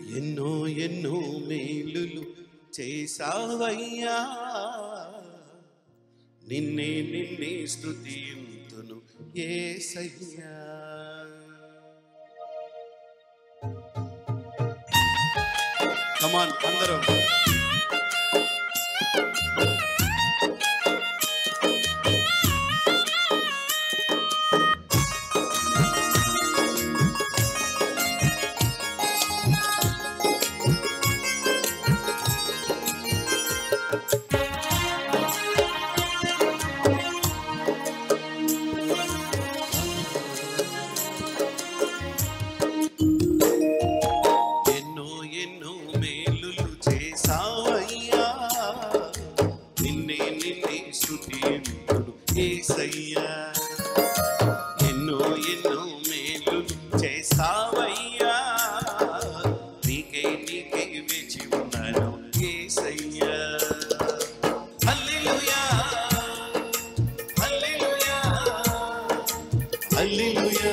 ఎన్నో ఎన్నో మేలులు చేసావయ్యా నిన్నే నిన్నే స్తుతింతును ఏసయ్యా కమాన్ అందరూ ఎన్నో ఎన్నో మేలులు చేసావయ్యా నిన్నే నిన్నే స్తుతింతుడు ఏసయ్యా ఎన్నో ఎన్నో మేలులు చేసావయ్యా నీకే నీకే వేచి ఉన్నాను ఏసయ్యా హల్లెలూయా హల్లెలూయా హల్లెలూయా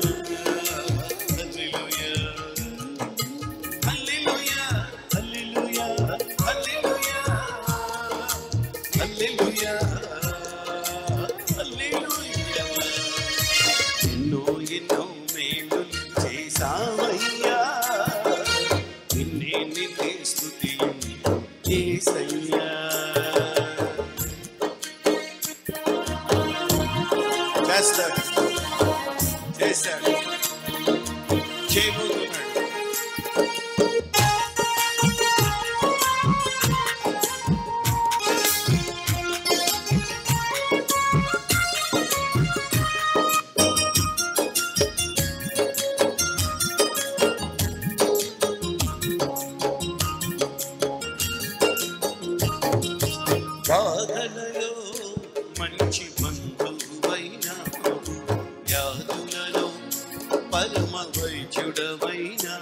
హల్లెలూయా హల్లెలూయా హల్లెలూయా హల్లెలూయా హల్లెలూయా ఎన్నో ఎన్నో మేలు చేసావయ్యా నిన్నే నిన్నే స్తుతి యేసయ్యా చేస్తాడు చేశాడు చేయబోతున్నాడు బాధలలో మంచి బంధువైనా వ్యాధులలో పరమ వైద్యుడవైనా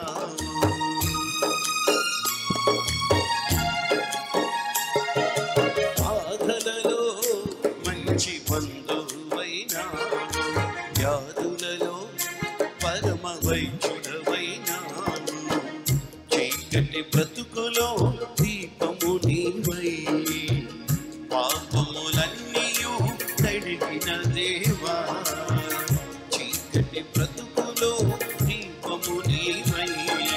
బాధలలో మంచి బంధువైనా వ్యాధులలో పరమ వైద్యుడవైనా చీకటి బ్రతుకులో దీపము నీవై పాపములన్నీయు తడిగిన దేవా చీకటి బ్రతుకులో దీపము నీవై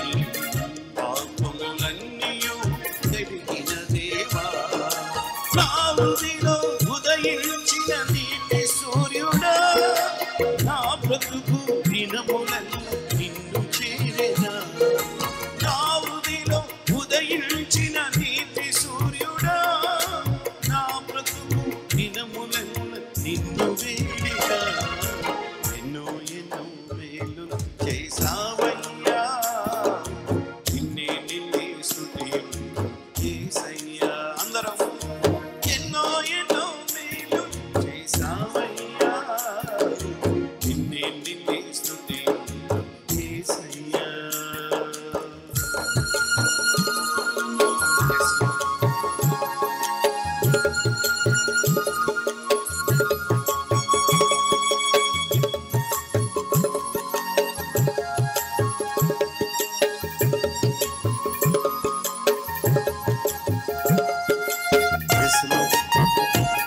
పాపములన్నీయు తడిగిన దేవా నా హృదిలో ఉదయించిన నీటి సూర్యుడా నా బ్రతుకు దినములను నిన్ను చేరేనా నా హృదిలో ఉదయించిన నీతి సూర్యుడా నా బ్రతుకు దినములను నిన్ను వేడిగా ఎన్నో ఎన్నో మేలు చేసావయ్యా నిన్నే నిన్నే స్తుతి యేసయ్యా అందరం ఎన్నో ఎన్నో మేలు చేసావయ్యా నిన్నే నిన్నే స్తుతి యేసయ్యా Yes, Lord.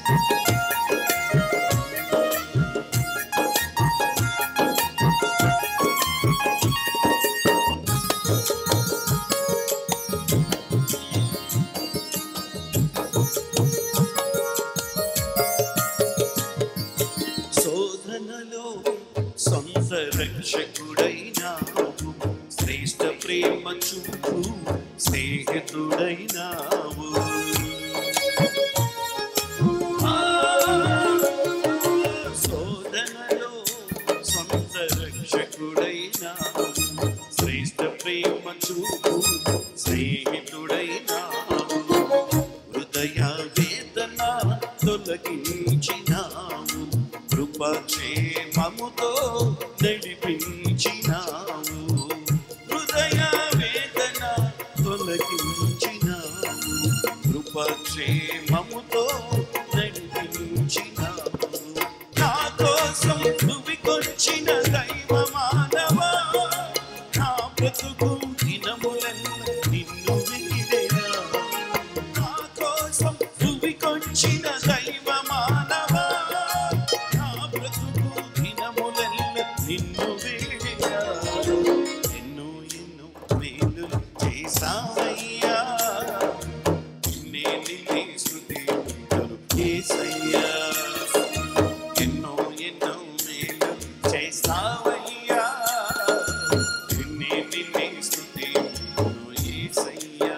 శోధనలో సొంత రక్షకుడైనావు శ్రేష్ఠ ప్రేమ చూపు స్నేహితుడైనావు ఆ, శోధనలో సొంత రక్షకుడైనావు శ్రేష్ఠ ప్రేమ చూపు స్నేహితుడైనావు హృదయ వేదన తొలగించినావు కృపక్షేమముతో నడిపించినావు హృదయ వేదన తొలగించినావు కృపక్షేమముతో నడిపించినావు నా కోసం నువ్వికొచ్చిన దైవ మానవా నా బ్రతుకు దినములెల్ల నిన్ను వీడెనా నా కోసం భూమికొచ్చిన దైవ మానవా నా బ్రతుకు దినములెల్ల నిన్ను వీడెనా ఎన్నో ఎన్నో మేలు చేసావయ్యా నిన్నే నిన్నే స్తుతింతును యేసయ్యా ఎన్నో ఎన్నో మేలు చేసావయ్యా నిన్నే నిన్నే స్తుతింతును యేసయ్యా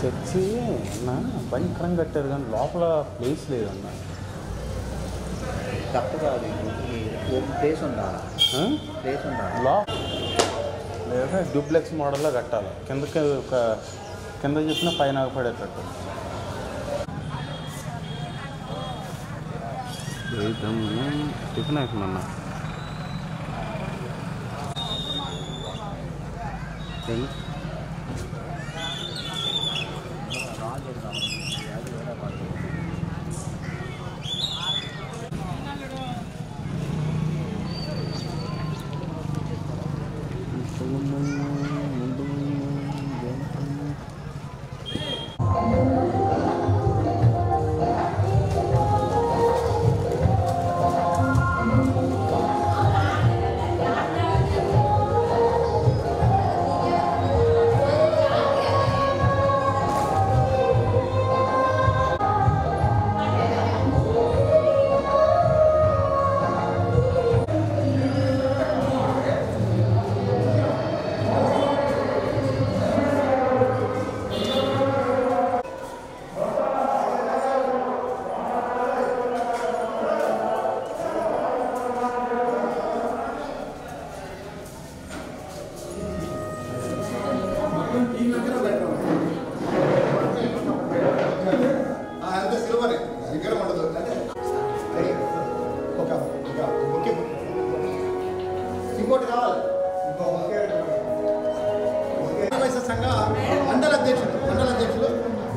చర్చి అన్న భయంకరంగా కట్టారు కానీ లోపల ప్లేస్ లేదన్న తప్పు కాదు ఇది ప్లేస్ ఉండాలి ఆ? ప్లేస్ ఉండాలి లో లేదా డూప్లెక్స్ మోడల్లో కట్టాలి కిందకి ఒక కింద చెప్పిన పైన పడేటట్టు టిఫిన్ అయిపోయిందన్న ఏంది? అంతే సిల్వర్ దగ్గర ఉండదు అంటే అది ఒక ఒక బుక్కి ఇంకోటి కావాలి ఇంకో బుక్కే వైఎస్ఆర్ సంఘ మండల అధ్యక్షుడు మండల అధ్యక్షుడు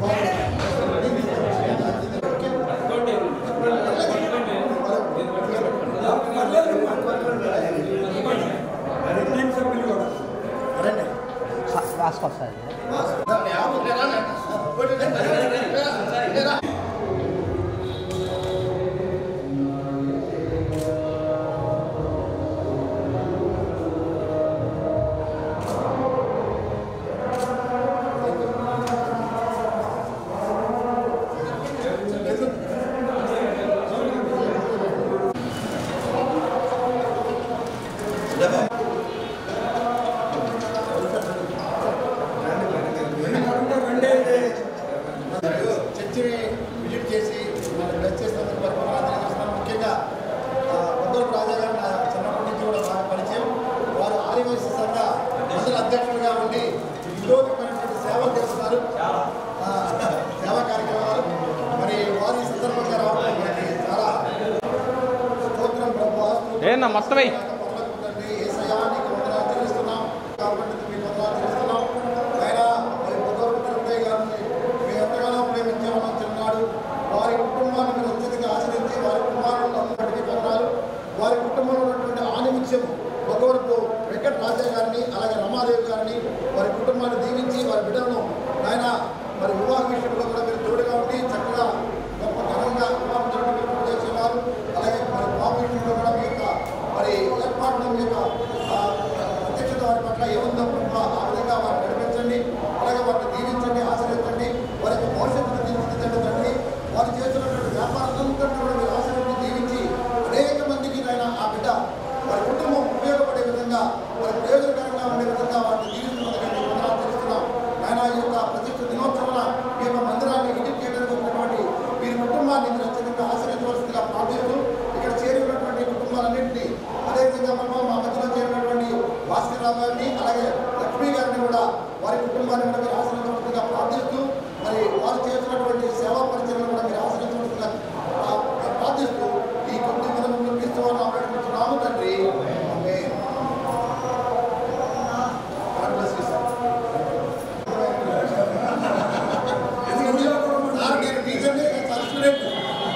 రండి రాసుకొస్తాను చర్చిని విజిట్ చేసి మనం బ్లెస్ చేసినందుకు వరకు తెలియజేస్తున్నాం ముఖ్యంగా ఆ, పొందూరు రాజా గారు నా చిన్నప్పటి నుంచి కూడా బాగా పరిచయం వారు ఆదివాసీ సంఘ మండల అధ్యక్షులుగా ఉండి విరోధమైనటువంటి సేవలు చేస్తున్నారు ఆ, సేవా కార్యక్రమాలు మరి వారి ఈ సందర్భంగా రావడం మనకి చాలా స్తోత్రం ప్రభు ఏనా మొత్తం వెయ్యి. మొదలుకుంటుంది ఏసయ్యా నీకు వందనాలు చెల్లిస్తున్నాం కాబట్టి మీకు వందనాలు చెల్లిస్తున్నాం ఆయన మరి పొగరు తిరుపతి గారిని మీ ఎంతగానో ప్రేమించామని చిన్నాడు వారి కుటుంబాన్ని మీరు అత్యధిక ఆశ్రయించి వారి కుమారులను అందరికీ వందనాలు వారి కుటుంబంలో ఉన్నటువంటి ఆనిముత్యం ఒకవరపు వెంకట రాజా గారిని అలాగే రమాదేవి గారిని వారి కుటుంబాన్ని దీవించి వారి బిడ్డలను ఆయన మరి వివాహ విషయంలో కూడా మీరు తోడుగా ఉండి చక్కగా గొప్ప ఘనంగా వివాహం జరగడం చేసేవారు అలాగే మరి బాబు విషయంలో కూడా మీ యొక్క మరి ఏర్పాట్లు మీ యొక్క ఆ, అధ్యక్షత వారి పట్ల ఏముందో ప్రభు ఆ విధంగా వారిని నడిపించండి అలాగే వారిని దీవించండి ఆశీర్వదించండి వారి యొక్క భవిష్యత్తును తీర్చిదిద్దండి తండ్రి వారు చేస్తున్నటువంటి వ్యాపారాలంతా కూడా మీరు ఆశీర్వదించి దీవించి అనేక మందికి ఆయన ఆ బిడ్డ వారి కుటుంబం ఉపయోగపడే విధంగా వారి ప్రయోజనకరంగా ఉండే విధంగా వారిని దీవిస్తున్నదని మీకు వందనాలు తెలుస్తున్నాం ఆయన ఈ యొక్క ప్రతిష్ఠ దినోత్సవాల ఈ యొక్క మందిరాన్ని ఎడిట్ చేయడానికి ఉన్నటువంటి వీరి కుటుంబాన్ని మీరు అత్యధికంగా ఆశ్రయించవలసిందిగా ప్రార్థిస్తూ ఇక్కడ చేరి ఉన్నటువంటి కుటుంబాలన్నింటినీ అదేవిధంగా మనం మా మధ్యలో చేరినటువంటి భాస్కర్ రావు గారిని అలాగే లక్ష్మీ గారిని కూడా వారి కుటుంబాన్ని కూడా మీరు ఆశ్రయించవలసిందిగా ప్రార్థిస్తూ మరి వారు చేస్తున్నటువంటి సేవా పరిచయం కూడా మీరు ఆశ్రయించవలసిందిగా ఆ, ప్రార్థిస్తూ ఈ కొద్ది మనం క్రీస్తు నామం తండ్రి ఆమేన్. God bless you, sir. Sir నేను టీచర్ని సార్ స్టూడెంట్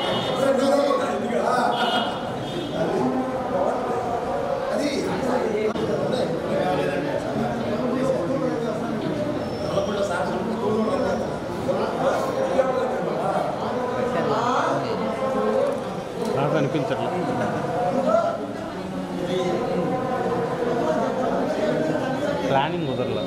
అది నాకు అనిపించట్లే ప్లానింగ్ కుదరలే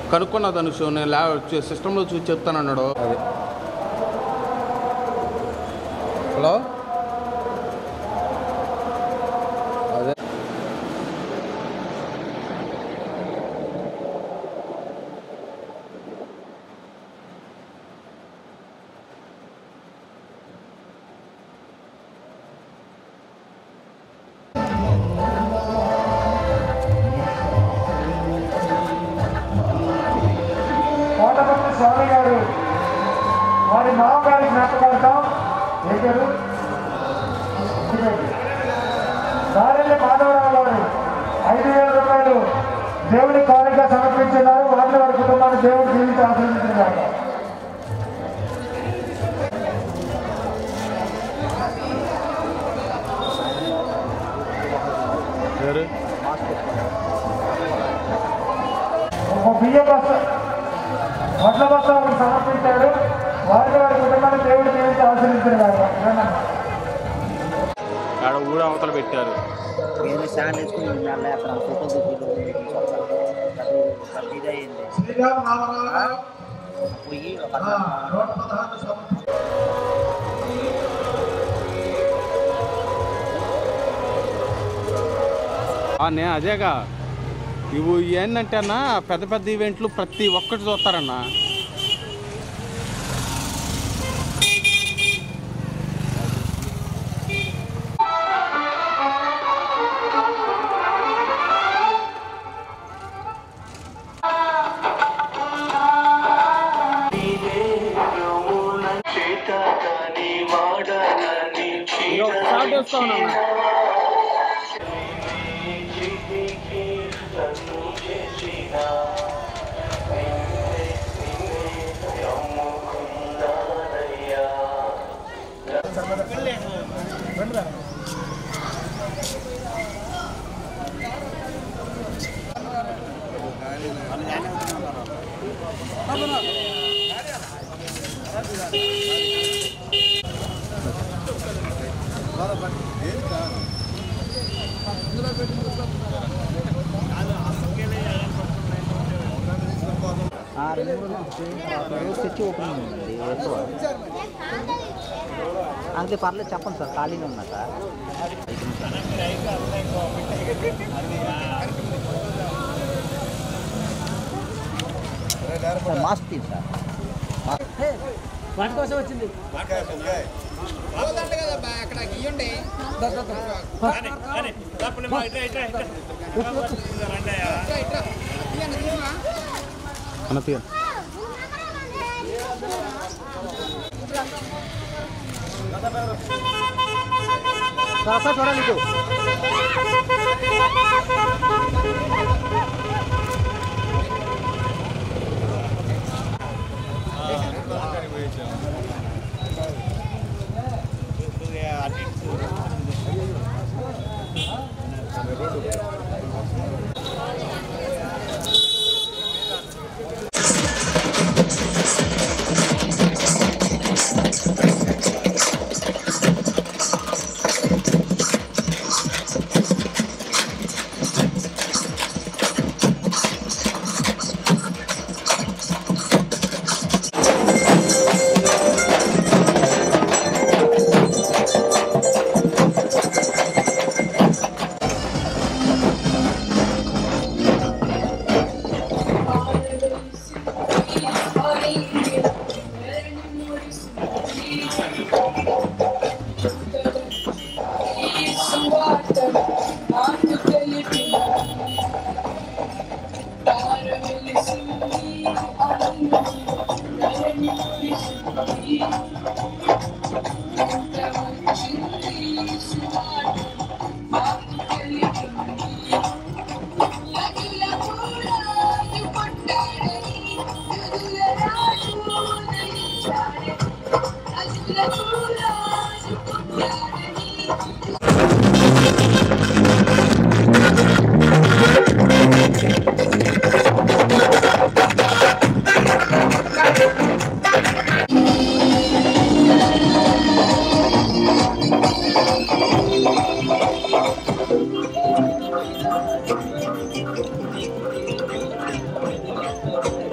కనుక్కున్నా ధనుషు నేను ల్యా సిస్టంలో చూసి చెప్తానన్నాడు అదే హలో అదే కోటపల్లి స్వామి గారు వారి మామగారి జ్ఞాపకార్థం ఏం పేరు దారిల్లి మాధవరావు గారు ఐదు వేల రూపాయలు దేవుడి కానుక సమర్పించున్నారు వారిని వారి కుటుంబాన్ని దేవుడు జీవించి ఆశ్రయించున్నారు పేరు ఒక బియ్య బస్సు వడ్ల బస్సు ఒకటి సమర్పించారు వారిని వారి కుటుంబాన్ని దేవుడు జీవించి ఆశ్రయించున్నారు ఆడ ఊడ అవతల పెట్టారు వేరే స్టాండ్ వేసుకుని ఉండాలి అక్కడ ఫోటో తీసి అయింది శ్రీరామ్ రామరావు పోయి ఒక నూట పదహారు సంవత్సరాలు ఆ, నే అదేగా ఇవి ఏంటంటే అన్న పెద్ద పెద్ద ఈవెంట్లు ప్రతి ఒక్కటి చూస్తారన్న ఆ, రెండు మూడు రోజులు తెచ్చి ఓపెనింగ్ ఉందండి ఎక్కువ అంతే పర్లేదు చెప్పండి సార్ ఖాళీగా ఉన్నా సార్ సార్ మాస్క్ తీయండి సార్ అన్న తీయ సార్ ఒకసారి చూడండి ఇటు Thank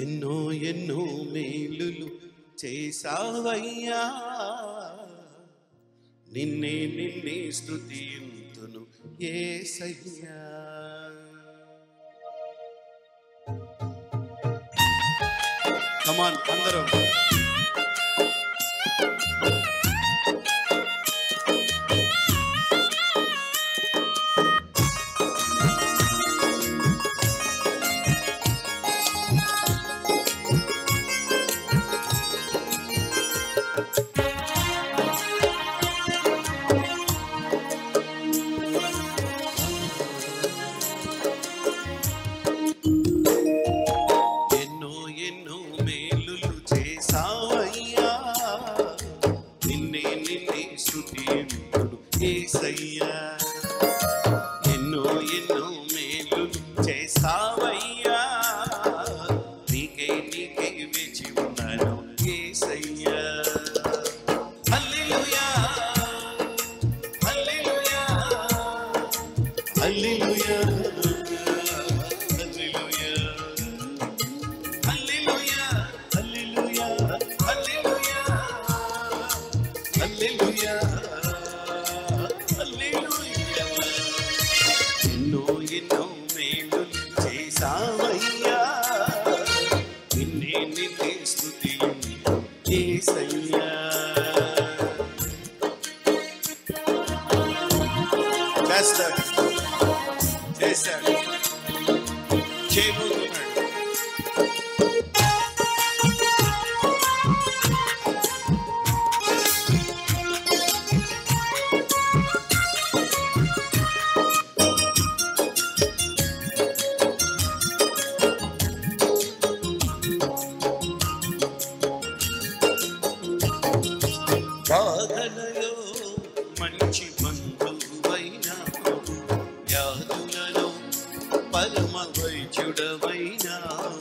ఎన్నో ఎన్నో మేలులు చేసావయ్యా నిన్నే నిన్నే స్తుతింతును ఏసయ్యా కమాన్ అందరూ ఎన్నో ఎన్నో మేలులు చేసావయ్యా నిన్నే నిన్నే స్తుతింతుడు యేసయ్యా ఎన్నో ఎన్నో మేలులు చేసావయ్యా నీకే నీకే వేచి ఉన్నాను యేసయ్యా హల్లెలూయా హల్లెలూయా హల్లెలూయా హల్లెలూయా హల్లెలూయా హల్లెలూయా హల్లెలూయా హల్లెలూయా ఎన్నో ఎన్నో మేలు చేసావయ్యా నిన్నే నిన్నే స్తుతి యేసయ్యా చేస్తాడు చేశాడు చేయబోతున్నాడు బాధలలో మంచి బంధువైనావు వ్యాధులలో పరమ వైద్యుడవైనావు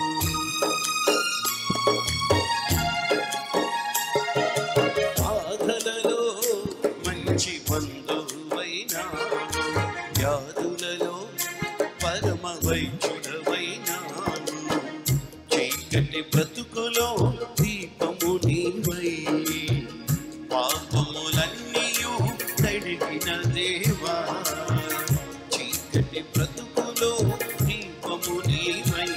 బాధలలో మంచి బంధువైనావు వ్యాధులలో పరమ వైద్యుడవైనావు చీకటి బ్రతుకులో దీపము నీవై పాపములన్నీయు తడిగిన దేవా చీకటి బ్రతుకులో దీపము నీవై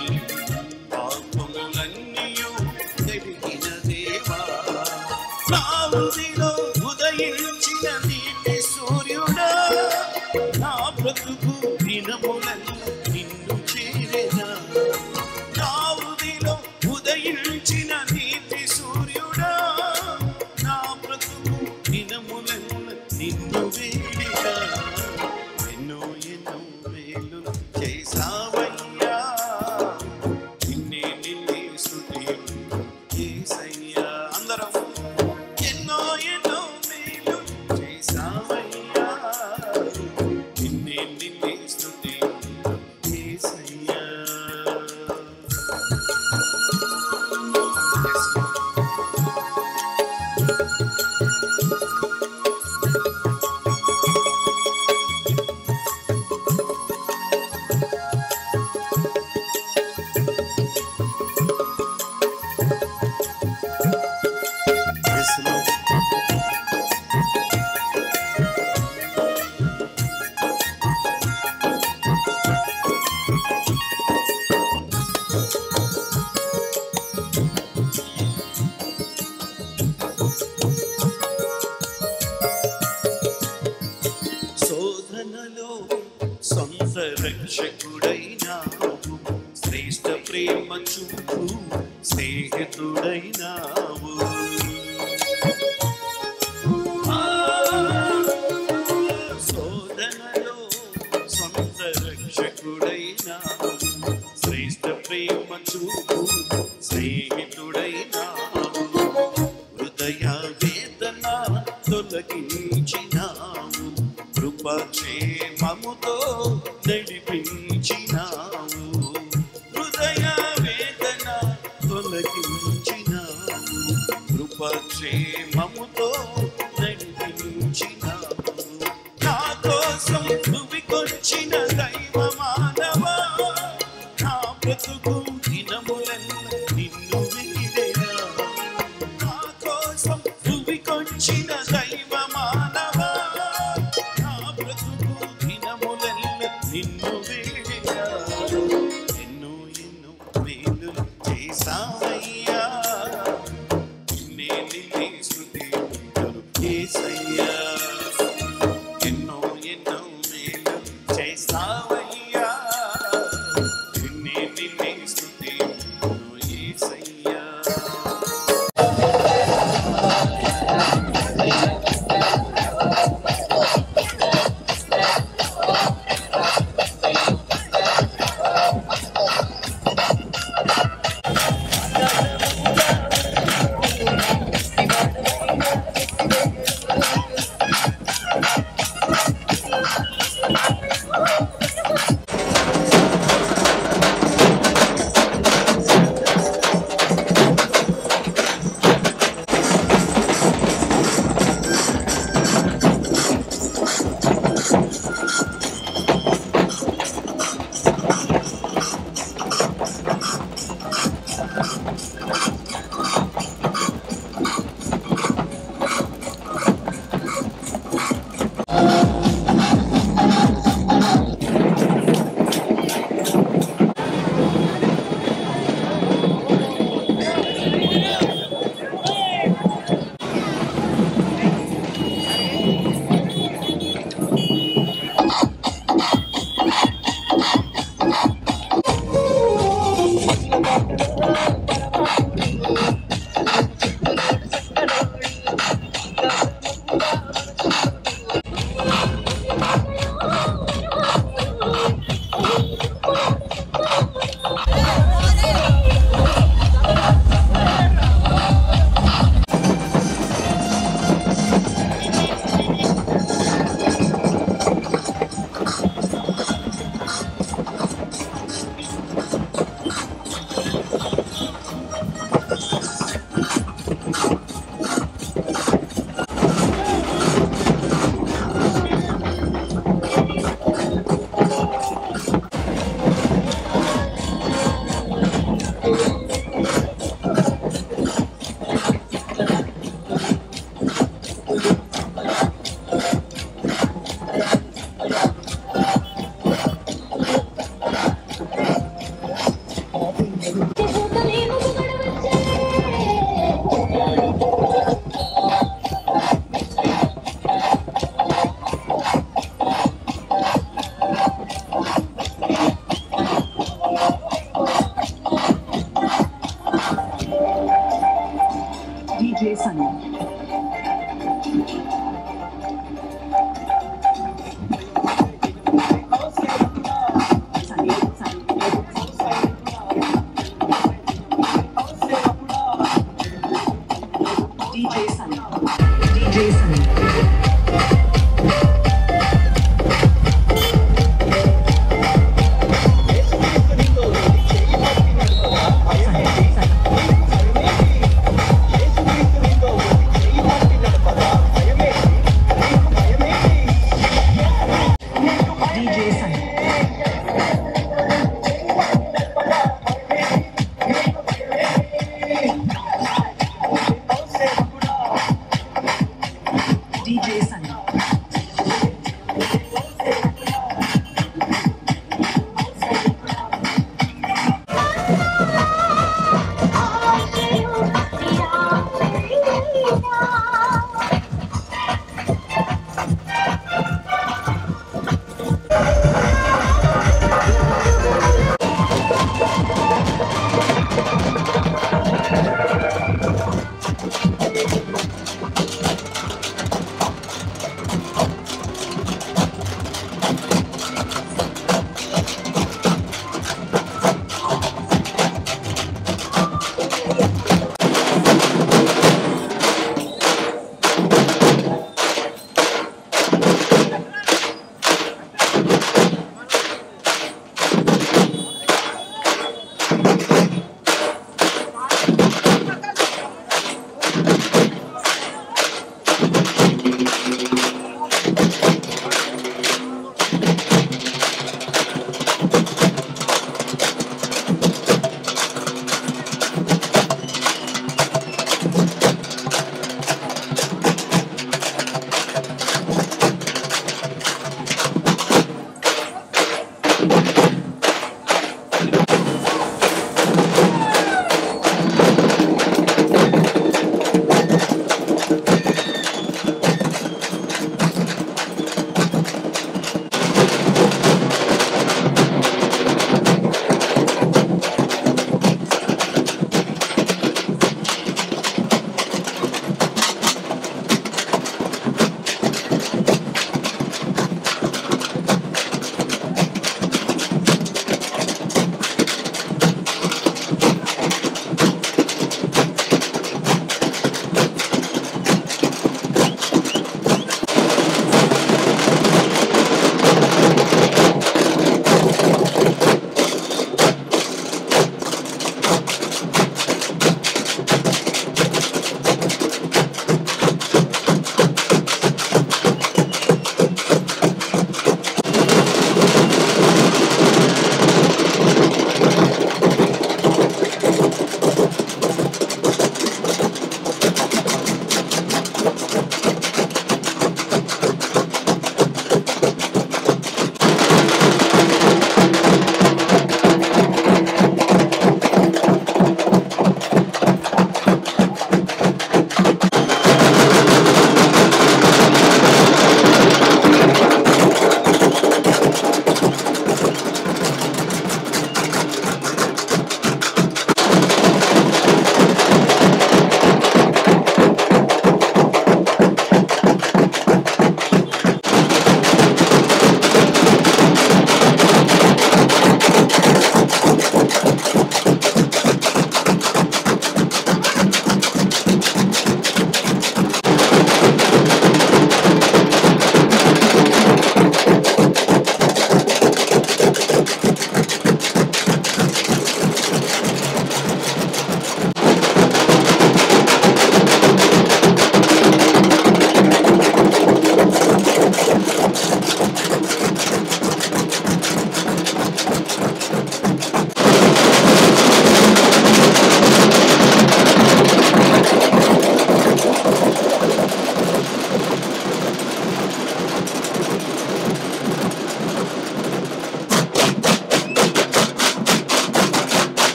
పాపములన్నీయు తడిగిన దేవా నా ఉదిలో ఉదయించిన నీటి సూర్యుడా నా బ్రతుకు దినములను నిన్ను చేరేనా నావుదిలో ఉదయించిన నీతి సూర్యుడా నా బ్రతుకు దినములను నిన్ను వేడిగా ఎన్నో ఎన్నో మేలు చేసావయ్యా నిన్నే నిన్నే స్తుతి యేసయ్యా అందరం ఎన్నో ఎన్నో మేలు చేసావయ్యా నిన్నే నిన్నే స్తుతి యేసయ్యా Yes, Lord. శోధనలో సొంత రక్షకుడైనావు శ్రేష్ఠ ప్రేమ చూపు స్నేహితుడైనావు ఆ, శోధనలో సొంత రక్షకుడైనావు శ్రేష్ఠ ప్రేమ చూపు స్నేహితుడైనావు హృదయ వేదన తొలగించినావు కృపక్షేమముతో నడిపించినావు హృదయ వేదన తొలగించినావు కృపక్షేమముతో నడిపించినావు నా కోసం భూమికొచ్చిన దైవ మానవా నా బ్రతుకు దినము వేళ ఎన్నో ఎన్నో మేలు చేసావయ్యా నిన్నే నిన్నే స్తుతింతును యేసయ్యా ఎన్నో ఎన్నో మేలు చేసావయ్యా నిన్నే నిన్నే స్తుతింతును యేసయ్యా Thank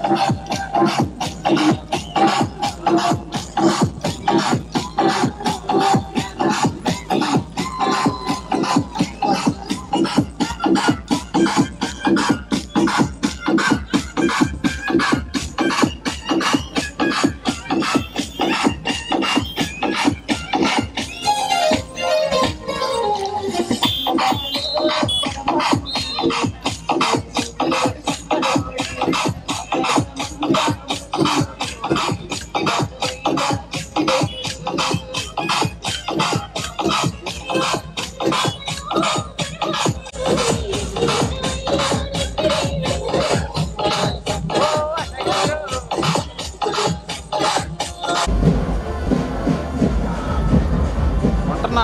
ఉంటున్నా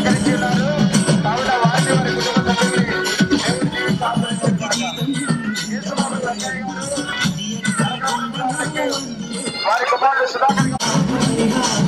సహకరించినారు కావున వారిని వారి కుటుంబ సభ్యుల్ని దేవుడికి వారి కుమారుడు సుధాకర్ గారు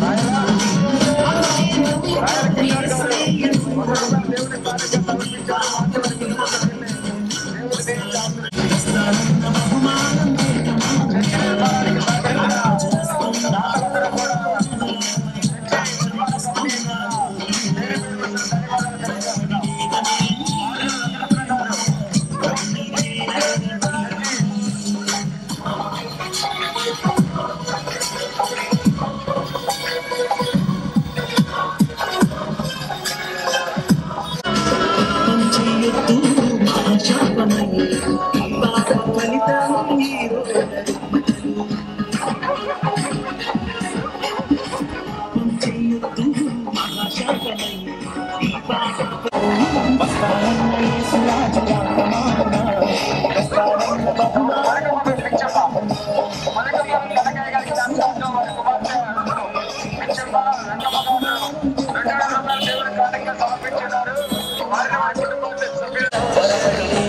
సమర్పించారు వారిని వారి కుటుంబ సభ్యులు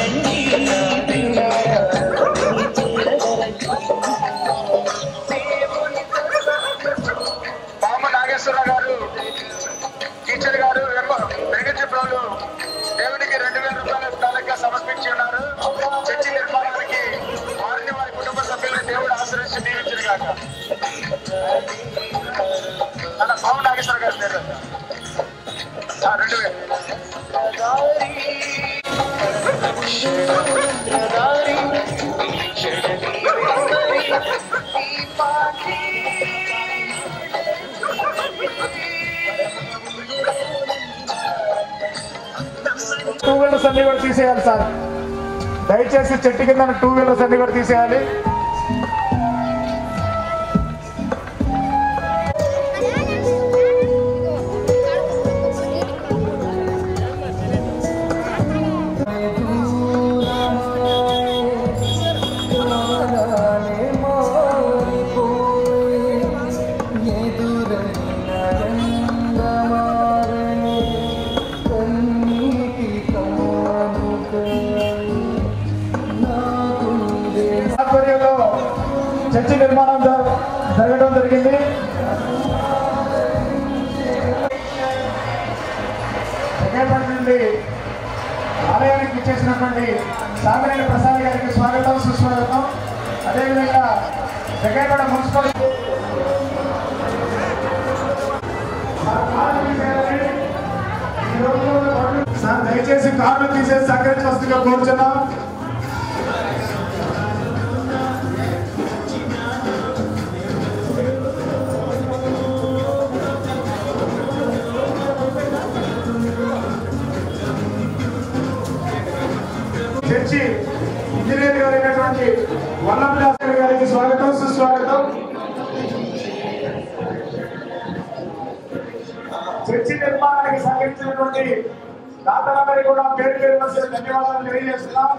పాము నాగేశ్వరరావు గారు టీచర్ గారు వెంకటప్రభులు దేవునికి రెండు వేల రూపాయల కాలంగా సమర్పించి ఉన్నారు చర్చి నిర్మాణానికి వారిని వారి కుటుంబ సభ్యులను దేవుడు ఆశ్రయించి నియమించిన కాక అలా పాము నాగేశ్వర గారు పేరు ఆ, రెండు వేలు టూ వీలర్స్ అన్ని కూడా తీసేయాలి సార్ దయచేసి చెట్టు కింద టూ వీలర్స్ అన్ని కూడా తీసేయాలి ఆధ్వర్యంలో చర్చి నిర్మాణం జ- జరగడం జరిగింది సెక్రటరీ నుండి ఆలయానికి ఇచ్చేసినటువంటి సాగరేని ప్రసాద్ గారికి స్వాగతం సుస్వాగతం అదేవిధంగా జగన్గూడ మున్సిపల్ సార్ దయచేసి కార్లు తీసేసి సహకరించవలసిందిగా కోరుచున్నాం చర్చి ఇంజనీర్ గారు అయినటువంటి వల్లభదాసరి గారికి స్వాగతం సుస్వాగతం చర్చి నిర్మాణానికి సహకరించినటువంటి దాతలందరికీ కూడా పేరు పేరు వచ్చే ధన్యవాదాలు తెలియజేస్తున్నాం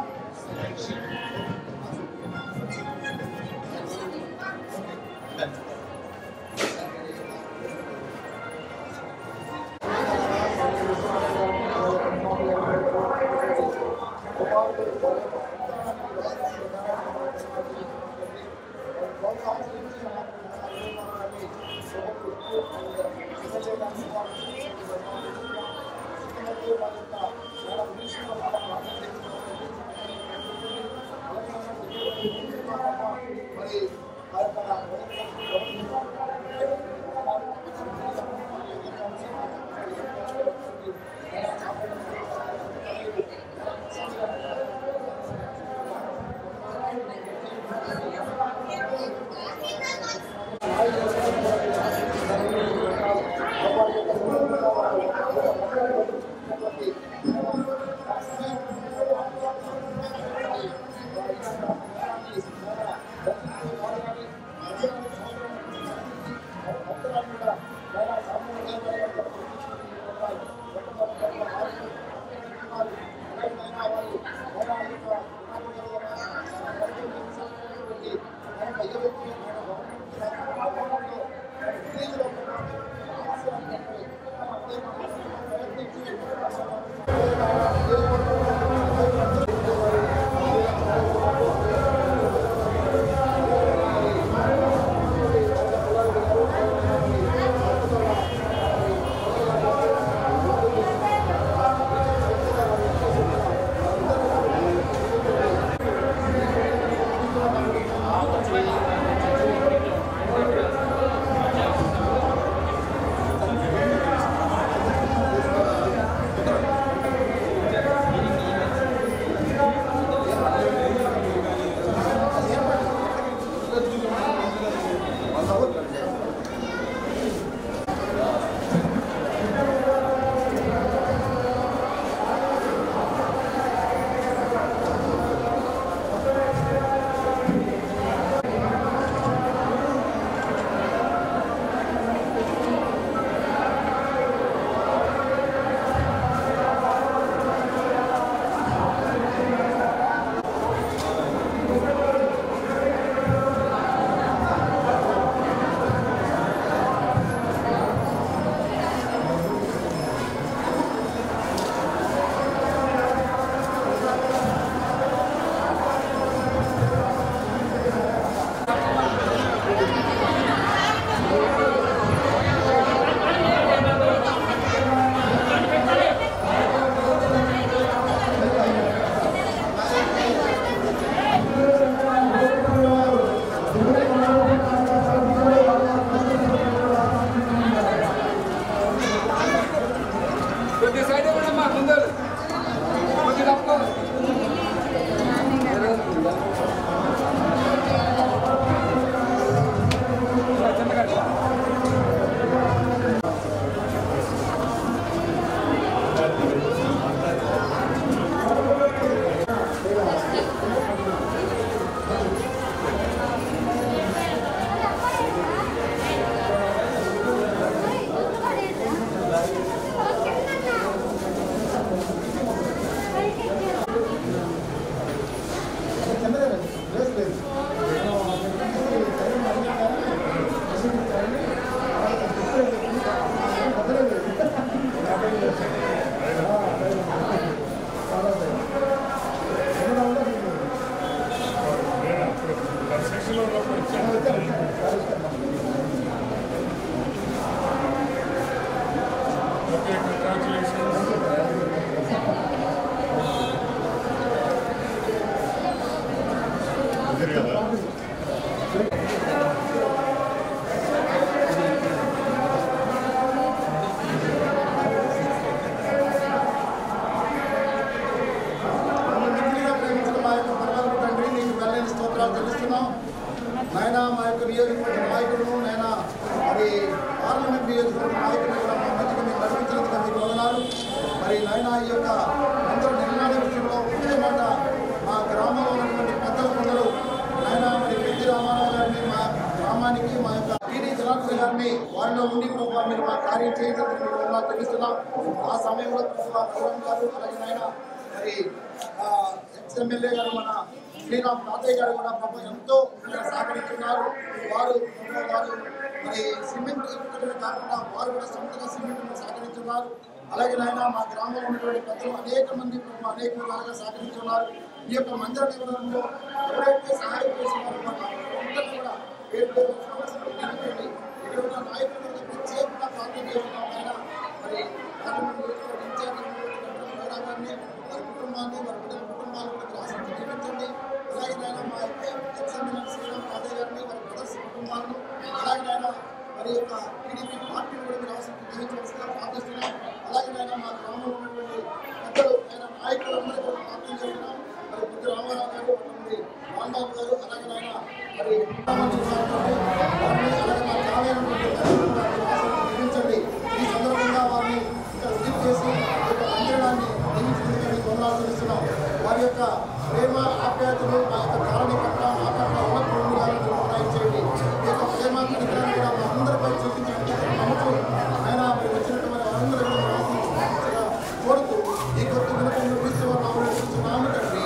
నాయన మా యొక్క నియోజకవర్గ నాయకులను నాయన మరి పార్లమెంట్ నియోజకవర్గ నాయకులను కూడా మా మధ్యకి మీరు నడిపించినందుకు మీకు వందనాలు మరి నాయన ఈ యొక్క అందరూ నిర్ణయాల విషయంలో ఒకే మాట మా గ్రామంలో ఉన్నటువంటి పెద్దల కొందరు నాయన మరి పెద్ద రామారావు గారిని మా గ్రామానికి మా యొక్క టీడీ జనార్దన్ గారిని వారిలో ఉండి ప్రభావ మీరు మా కార్యం చేయించడానికి మీకు వందనాలు తెలుస్తున్నాం ఆ సమయంలో ప్రభావ గౌరవం గారు అలాగే నాయన మరి ఆ, ఎక్స్ ఎమ్మెల్యే గారు మన శ్రీరామ్ తాతయ్య గారు కూడా పాపం ఎంతో సహకరిస్తున్నారు వారు పాపం వారు మరి సిమెంట్ ఇటుకలే కాకుండా వారు కూడా సొంతగా సిమెంట్ సహకరిస్తున్నారు అలాగే నాయన మా గ్రామంలో ఉన్నటువంటి పెద్దలు అనేక మంది పాపం అనేక విధాలుగా సహకరిస్తున్నారు ఈ యొక్క మందిర నిర్మాణంలో ఎవరైతే సహాయం చేస్తున్నారో అందరినీ కూడా పేరు పేరు నిలబెట్టి ఇక్కడ ఉన్న నాయకులు కూడా ప్రత్యేకంగా ప్రార్థన చేస్తున్నాం ఆయన మరి పార్లమెంట్ నియోజకవర్గ ఇన్ఛార్జి ఉన్నటువంటి గారిని వారి కుటుంబాన్ని వారి బిడ్డల కుటుంబాలను కూడా రాష్ట్రం జీవించండి అలాగే నాయన మా ఎక్స్ఎమ్మెల్యే శ్రీరామ్ యాదవ్ గారిని వారి బ్రదర్స్ కుటుంబాలను అలాగే నాయన మరి యొక్క టీడీపీ పార్టీని కూడా మీరు రాష్ట్రం జీవించవలసిందిగా ప్రార్థిస్తున్నాం అలాగే నాయన మా గ్రామంలో ఉన్నటువంటి పెద్దలు ఆయన నాయకులందరూ కూడా ప్రార్థన చేస్తున్నాం మరి బుద్ధి రామారావు గారు మరి రాంబాబు గారు అలాగే నాయన మరి రామారావు గారు వారిని అలాగే మా కావ్యాన్ని జీవించండి ఈ సందర్భంగా వారిని ఇంకా విజిట్ చేసి ఈ యొక్క మందిరాన్ని నిర్మించడానికి వందనాలు తెలుస్తున్నాం వారి యొక్క ప్రేమ ఆప్యాయతలు మా యొక్క కాలనీ పట్ల మా పట్ల ఉన్నప్పుడు చేయండి ఈ యొక్క ప్రేమ కనికరాన్ని కూడా మా అందరిపై చూపించడానికి నమ్ముతూ ఆయన మరి వచ్చినటువంటి వారందరూ కూడా మా ఆశీర్వదించగా కోరుతూ ఈ కొత్త వినపం క్రీస్తు నామం నామ తండ్రి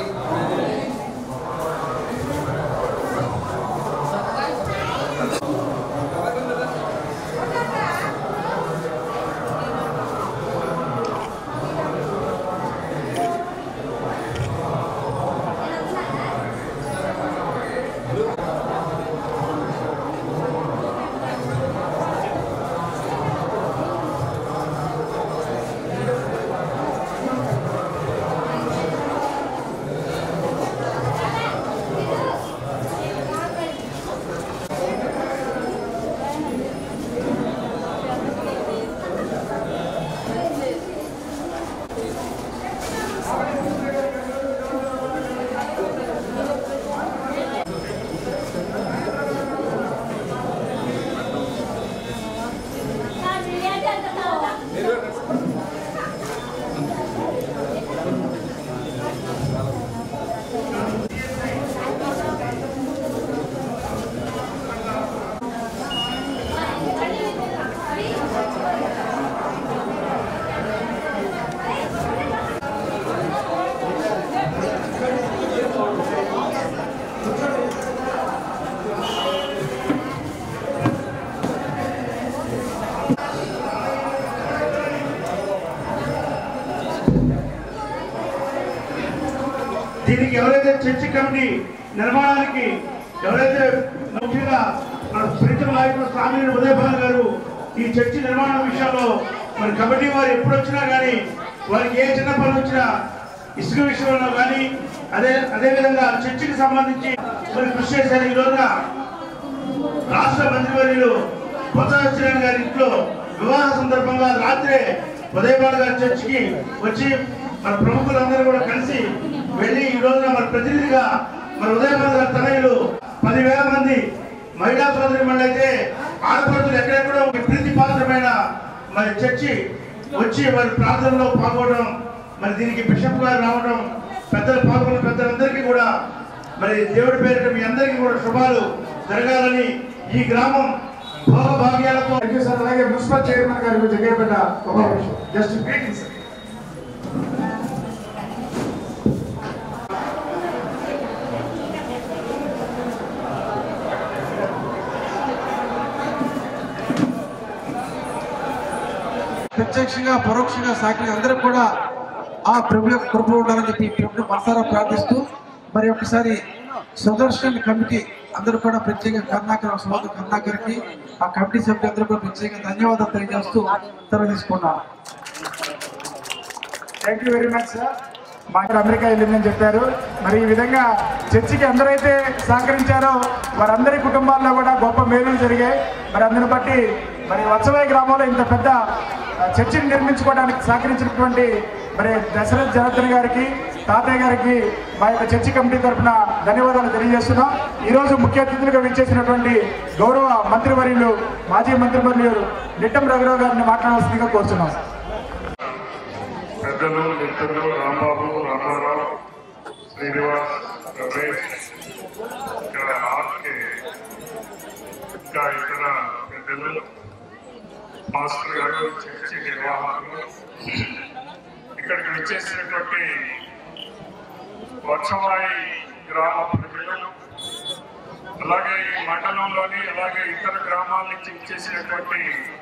దీనికి ఎవరైతే చర్చి కమిటీ నిర్మాణానికి ఎవరైతే ముఖ్యంగా మన ప్రీతం నాయకుడు స్వామి ఉదయభాన్ గారు ఈ చర్చి నిర్మాణం విషయంలో మరి కమిటీ వారు ఎప్పుడు వచ్చినా కానీ వారికి ఏ చిన్న పని వచ్చినా ఇసుక విషయంలో కానీ అదే అదేవిధంగా చర్చికి సంబంధించి మరి కృషి చేశారు ఈ రోజున రాష్ట్ర మంత్రివర్యులు బొత్స సత్యనారాయణ గారి ఇంట్లో వివాహ సందర్భంగా రాత్రే ఉదయపాల్ గారి చర్చికి వచ్చి మన ప్రముఖులందరూ కూడా కలిసి వెళ్ళి ఈ రోజున మన ప్రతినిధిగా మన ఉదయపాల్ గారి తనయులు పదివేల మంది మహిళా సోదరి అయితే ఆడపడుతులు ఎక్కడెక్కడో ఒక ప్రీతి పాత్రమైన మరి చర్చి వచ్చి వారి ప్రార్థనలో పాల్గొనడం మరి దీనికి బిషప్ గారు రావడం పెద్దలు పాల్గొన్న పెద్దలందరికీ కూడా మరి దేవుడి పేరిట మీ అందరికీ కూడా శుభాలు జరగాలని ఈ గ్రామం భోగ భాగ్యాలతో థ్యాంక్ యూ సార్ అలాగే మున్సిపల్ చైర్మన్ గారికి జగ్గేపేట ఒక నిమిషం జస్ట్ గ్రీటింగ్ సార్ ప్రత్యక్షంగా పరోక్షంగా సాకి అందరూ కూడా ఆ ప్రభు యొక్క కృప ఉండాలని చెప్పి ప్రభుని మనసారా ప్రార్థిస్తూ మరి ఒకసారి సుదర్శన్ కమిటీ అందరూ కూడా ప్రత్యేక కర్ణాకర్ సోదరు కర్ణాకర్కి ఆ కమిటీ సభ్యులందరూ కూడా ప్రత్యేక ధన్యవాదాలు తెలియజేస్తూ తరలి తీసుకున్నాను thank you very much sir మా ఇక్కడ అమెరికా వెళ్ళిందని చెప్పారు మరి ఈ విధంగా చర్చికి అందరైతే సహకరించారో వారందరి కుటుంబాల్లో కూడా గొప్ప మేలులు జరిగాయి మరి అందుని బట్టి మరి వత్సవాయి గ్రామంలో ఇంత పెద్ద ఆ, చర్చిని నిర్మించుకోవడానికి సహకరించినటువంటి మరి దశరథ్ జనార్దన్ గారికి తాతయ్య గారికి మా యొక్క చర్చి కమిటీ తరఫున ధన్యవాదాలు తెలియజేస్తున్నాం ఈరోజు ముఖ్య అతిథులుగా విచ్చేసినటువంటి గౌరవ మంత్రివర్యులు మాజీ మంత్రివర్యులు నిట్టం రఘురావు గారిని మాట్లాడాల్సిందిగా కోరుతున్నాం పెద్దలు మిత్రులు రాంబాబు రామారావు శ్రీనివాస్ రమేష్ ఇక్కడ ఆర్కే ఇంకా ఇతర పెద్దలు మాస్టర్ గారు చర్చి నిర్వాహకులు ఇక్కడికి వచ్చేసినటువంటి వర్షవాయి గ్రామ ప్రజలు అలాగే ఈ మండలంలోని అలాగే ఇతర గ్రామాల నుంచి ఇచ్చేసినటువంటి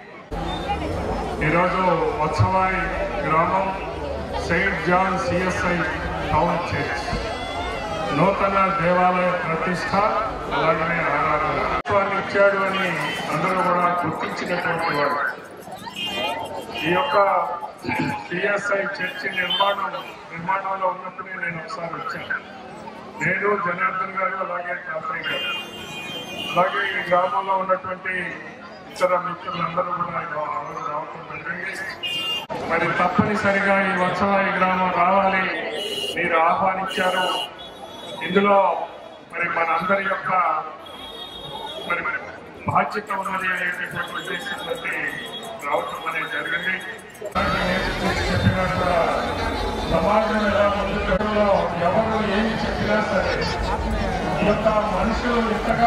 ఈరోజు వత్సవాయి గ్రామం saint John CSI town church నూతన దేవాలయ ప్రతిష్ట అలాగనే ఆరాధన ప్రభుత్వాన్ని ఇచ్చాడు అని అందరూ కూడా గుర్తించినటువంటి వాడు ఈ యొక్క సిఎస్ఐ చర్చి నిర్మాణం నిర్మాణంలో ఉన్నప్పుడే నేను ఒకసారి వచ్చాను నేను జనార్దన్ గారు అలాగే తాతయ్య గారు అలాగే ఈ గ్రామంలో ఉన్నటువంటి ఇతర మిత్రులందరూ కూడా ఈ గ్రామంలో రావటం జరిగింది మరి తప్పనిసరిగా ఈ వత్సవాయి గ్రామం రావాలి మీరు ఆహ్వానించారు ఇందులో మరి మనందరి యొక్క మరి మరి బాధ్యత ఉన్నది అనేటటువంటి ఉద్దేశంతో రావటం అనేది జరిగింది చెప్పినట్టుగా సమాజం ఎలా ముందులో ఎవరు ఏమి చెప్పినా సరే ఈ యొక్క మనుషులు ఇంతగా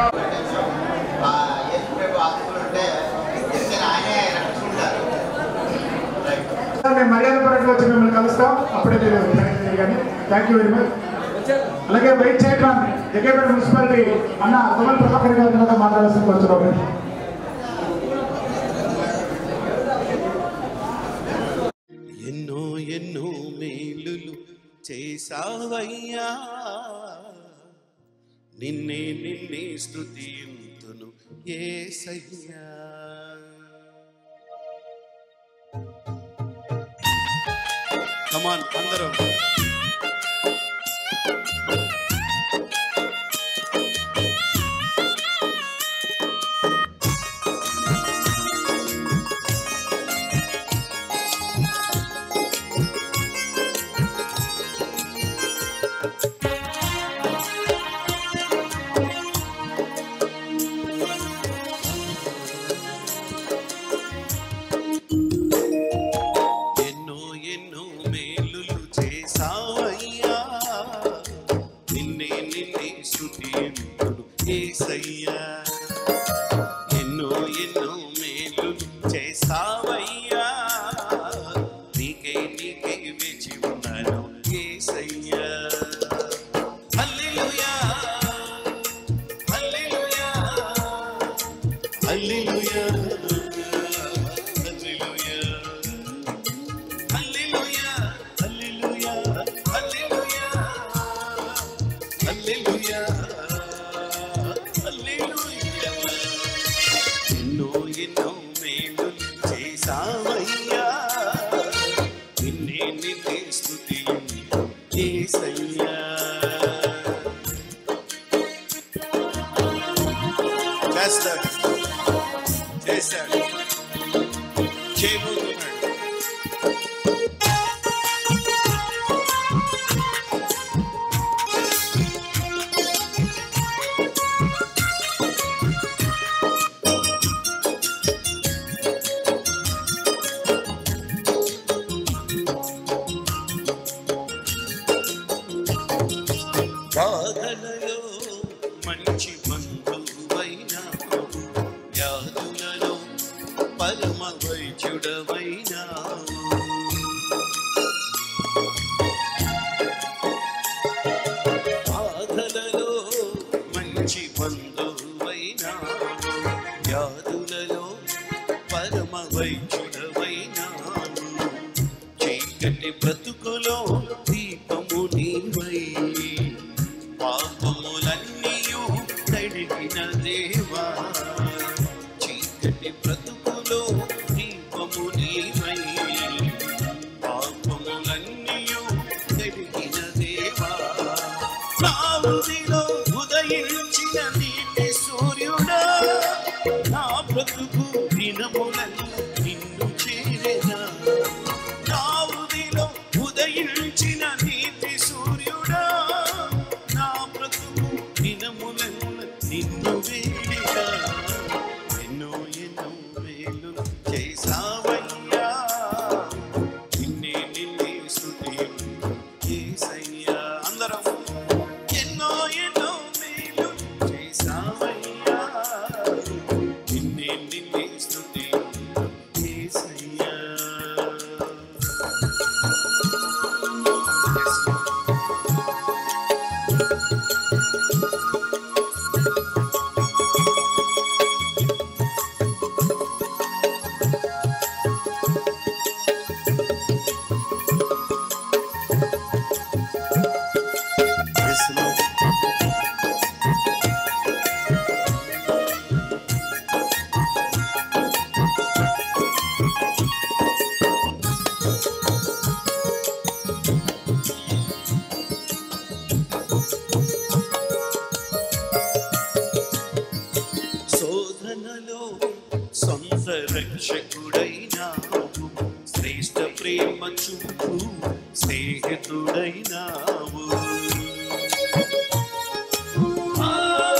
మేము మర్యాద పరంగా వచ్చి మిమ్మల్ని కలుస్తాం అప్పుడే మీరు కానీ థ్యాంక్ యూ వెరీ మచ్ అలాగే వెయిట్ చేయడం జగేపేట మున్సిపాలిటీ అన్న తొమ్మిది ప్రభాకర్ గారి మీద మాట్లాడాల్సిన కోరుతున్నాం ఎన్నో ఎన్నో మేలులు చేసావయ్యా నిన్నే నిన్నే స్థుతింతును ఏసయ్యా కమాన్ అందరూ ఎన్నో ఎన్నో మేలులు చేసావయ్యా నిన్నే నిన్నే స్థుతింతును ఏసయ్యా ఎన్నో ఎన్నో మేలులు చేసావయ్యా నీకే నీకే వేచి ఉన్నాను ఏసయ్యా హల్లెలూయా హల్లెలూయా హల్లెలూయా హల్లెలూయా హల్లెలూయా హల్లెలూయా హల్లెలూయా హల్లెలూయా ఎన్నో ఎన్నో మేలు చేసావయ్యా నిన్నే నిన్నే స్తుతి ఏసయ్యా చేస్తాడు చేశాడు చేయబోతున్నాడు బాధలలో మంచి బంధువైనావు వ్యాధులలో పరమ వైద్యుడవైనావు బాధలలో మంచి బంధువైనావు వ్యాధులలో పరమ వైద్యుడవైనావు చీకటి బ్రతుకులో దీపము నీవై పాపములన్నీయు కడిగిన దేవా చీకటి బ్రతుకులో దీపము నీవై పాపములన్నీయు కడిగిన దేవా నా ఉదిలో ఉదయించిన నీటి సూర్యుడా నా బ్రతుకు దినములను నిన్ను చేరెనా నా ఉదిలో ఉదయించిన నీతి సూర్యుడా నిన్ను వేడిగా ఎన్నో ఎన్నో వేలు చేసావయ్యా నిన్నే నిన్నే స్తుతి యేసయ్యా అందరం ఎన్నో ఎన్నో మేలు చేసావయ్యా నిన్నే నిన్నే స్తుతి యేసయ్యా Yes, Lord. Yes, Lord. శోధనలో సొంత రక్షకుడైనావు శ్రేష్ఠ ప్రేమ చూపు స్నేహితుడైనావు ఆ,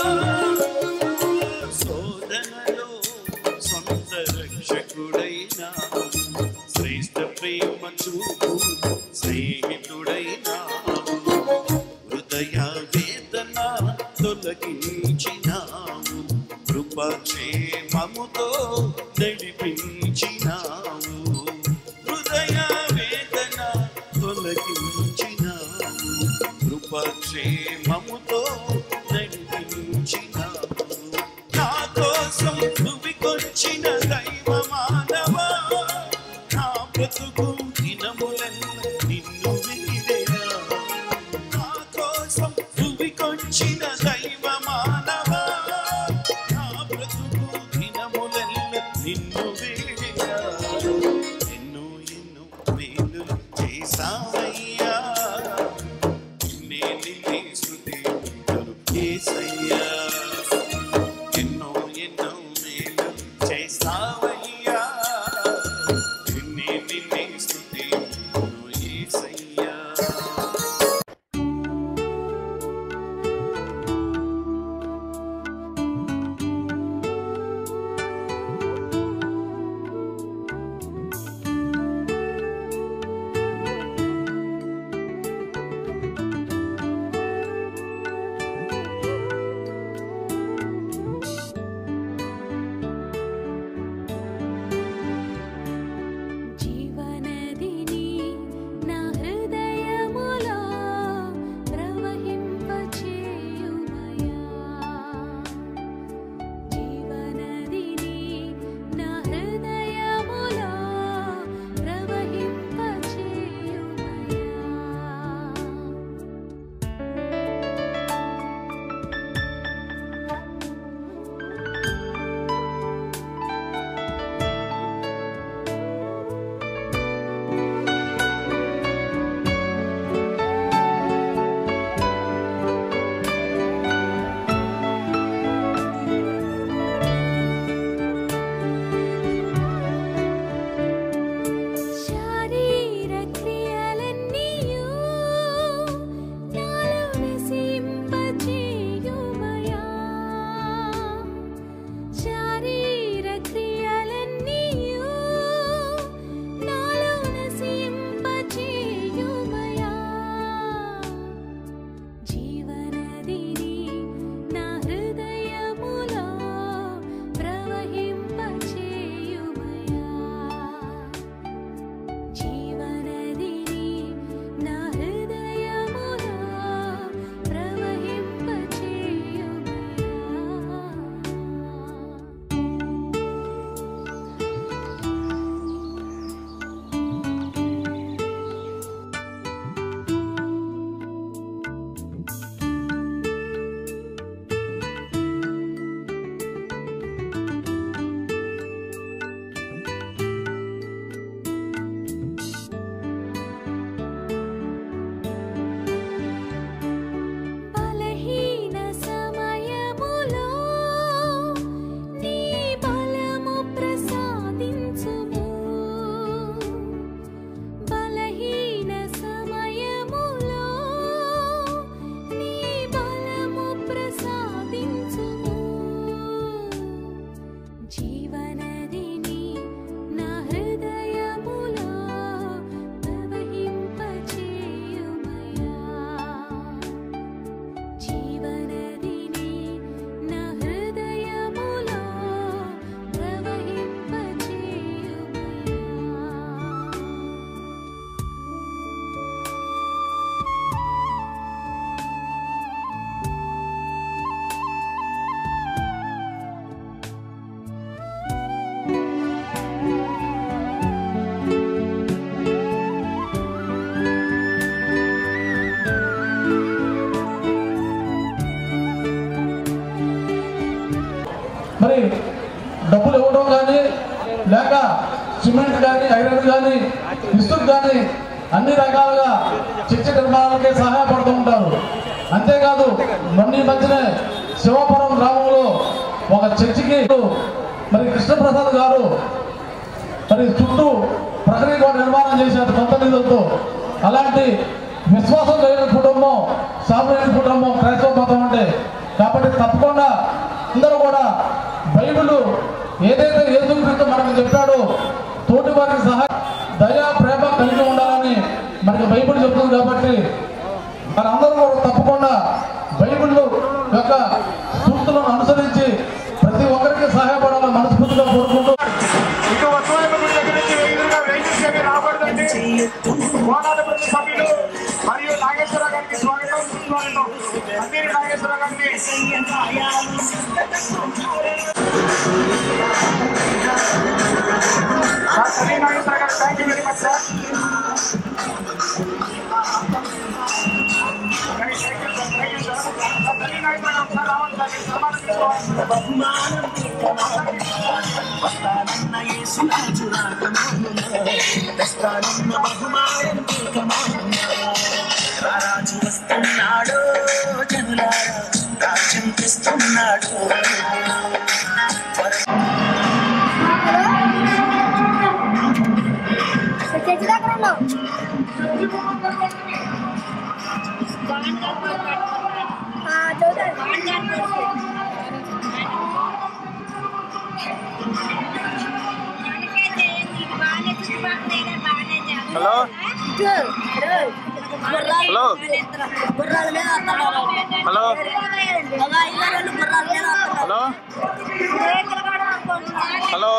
శోధనలో సొంత రక్షకుడైనావు శ్రేష్ఠ ప్రేమ చూపు స్నేహితుడైనావు హృదయ వేదన తొలగించినావు కృపక్షేమముతో నడిపించినావు హృదయ వేదన తొలగించినావు కృపక్షేమముతో నడిపించినావు నా కోసం నువ్వికొచ్చిన దైవ మానవా నా బ్రతుకు దినములెల్ల నిన్ను వీడెనా నా కోసం నువ్వికొచ్చిన దైవ మానవా నా బ్రతుకు దినములెల్ల నిన్ను వీడెనా ఎన్నో ఎన్నో మేలు చేసావయ్యా నిన్నే నిన్నే స్తుతింతును యేసయ్యా ఎన్నో ఎన్నో మేలు చేసావయ్యా నిన్నే నిన్నే స్తుతింతును యేసయ్యా మరి డబ్బులు ఇవ్వడం కానీ లేక సిమెంట్ కానీ ఐరన్ కానీ ఇసుక కానీ అన్ని రకాలుగా చర్చి నిర్మాణాలకే సహాయపడుతూ ఉంటారు అంతేకాదు మొన్న ఈ మధ్యనే శివపురం గ్రామంలో ఒక చర్చికి మరి కృష్ణప్రసాద్ గారు మరి చుట్టూ ప్రహరీ గోడ నిర్మాణం చేశారు సొంత నిధులతో అలాంటి విశ్వాసం కలిగిన కుటుంబం సామాన్య కుటుంబం క్రైస్తవ మతం అంటే కాబట్టి తప్పకుండా అందరూ కూడా బైబిల్ ఏదైతే యేసుక్రీస్తు మనకు చెప్పాడో తోటి వారికి సహాయ దయా ప్రేమ కలిగి ఉండాలని మనకి బైబిల్ చెప్తుంది కాబట్టి మనందరూ కూడా తప్పకుండా బైబిల్ యొక్క సూక్తులను అనుసరించి ప్రతి ఒక్కరికి సహాయపడాలని మనస్ఫూర్తిగా కోరుకుంటూ ఇటు వస్తువుల దగ్గర నుంచి ఎదురుగా వేయించేసి రాబడదండి కోనాల ప్రతి సభ్యులు మరియు నాగేశ్వరరావు గారికి స్వాగతం సుస్వాగతం అందరి నాగేశ్వరరావు గారికి సార్ తల్లి నాగేశ్వరరావు గారు thank you very much sir తల్లి నాగేశ్వరరావు ఒకసారి రావాలి సార్ మీరు సన్మానం చేసుకోవాలి రాజు వస్తున్నాడు జనులారా రాజ్యం తెస్తున్నాడు చర్చి దగ్గర ఉన్నావు హలో హలో గుర్రాల మీద వస్తున్నాడు హలో ఒక ఇళ్ళ గుర్రాల మీద వస్తున్నాడు హలో హలో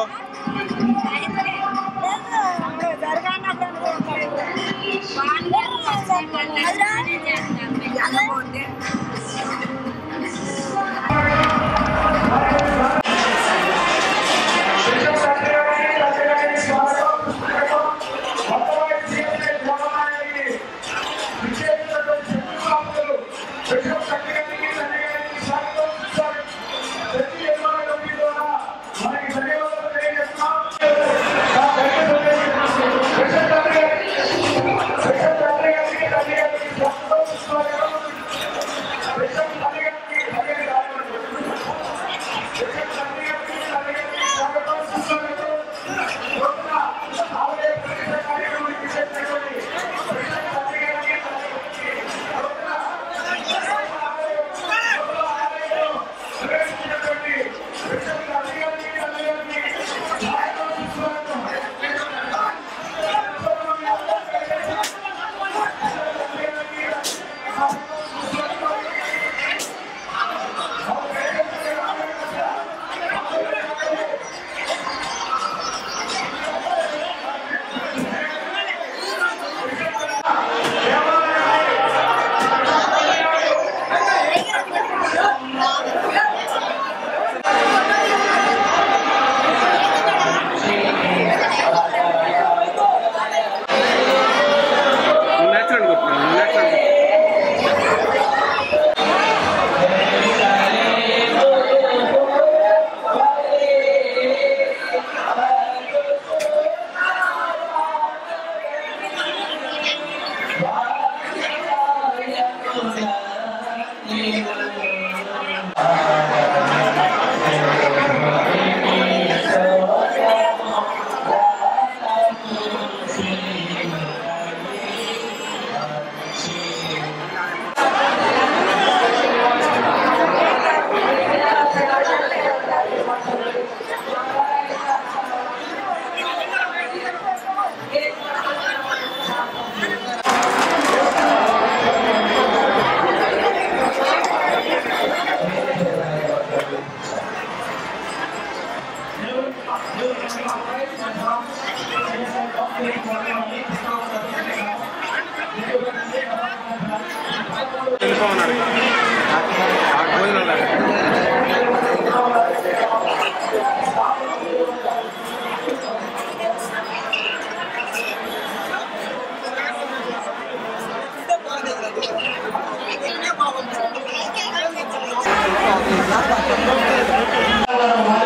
బాగుంది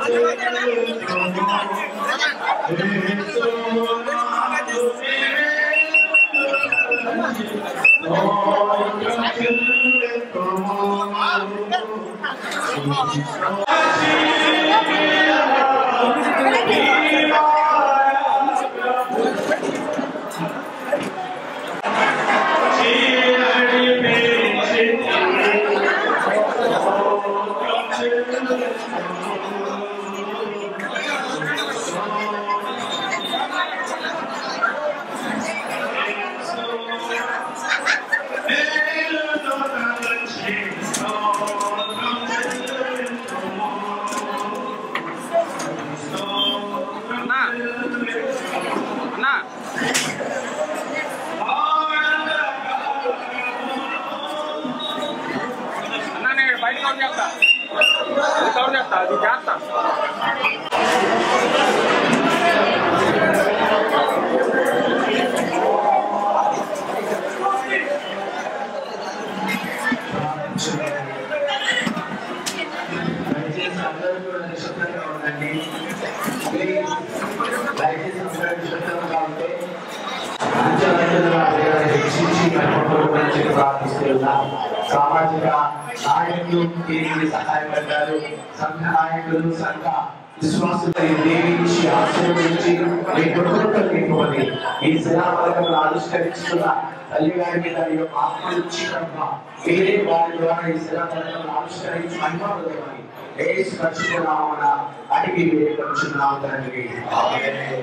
దయచేసి అందరూ కూడా నిశ్శబ్దంగా ఉండండి ప్లీజ్ దయచేసి అందరూ నిశ్శబ్దంగా ఉంటే అంచెలంచెలుగా దేవుని హెచ్చించి కనుగొనడానికి ప్రార్థిస్తున్నా సామాజిక నాయకులు దీనికి సహాయపడ్డారు సంఘ నాయకులు సంఘ విశ్వాసులు దీవించి ఆశీర్వదించి మీ కుటుంబంతో నింపుకొని ఈ శిలాపథకంలో ఆవిష్కరిస్తున్న తల్లి గారి మీద ఈ యొక్క ఆత్మనిచ్చి కనుక మీరే వారి ద్వారా ఈ శిలాపథకంలో ఆవిష్కరించి మహిమపడమని ఏసు పరిశుభ్రనామన అడిగి వేడుకొచ్చున్నాము తండ్రి ఆమేన్.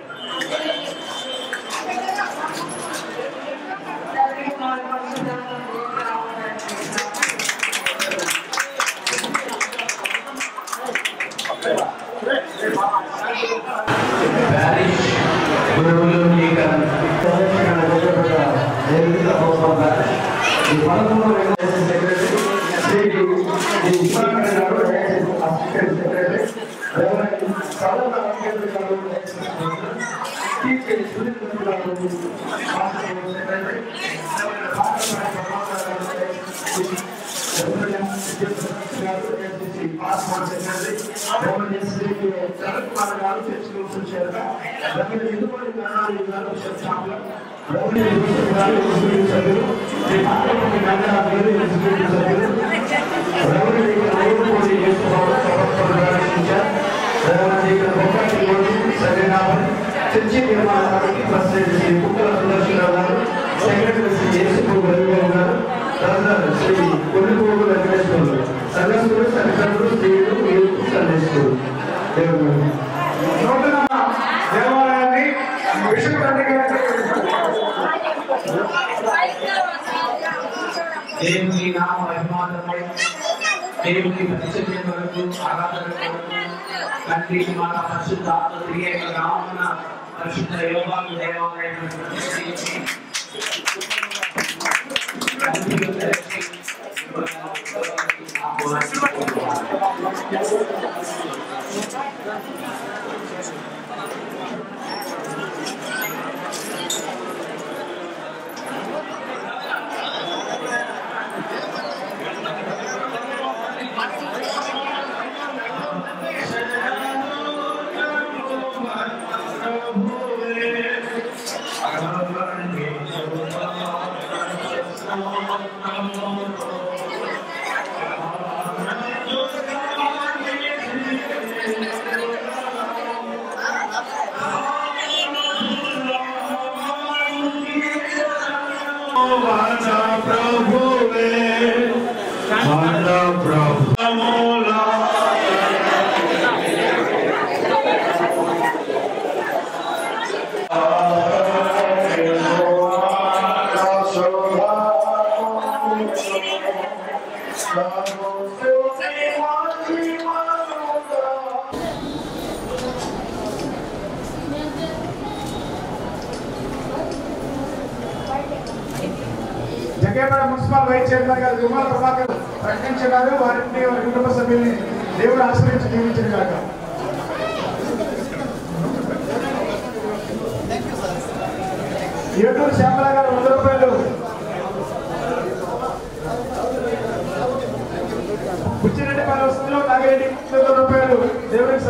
ప్యారిష్ గురువులు లేక ప్రదర్శన జరగబడ్డ నిర్మిత కోసం ఈ పదకొండు సెక్రటరీ శ్రీ శ్రీ విశ్వనాథ్ గారు assistant secretary reverend Sadana Ambedkar గారు టీచర్ సునీల్ కుమార్ గారు మాస్టర్ సెక్రటరీ రెవరెండ్ భారత ప్రమాణ గారు చర్చి నిర్మాణానికి ప్రెసిడెంట్ శ్రీ కుక్కల సుదర్శనరావు గారు సెక్రటరీ శ్రీ యేసుపు రవిబాబు గారు తహసీల్దార్ శ్రీ కొల్లిపోగు వెంకటేశ్వరులు సంఘస్థులు సంఘటనలు స్త్రీలు యూత్ సండే స్కూల్ దేవుడు నూతన దేవాలయాన్ని బిషప్ తండ్రి గారికి దేవుని నామ మహిమార్థమై దేవుని పరిచర్య కొరకు ఆరాధన కొరకు తండ్రి మన పరిశుద్ధ త్రియేక నామన పరిశుద్ధ యోగాలు దేవాలయం ప్రతిష్ఠించి తండ్రి తెరచి ప్రభువే మన ప్రభువులా జగ్గేపేట మున్సిపల్ వైస్ చైర్మన్ గారు దుమ్మల ప్రభాకర్ ప్రకటించినారు వారిని వారి కుటుంబ సభ్యుల్ని దేవుడు ఆశ్రయించి దీవించిన కాక ఏటూరు శ్యామల గారు వంద రూపాయలు పుచ్చిరెడ్డి పని వస్తుందో నాగరెడ్డి వంద రూపాయలు దేవుడికి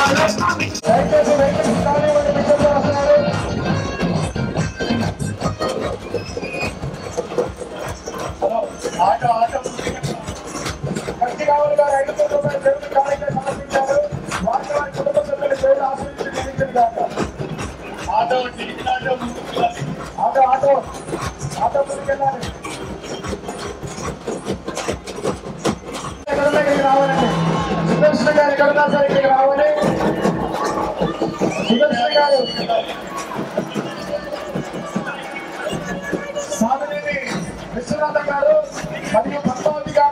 దయచేసి వెంకటేశ్వర స్వామి వారి బిషప్ గారు వస్తున్నారు ఆటో ఆటో కత్తి కావాలి గారు ఐదు వందల రూపాయలు దేవుడి కార్యక్రమం సమర్పించారు వారి వారి కుటుంబ సభ్యులు దేవుడు ఆశీర్వదించి జీవించండి గాక. ఆటో టికెట్ ఆటో ముందుకు వెళ్ళాలి. ఆటో ఆటో ఆటో ముందుకెళ్ళాలి ఎక్కడ దగ్గరికి రావాలండి సుదర్శన గారు ఎక్కడ ఉన్నారు సార్ ఇక్కడికి రావాలి సుదర్శన గారు సాధనేని విశ్వనాథ గారు మరియు పద్మావతి గారు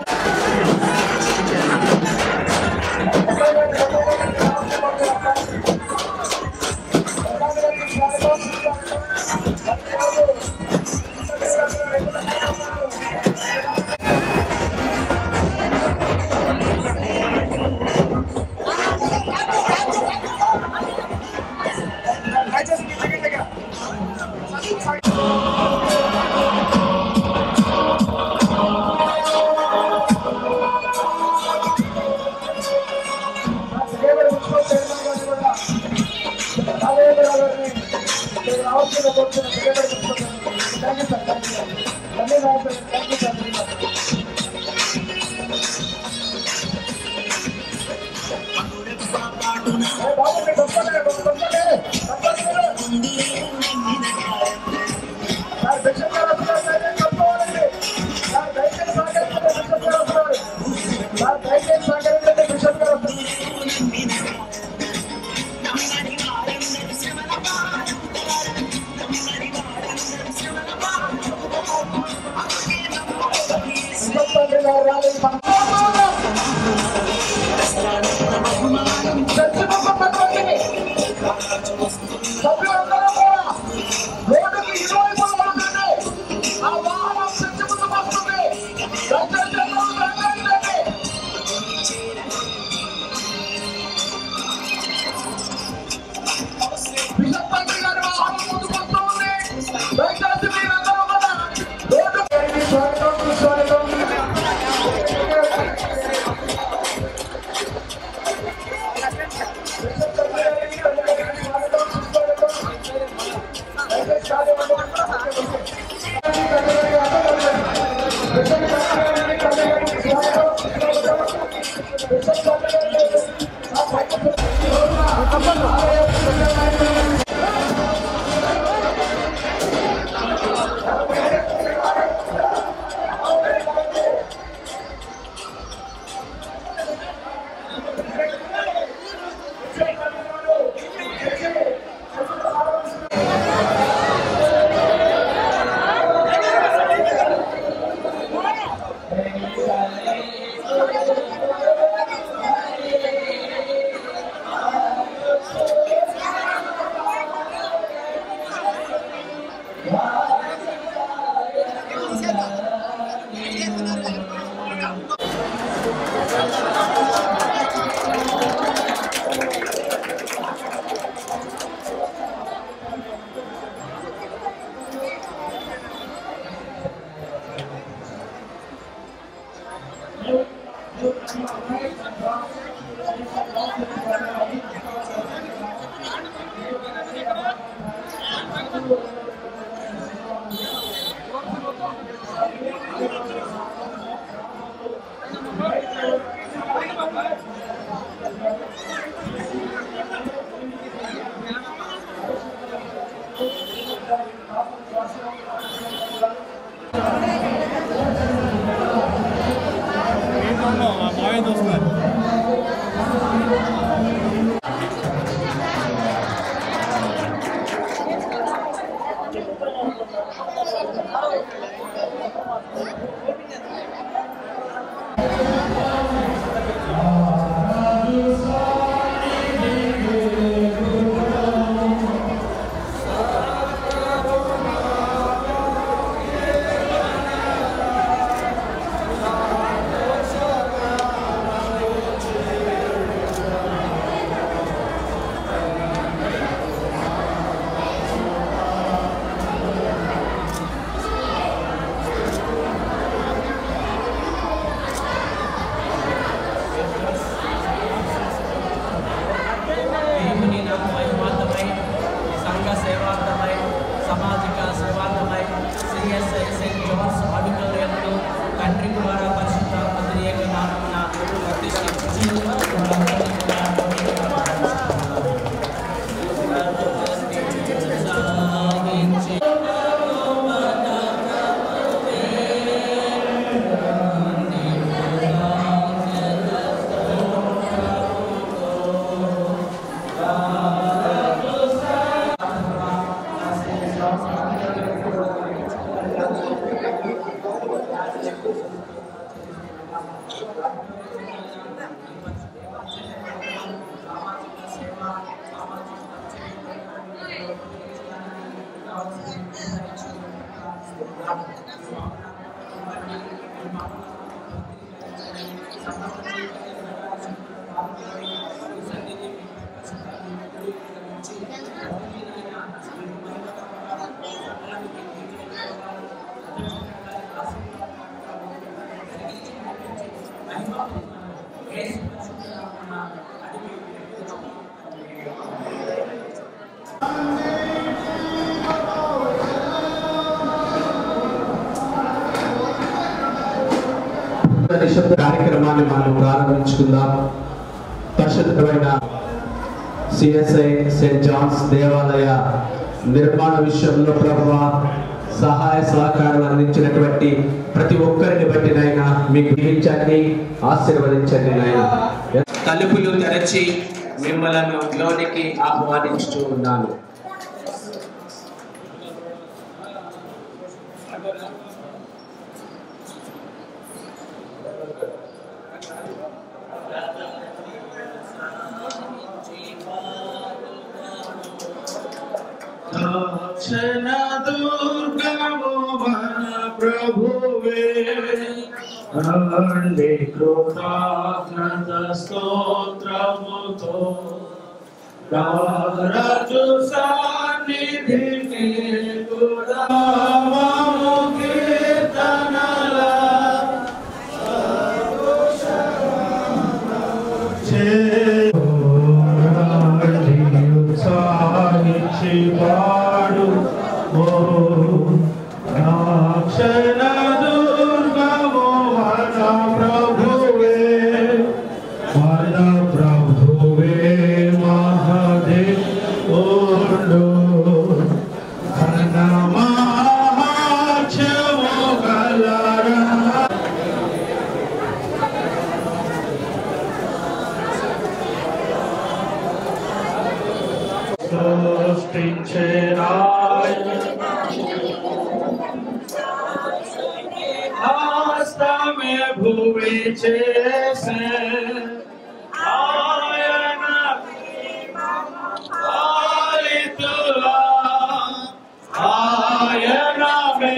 ఆ నిశ్శబ్ద కార్యక్రమాన్ని మనం ప్రారంభించుకుందాం పరిశుద్ధమైన సిఎస్ఐ సెయింట్ జాన్స్ దేవాలయ నిర్మాణ విషయంలో ప్రభు సహాయ సహకారాలు అందించినటువంటి ప్రతి ఒక్కరిని బట్టి నాయన మీకు దీవించండి ఆశీర్వదించండి నాయన తలుపులు తెరచి మిమ్మలను లోనికి ఆహ్వానించుతూ ఉన్నాను దక్షిణ దుర్గము మన ప్రభువే రండి కృతజ్ఞత స్తోత్రముతో రాజు సన్నిధికి కుదామము కీర్తనల సాహించి పాడు ఓ రాక్షణ దుర్గము మన ప్రభువే మన ప్రభువే మహదే ఓడు ఘన మహాక్షము గలరా హస్తమే భూమి చేసే ఆయన పాలితులా ఆయన మే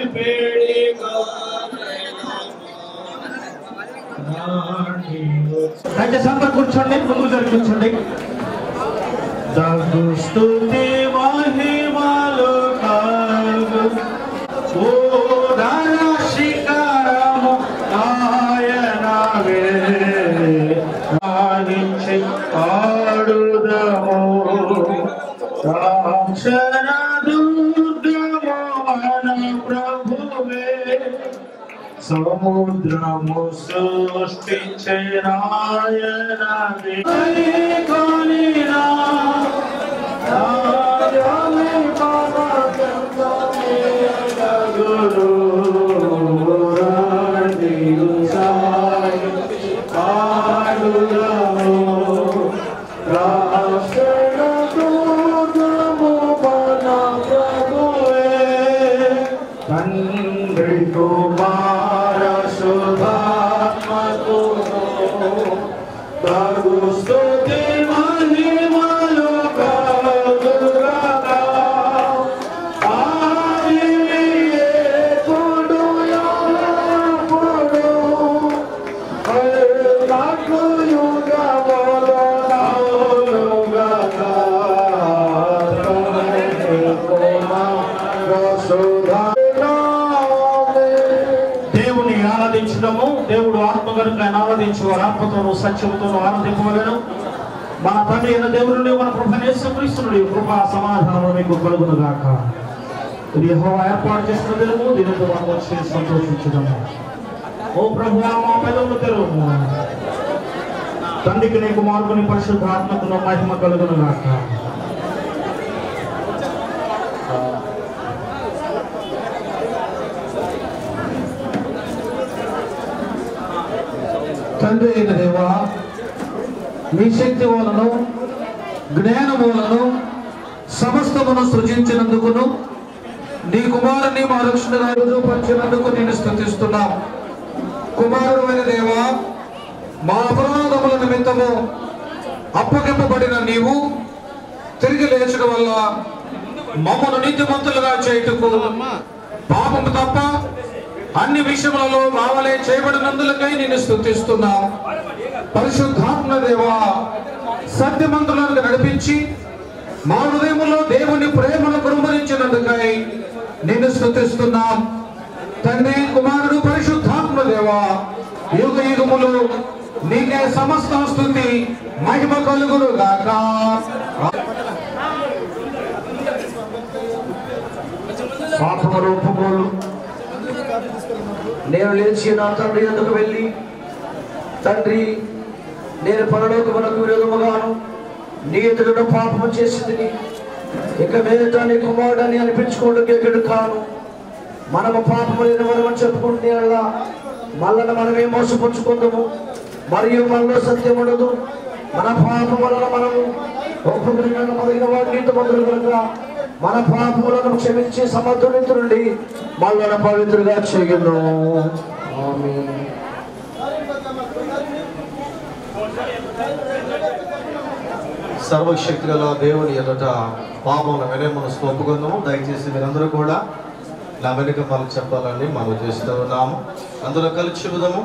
దయచేసి అందరూ కూర్చోండి ముందు జరిగి కూర్చోండి దగ్గు స్తుతి మహిమలు కలుగు ఓ ధర శిఖరము ఆయనవే ఆగించి ఆడుదము రాక్షణ దుర్గము మన ప్రభువే సముద్రము సృష్టించిన ఆయనది కొనినా రాజమే గురు రాజు సాయి పాడుదము రాష్ట్ర దుర్గము మన ప్రభువే తండ్రి కుమార శుభాత్మకు తగు స్తుతి మహిమలు కలుగుగా ఆదివి ఎప్పుడు ఎప్పుడు నాకు యుగములో నౌలుగా దేవుని ఆరాధించడము దేవుడు ఆత్మ కనుక ఆయన ఆరాధించు వారు ఆత్మతోను సత్యముతోను ఆరాధింపవలను మన తండ్రి అయిన దేవుడు మన ప్రభు క్రీస్తునుడి కృపా సమాధానం మీకు కలుగును గాక ఇది యెహోవా ఏర్పాటు చేసిన దినము దీనితో మనం వచ్చి సంతోషించడము ఓ ప్రభు మా పెదవులు తెరువు తండ్రికి నీ కుమారుని పరిశుద్ధ ఆత్మకును మహిమ కలుగును గాక తండ్రి అయిన దేవా మీ శక్తి వలన జ్ఞానము వలన సమస్తమును సృజించినందుకును నీ కుమారుని మా రక్షణగా రుజువుపరిచినందుకు నేను స్థుతిస్తున్నాం కుమారుడు అయిన దేవా మా అపరాధముల నిమిత్తము అప్పగింపబడిన నీవు తిరిగి లేచడం వల్ల మమ్మను నీతిమంతులుగా చేయుటకు పాపము తప్ప అన్ని విషయములలో మావలే చేయబడినందులకై నేను స్థుతిస్తున్నాం పరిశుద్ధాత్మ దేవా సత్యమంతులను నడిపించి మా హృదయములో దేవుని ప్రేమను కురుమరించినందుకై నేను స్థుతిస్తున్నాం తండ్రి కుమారుడు పరిశుద్ధాత్మ దేవా యుగ యుగములు నీకే సమస్త స్థుతి మహిమ కలుగును గాక పాపములు ఒప్పుకోలు నేను లేచి నా తండ్రి ఎందుకు వెళ్ళి తండ్రి నేను పరలోకమునకు విరోధముగాను నీ ఎదురును పాపము చేసింది ఇక మీద నీ కుమారుడని అనిపించుకోవడానికి ఎక్కడు కాను మనము పాపము లేని వరమని చెప్పుకుంటే అలా మళ్ళను మనమే మోసపుచ్చుకుందాము మరియు మనలో సత్యం ఉండదు మన పాపం వలన మనము ఒప్పుకున్న మొదలైన వాడు నీతి మందులు కనుక మన పాపములను క్షమించి సమర్థునితు నుండి మళ్ళన పవిత్రుగా చేయను ఆమేన్. సర్వశక్తి గల దేవుని ఎదుట పాపముల వెనే మనసు ఒప్పుకుందాము దయచేసి మీరందరూ కూడా నా వెనుక మనం చెప్పాలని మనం చేస్తూ ఉన్నాము అందులో కలిసి చెబుదాము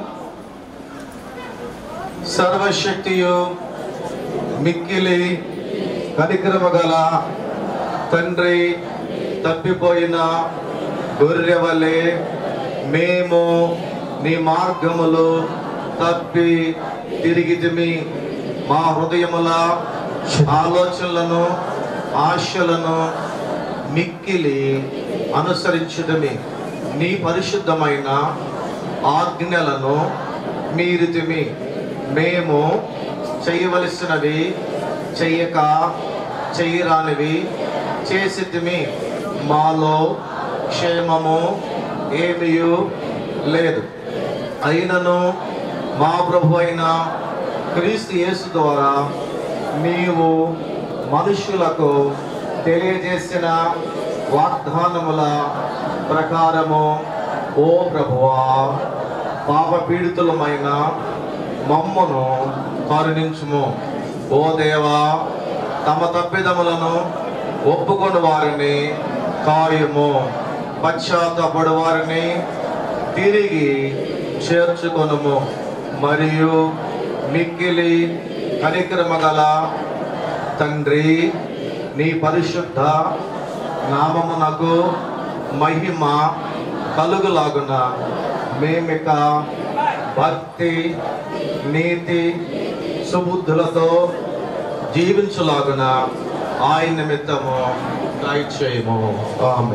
సర్వశక్తియు మిక్కిలి కనికరమ గల తండ్రి తప్పిపోయిన గొర్రె వలె మేము నీ మార్గములు తప్పి తిరిగితిమి మా హృదయముల ఆలోచనలను ఆశలను మిక్కిలి అనుసరించుటమి నీ పరిశుద్ధమైన ఆజ్ఞలను మీరితిమి మేము చేయవలసినవి చెయ్యక చెయ్యరానివి చేసితిమి మాలో క్షేమము ఏమీయు లేదు అయినను మా ప్రభు అయిన క్రీస్తు యేసు ద్వారా నీవు మనుషులకు తెలియజేసిన వాగ్దానముల ప్రకారము ఓ ప్రభువా పాప పీడితులమైన మమ్మను కరుణించుము ఓ దేవా తమ తప్పిదములను ఒప్పుకొని వారిని కాయము పశ్చాత్తపడు వారిని తిరిగి చేర్చుకొనుము మరియు మిక్కిలి కనికరమగల తండ్రి నీ పరిశుద్ధ నామమునకు మహిమ కలుగులాగున మేమిక భక్తి నీతి సుబుద్ధులతో జీవించులాగున ఆయన నిమిత్తము దయచేయము ఆమె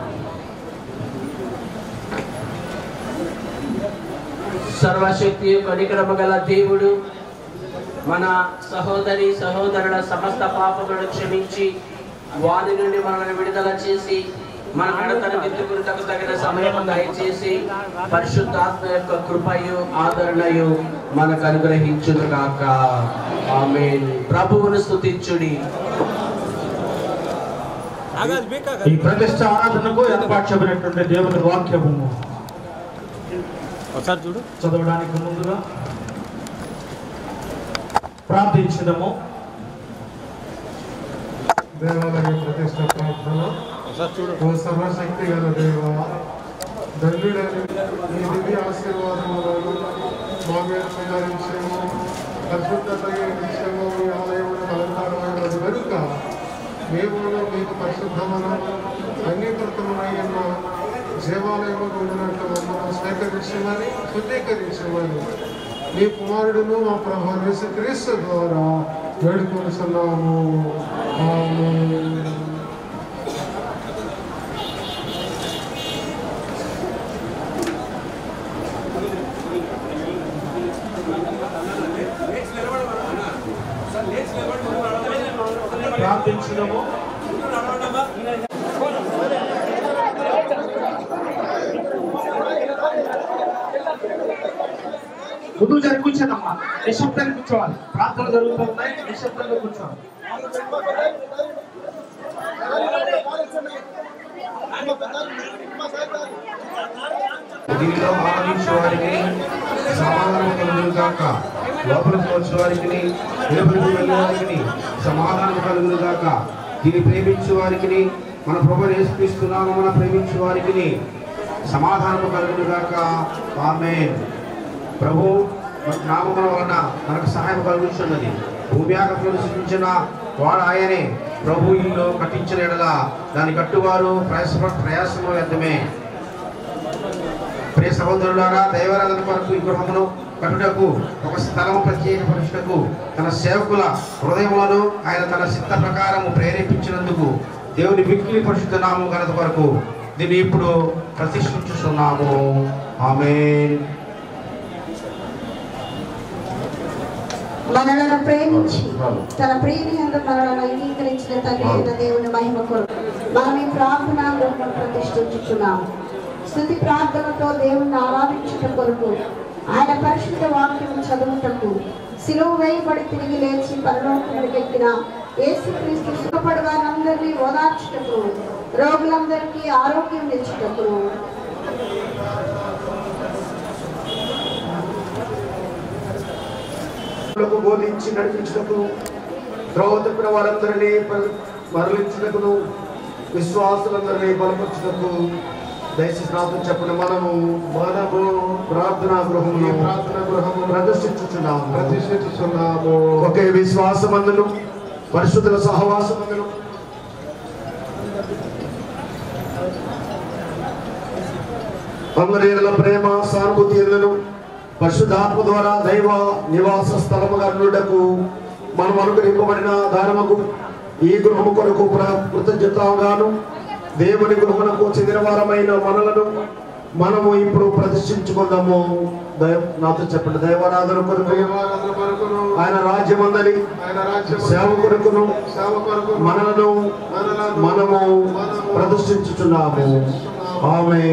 సర్వశక్తి కనికరమ గల దేవుడు మన సహోదరి సహోదరుల సమస్త పాపములను క్షమించి వారి నుండి మనల్ని విడుదల చేసి మన నడతను దిద్దుకున్నటకు తగిన సమయం దయచేసి పరిశుద్ధాత్మ యొక్క కృపయు ఆదరణయు మనకు అనుగ్రహించును కాక ఆమేన్ ప్రభువును స్తుతించుడి ఈ ప్రతిష్ట ఆరాధనకు ఏర్పాటు చేయబడినటువంటి దేవుని వాక్యము ఒకసారి చూడు చదవడానికి ముందుగా ప్రార్థించడము దేవాలయ ప్రతిష్ట ప్రార్థన ఒకసారి చూడు ఓ సర్వశక్తి గల దేవ దండుడని నీ దివ్య ఆశీర్వాదములను మా మీద సంహరించము పరిశుద్ధత విషయము మీ ఆలయమును అలంకారమైనది కనుక మేమును మీకు పరిశుద్ధమును అంగీకృతమునయ్యన్న దేవాలయము ఉండినట్టు మమ్మల్ని స్వీకరించమని శుద్ధీకరించమని నీ కుమారుడును మా ప్రభు క్రీస్తు ద్వారా వేడుకొనుచున్నాము ఆమేన్. ప్రార్థించడము ముందు జరి కూర్చోదమ్మా నిశ్శబ్దంగా కూర్చోవాలి ప్రార్థన జరుగుతూ ఉన్నాయి నిశ్శబ్దంగా కూర్చోవాలి దీనిలో ఆనందించే వారికి సమాధానం కలుగును గాక లోపలికి వచ్చే వారికి వెలుపలికి వెళ్ళే వారికి సమాధానం కలుగును గాక దీన్ని ప్రేమించే వారికి మన ప్రభు యేసుక్రీస్తున్నాము మన ప్రేమించే వారికి సమాధానము కలుగును గాక ఆమె ప్రభు నామముల వలన మనకు సహాయం కలుగుతున్నది భూమి ఆకాశంలో సృష్టించిన వాడు ఆయనే ప్రభు ఇల్లు కట్టించిన ఎడల దాని కట్టువారు ప్రయాస ప్రయాసము వ్యర్థమే ప్రియ సహోదరులారా దైవరాధన కొరకు ఈ గృహమును కట్టుటకు ఒక స్థలము ప్రత్యేక పరుషుటకు తన సేవకుల హృదయములను ఆయన తన సిద్ధ ప్రకారము ప్రేరేపించినందుకు దేవుని మిక్కిలి పరిశుద్ధ నామం ఘనత కొరకు దీన్ని ఇప్పుడు ప్రతిష్ఠించుతున్నాము ఆమేన్ మనలను ప్రేమించి తన ప్రేమి అందు మనలను అంగీకరించిన తండ్రి అయిన దేవుని మహిమ కొరకు మనం ఈ ప్రార్థనా గృహం ప్రతిష్ఠించుచున్నాము స్థుతి ప్రార్థనతో దేవుణ్ణి ఆరాధించుట కొరకు ఆయన పరిశుద్ధ వాక్యం చదువుటకు సిలువ వేయబడి తిరిగి లేచి పరలోకములకు ఎక్కిన యేసుక్రీస్తు సుఖపడు వారందరినీ ఓదార్చుటకు రోగులందరికీ ఆరోగ్యం తెచ్చుటకు లకు బోధించి నడిపించుటకు ద్రౌతకుల వారందరినీ ప- మరలించుటకును విశ్వాసులందరినీ బలపరచుటకు దయచేసి నాతో చెప్పండి మనము మనము ప్రార్థనా గృహము ప్రార్థనా గృహము ప్రదర్శించుచున్నాము ప్రతిష్ఠించుచున్నాము ఒకే విశ్వాసమందును పరిశుద్ధుల సహవాసమందును అందరిల ప్రేమ సానుభూతి ఎల్లను పరిశుద్ధాత్మ ద్వారా దైవ నివాస స్థలముగా నుండకు మనం అనుగ్రహింపబడిన దానముకు ఈ గృహము కొరకు ప్ర- కృతజ్ఞతగాను దేవుని గృహమునకు చెందిన వారమైన మనలను మనము ఇప్పుడు ప్రతిష్ఠించుకుందాము దైవ నాతో చెప్పండి దైవారాధన కొరకు ఆయన రాజ్యమందలి సేవ కొరకును మనలను మనము ప్రతిష్ఠించుచున్నాము ఆమె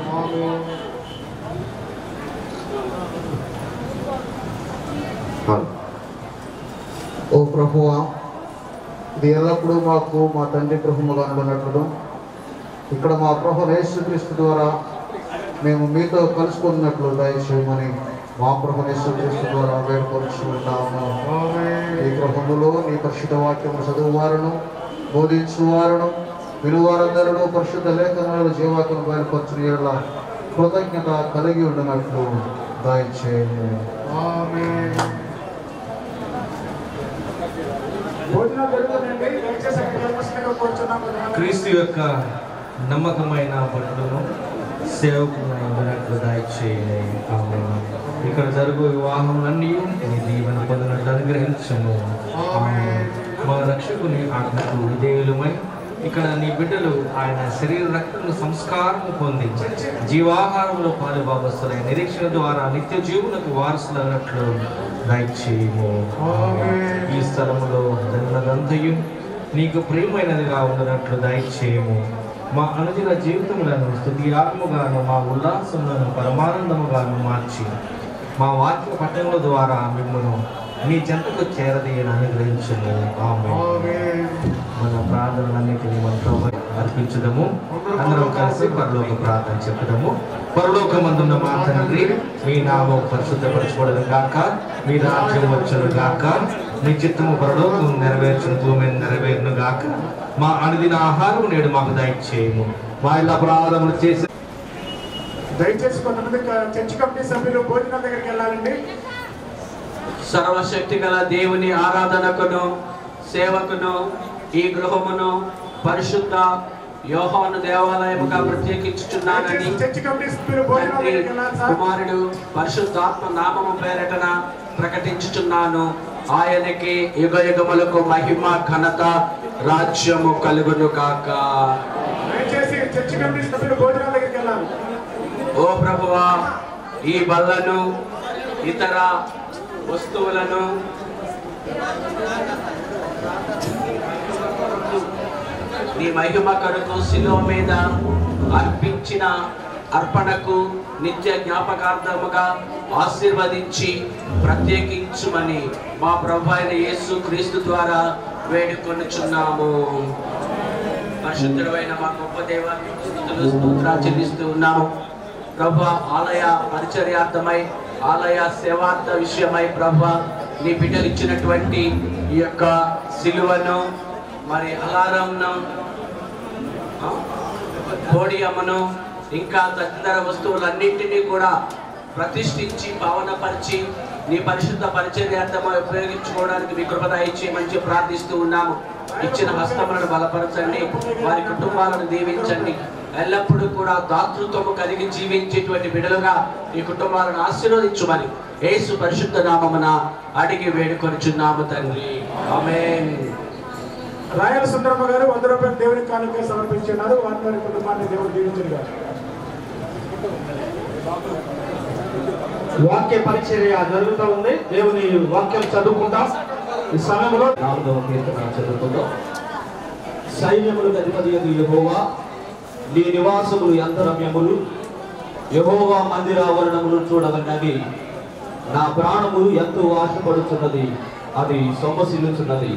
ఓ ప్రభువా ఇది ఎల్లప్పుడూ మాకు మా తండ్రి గృహముగా అనుకున్నట్లు ఇక్కడ మా ప్రభు యేసుక్రీస్తు ద్వారా మేము మీతో కలుసుకున్నట్లు దయచేయమని మా ప్రభు యేసుక్రీస్తు ద్వారా వేడుకొచ్చున్నాము ఈ గృహములో నీ పరిశుద్ధ వాక్యము చదువువారును బోధించువారును విలువారందరూ పరిశుద్ధ లేఖనాలు జీవాకును బయలుపరచుని ఎడల కృతజ్ఞత కలిగి ఉండినట్లు దయచేయము భోజనం జరుగుతుందండి దయచేసి అక్కడ వెళ్ళవలసిందిగా కోరుచున్నాము క్రీస్తు యొక్క నమ్మకమైన భటులను సేవకులైనట్లు దయచేయండి ఆమేన్. ఇక్కడ జరుగు వివాహములన్నీ నీ దీవెన పొందినట్లు అనుగ్రహించము ఆమేన్. మా రక్షకుని ఆజ్ఞకు విధేయులమై ఇక్కడ నీ బిడ్డలు ఆయన శరీర రక్తము సంస్కారము పొంది జీవాహారంలో పాలు భాగస్తులై నిరీక్షణ ద్వారా నిత్య జీవులకు వారసులైనట్లు దయచేయము ఈ స్థలములో జన్మదంతయు నీకు ప్రియమైనదిగా ఉండనట్లు దయచేయము మా అనుదిన జీవితములను స్థుతియాత్మగాను మా ఉల్లాసములను పరమానందముగాను మార్చి మా వాక్య పట్టణముల ద్వారా మిమ్మల్ని నీ చెంతకు చేరదీయని అనుగ్రహించము ఆమె మన ప్రార్థనలన్నిటినీ మనతో అర్పించదము అందరం కలిసి పరలోక ప్రార్థన చెప్పదము పరలోకమందున్న మా తండ్రి మీ నామం పరిశుద్ధపరచబడదు గాక మీ రాజ్యం వచ్చును గాక మీ చిత్తము పరలోకం నెరవేర్చును భూమి నెరవేరును గాక మా అనుదిన ఆహారం నేడు మాకు దయచేయము మా ఇళ్ళ అపరాధములు చేసి దయచేసి కొంతమంది క- చర్చ్ కమిటీ సభ్యులు భోజనం దగ్గరికి వెళ్ళాలండి సర్వశక్తి గల దేవుని ఆరాధనకును సేవకును ఈ గృహమును పరిశుద్ధ యోహాను దేవాలయముగా ప్రత్యేకించుచున్నానని చర్చ్ కమిటీ సభ్యులు భోజనం తండ్రి దగ్గరికి వెళ్ళాలి సార్ కుమారుడు పరిశుద్ధాత్మ నామము పేరటన ప్రకటించుచున్నాను ఆయనకి యుగ యుగములకు మహిమ ఘనత రాజ్యము కలుగును కాక దయచేసి చర్చ్ కమిటీ సభ్యులు భోజనం దగ్గరికి వెళ్ళాలి ఓ ప్రభువా ఈ బల్లను ఇతర వస్తువులను నీ మహిమ కొరకు శిలువ మీద అర్పించిన అర్పణకు నిత్య జ్ఞాపకార్థముగా ఆశీర్వదించి ప్రత్యేకించుమని మా ప్రభు అయిన యేసు క్రీస్తు ద్వారా వేడుకొనుచున్నాము పరిశుద్ధుడైన మా గొప్ప దేవ స్తుతులు స్తోత్రాలు చెల్లిస్తూ ఉన్నాము ప్రభు ఆలయ పరిచర్యార్థమై ఆలయ సేవార్థ విషయమై ప్రభు నీ బిడ్డలు ఇచ్చినటువంటి ఈ యొక్క సిలువను మరి అలారంను పోడియమ్మను ఇంకా తదితర వస్తువులన్నింటినీ కూడా ప్రతిష్ఠించి పావనపరిచి నీ పరిశుద్ధ పరిచర్యార్థమై ఉపయోగించుకోవడానికి మీ కృపద ఇచ్చి మంచి ప్రార్థిస్తూ ఉన్నాము ఇచ్చిన హస్తములను బలపరచండి వారి కుటుంబాలను దీవించండి ఎల్లప్పుడూ కూడా దాతృత్వము కలిగి జీవించేటువంటి బిడలుగా ఈ కుటుంబాలను ఆశీర్వదించుమని యేసు పరిశుద్ధ నామమున అడిగి వేడుకొనిచున్నాము తండ్రి ఆమేన్ రాయల సుందరమ్మ గారు వంద రూపాయలు దేవునికి కానుక సమర్పించున్నారు వారి వారి కుటుంబాన్ని దేవుడు దీవించరు గారు వాక్య పరిచర్య జరుగుతూ ఉంది దేవుని వాక్యం చదువుకుంటాం ఈ సమయంలో నాలుగవ కీర్తన చదువుకుందాం సైన్యములకు అధిపతి యహోవా నీ నివాసములు ఎంత రమ్యములు యహోవా మందిరావరణములు చూడవన్నవి నా ప్రాణములు ఎంతో ఆశపడుచున్నది అది సొమ్మసిల్లుచున్నది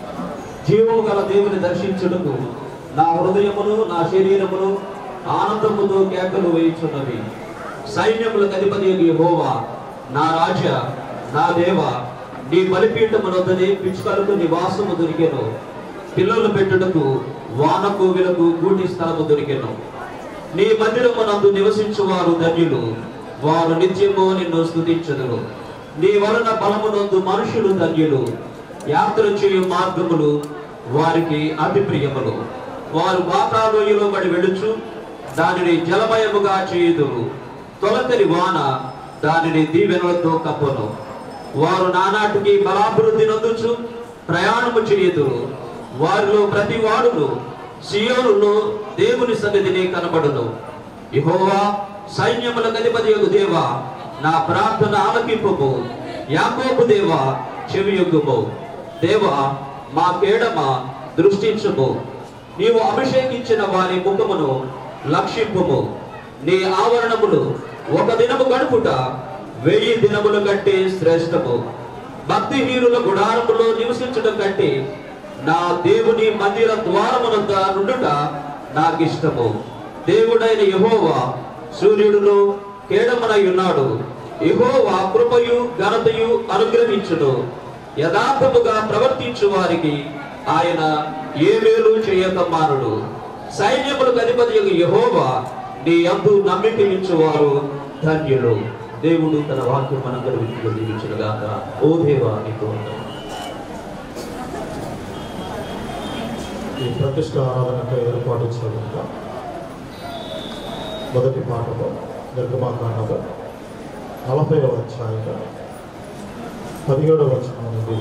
జీవము గల దేవుని దర్శించుటకు నా హృదయమును నా శరీరమును ఆనందముతో కేకలు వేయుచున్నవి సైన్యములకు అధిపతి యెహోవా నా రాజా నా దేవ నీ బలిపీఠమునొద్దనే పిచ్చుకలకు నివాసము దొరికెను పిల్లలు పెట్టుటకు వాన కోవిలకు గూటి స్థలము దొరికెను నీ మందిరమునందు నివసించువారు ధన్యులు వారు నిత్యము నిన్ను స్తుతించుదురు నీ వలన బలమునందు మనుషులు ధన్యులు యాత్ర చేయు మార్గములు వారికి అతి ప్రియములు వారు వాతాలోయలో పడి వెడుచు దానిని జలమయముగా చేయుదురు తొలకరి వాన దానిని దీవెనలతో కప్పును వారు నానాటికి బలాభివృద్ధి నొందుచు ప్రయాణము చేయుదురు వారిలో ప్రతి వాడును సియోనులో దేవుని సన్నిధిని కనబడును యెహోవా సైన్యముల అధిపతియగు దేవా నా ప్రార్థన ఆలకింపుము యాకోబు దేవా చెవియొగ్గుము దేవా మా కేడమ దృష్టించుము నీవు అభిషేకించిన వారి ముఖమును లక్షింపుము నీ ఆవరణములు ఒక దినము గడుపుట వెయ్యి దినముల కంటే శ్రేష్టము భక్తిహీనుల గుడారములో నివసించడం కంటే నా దేవుని మందిర ద్వారమునంద నుండుట నాకిష్టము దేవుడైన యెహోవా సూర్యుడును కేడమునై ఉన్నాడు యెహోవా కృపయు ఘనతయు అనుగ్రహించును యథార్థముగా ప్రవర్తించు వారికి ఆయన ఏ మేలు చేయక మానుడు సైన్యములకు అధిపతి యెహోవా నీ అందు నమ్మిక ఇచ్చువారు ధన్యులు దేవుడు తన వాక్యం మనందరూ విధిగా దీవించునుగాక ఓ దేవా నీకు వందనాలు. ఈ ప్రతిష్ట ఆరాధనకు ఏర్పాటు చేయకుండా మొదటి పాఠము నిర్గమాకాండము నలభైవ అధ్యాయంగా పదిహేడవ వచనం నుండి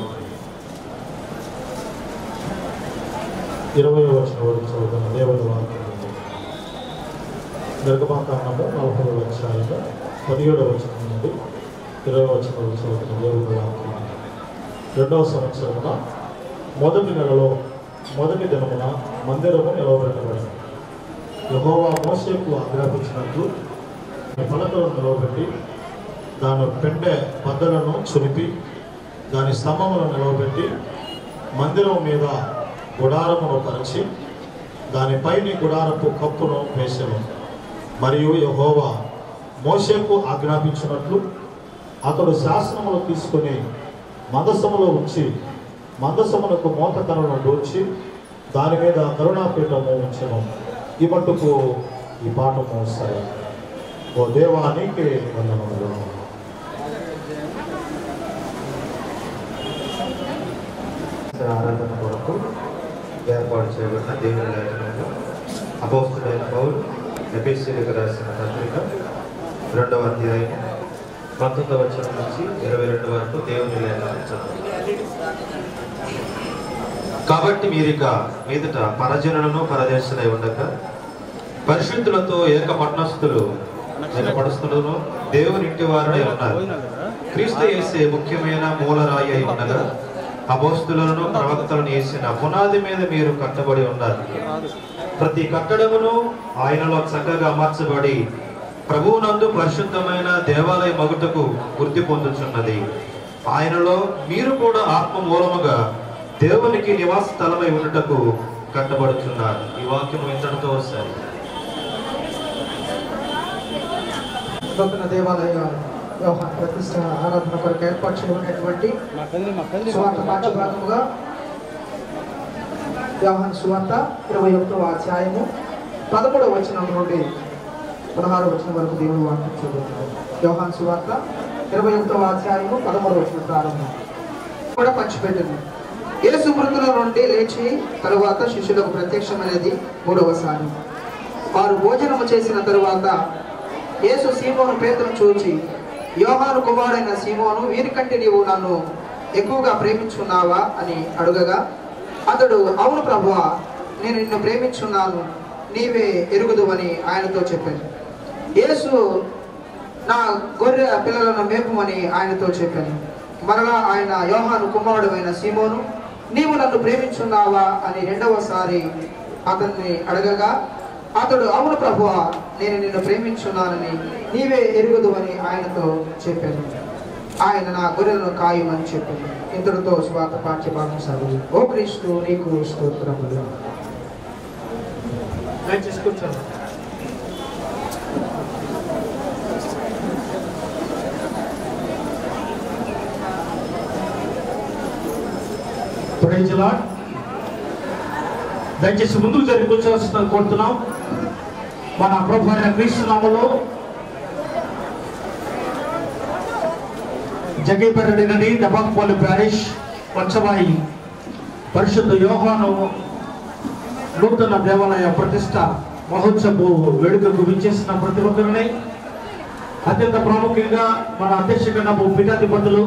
ఇరవై వచనం వరకు చదువుతున్న దేవుని వాక్యం ఉంది. నిర్గమాకాండము నలభైవ అధ్యాయంగా పదిహేడవ వచనం నుండి ఇరవై వచనం వరకు చదువుతున్న దేవుని వాక్యం ఉంది. రెండవ సంవత్సరమున మొదటి నెలలో మొదటి దినమున మందిరము నిలవబెట్టబడింది యహోవా మోసేకు ఆజ్ఞాపించినట్లు పలకలను నిలవబెట్టి దాని పెండె బద్దలను చురిపి దాని స్తంభములను నిలవబెట్టి మందిరం మీద గుడారమును పరిచి దానిపైని గుడారపు కప్పును వేసెను మరియు యహోవా మోసేకు ఆజ్ఞాపించినట్లు అతడు శాసనములు తీసుకుని మందసములో ఉంచి మందసమునకు మోతకరను దోచి దాని మీద కరుణాపీఠము ఉంచెను ఈ మట్టుకు ఈ పాఠము సరే ఓ దేవా నీకే వందనములు ఆరాధన కొరకు ఏర్పాటు చేయబడిన దేవుని లేఖనంలో అపోస్తుడైన పౌలు ఎపిసిలకు రాసిన పత్రిక రెండవ అధ్యాయం పంతొమ్మిదవ వచనం నుంచి ఇరవై రెండు వరకు దేవుని లేఖనం చదువు కాబట్టి మీరిక మీదట పరజనులను పరదేశులై ఉండగా పరిశుద్ధులతో ఏక పట్టణస్థులు ఏకపడుస్తులను దేవుని ఇంటి వారులై ఉన్నారు క్రీస్తు వేసే ముఖ్యమైన మూలరాయి అయి ఉండగా అపోస్తులను ప్రవక్తలను వేసిన పునాది మీద మీరు కట్టబడి ఉన్నారు ప్రతి కట్టడమును ఆయనలో చక్కగా అమర్చబడి ప్రభువునందు పరిశుద్ధమైన దేవాలయ మగుటకు వృద్ధి పొందుచున్నది ఆయనలో మీరు కూడా ఆత్మ మూలముగా దేవునికి నివాస స్థలమై ఉండుటకు కట్టబడుచున్నారు ఈ వాక్యం ఇంతటితో సరి నూతన దేవాలయ వ్యవహార ప్రతిష్ట ఆరాధన కొరకు ఏర్పాటు చేయబడినటువంటి సువార్త పాఠ్య భాగముగా వ్యవహార సువార్త ఇరవై ఒకటవ అధ్యాయము పదమూడవ వచనం నుండి పదహారు వచనం వరకు దేవుని వాక్యం చదువుతున్నాం యోహాన్ సువార్త ఇరవై ఒకటవ అధ్యాయము పదమూడవ వచనం ప్రారంభం కూడా పంచిపెట్టింది యేసు మృతుల నుండి లేచి తరువాత శిష్యులకు ప్రత్యక్షమైనది మూడవసారి వారు భోజనము చేసిన తరువాత యేసు సీమోను పేతును చూచి యోహాను కుమారుడైన సీమోను వీరికంటే నీవు నన్ను ఎక్కువగా ప్రేమించున్నావా అని అడుగగా అతడు అవును ప్రభువా నేను నిన్ను ప్రేమించున్నాను నీవే ఎరుగుదువని ఆయనతో చెప్పాను యేసు నా గొర్రె పిల్లలను మేపమని ఆయనతో చెప్పాను మరలా ఆయన యోహాను కుమారుడు అయిన సీమోను నీవు నన్ను ప్రేమించున్నావా అని రెండవసారి అతన్ని అడగగా అతడు అవును ప్రభువా నేను నిన్ను ప్రేమించున్నానని నీవే ఎరుగుదు అని ఆయనతో చెప్పాను ఆయన నా గొర్రెలను కాయమని చెప్పాను ఇంతటితో స్వాత పాఠ్య భాగం చదువు ఓ క్రీస్తు నీకు స్తోత్రములు దయచేసి కూర్చోండి ప్రైజ్ లార్డ్ దయచేసి ముందుకు జరిగి కూర్చోవలసిన కోరుతున్నాం మన ప్రభు అయిన క్రీస్తు నామలో జగేపరడినని దబాక్పోలి ప్యారిష్ పంచబాయి పరిశుద్ధ యోహాను నూతన దేవాలయ ప్రతిష్ట మహోత్సవ వేడుకకు విచ్చేసిన ప్రతి ఒక్కరిని అత్యంత ప్రాముఖ్యంగా మన అధ్యక్ష నమ్ము పీఠాధిపతులు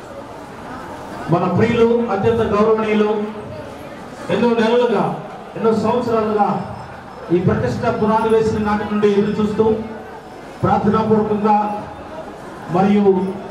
మన ప్రియులు అత్యంత గౌరవనీయులు ఎన్నో నెలలుగా ఎన్నో సంవత్సరాలుగా ఈ ప్రతిష్ట పునాది వేసిన నాటి నుండి ఎదురు చూస్తూ ప్రార్థనాపూర్వకంగా మరియు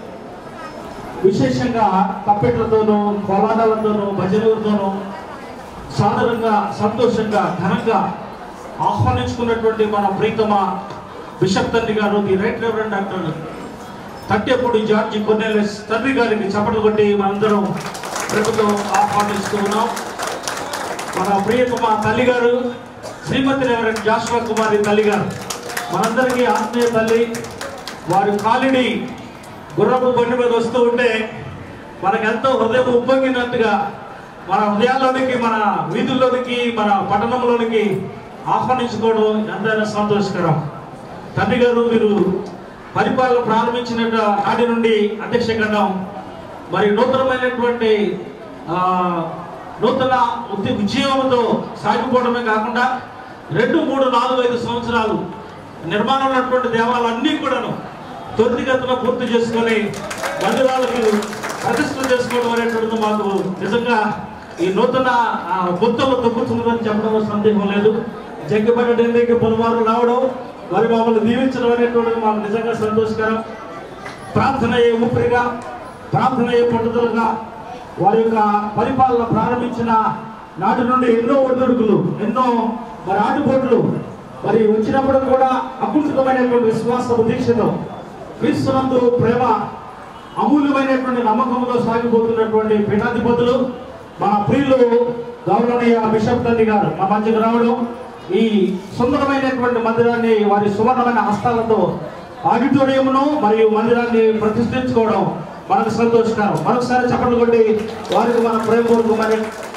విశేషంగా తప్పెట్లతోనూ కోలాటాలతోనూ భజనలతోనూ సాధారణంగా సంతోషంగా ఘనంగా ఆహ్వానించుకున్నటువంటి మన ప్రీతమ బిషప్ తండ్రి గారు the right reverend doctor Thattepudi George Cornelius తండ్రి గారికి చప్పట్లు కొట్టి మనందరం ప్రభుత్వం ఆహ్వానిస్తూ ఉన్నాం మన ప్రియతమ తల్లి గారు శ్రీమతి రెవరెండ్ జాషువా కుమారి తల్లి గారు మనందరికీ ఆత్మీయ తల్లి వారి కాలిని గుర్రపు బండి మీద వస్తూ ఉంటే మనకు ఎంతో హృదయం ఉప్పొంగినట్టుగా మన హృదయాల్లోనికి మన వీధుల్లోనికి మన పట్టణంలోనికి ఆహ్వానించుకోవడం ఎంతైనా సంతోషకరం తండ్రి గారు మీరు పరిపాలన ప్రారంభించిన నాటి నుండి అధ్యక్ష ఖండం మరి నూతనమైనటువంటి ఆ, నూతన ఉద్య- ఉద్యమంతో సాగిపోవడమే కాకుండా రెండు మూడు నాలుగు ఐదు సంవత్సరాలు నిర్మాణం ఉన్నటువంటి దేవాలయాలన్నీ కూడాను త్వరితగతిన పూర్తి చేసుకొని మందిరాలకు ప్రతిష్ట చేసుకోవడం అనేటువంటిది మాకు నిజంగా ఈ నూతన ఆ, గుర్తులు తొక్కుతున్నదని చెప్పడం సందేహం లేదు జగ్గిపల్లి ఢిల్లీకి పలుమారు రావడం వారి మమ్మల్ని దీవించడం అనేటువంటిది మాకు నిజంగా సంతోషకరం ప్రార్థన ఏ ఊపిరిగా ప్రార్థన ఏ పట్టుదలగా వారి యొక్క పరిపాలన ప్రారంభించిన నాటి నుండి ఎన్నో ఒడిదుడుకులు ఎన్నో మరి ఆటుపోట్లు మరి వచ్చినప్పుడు కూడా అకుంఠితమైనటువంటి విశ్వాసము దీక్షతో క్రీస్తునందు ప్రేమ అమూల్యమైనటువంటి నమ్మకంతో సాగిపోతున్నటువంటి పీఠాధిపతులు మన ప్రియులు గౌరవనీయ బిషప్ తండ్రి గారు మా మధ్యకు రావడం ఈ సుందరమైనటువంటి మందిరాన్ని వారి సువర్ణమైన హస్తాలతో ఆడిటోరియంను మరియు మందిరాన్ని ప్రతిష్ఠించుకోవడం మనకు సంతోషకరం మరొకసారి చెప్పండి కొట్టి వారికి మన ప్రేమపూర్వకమైన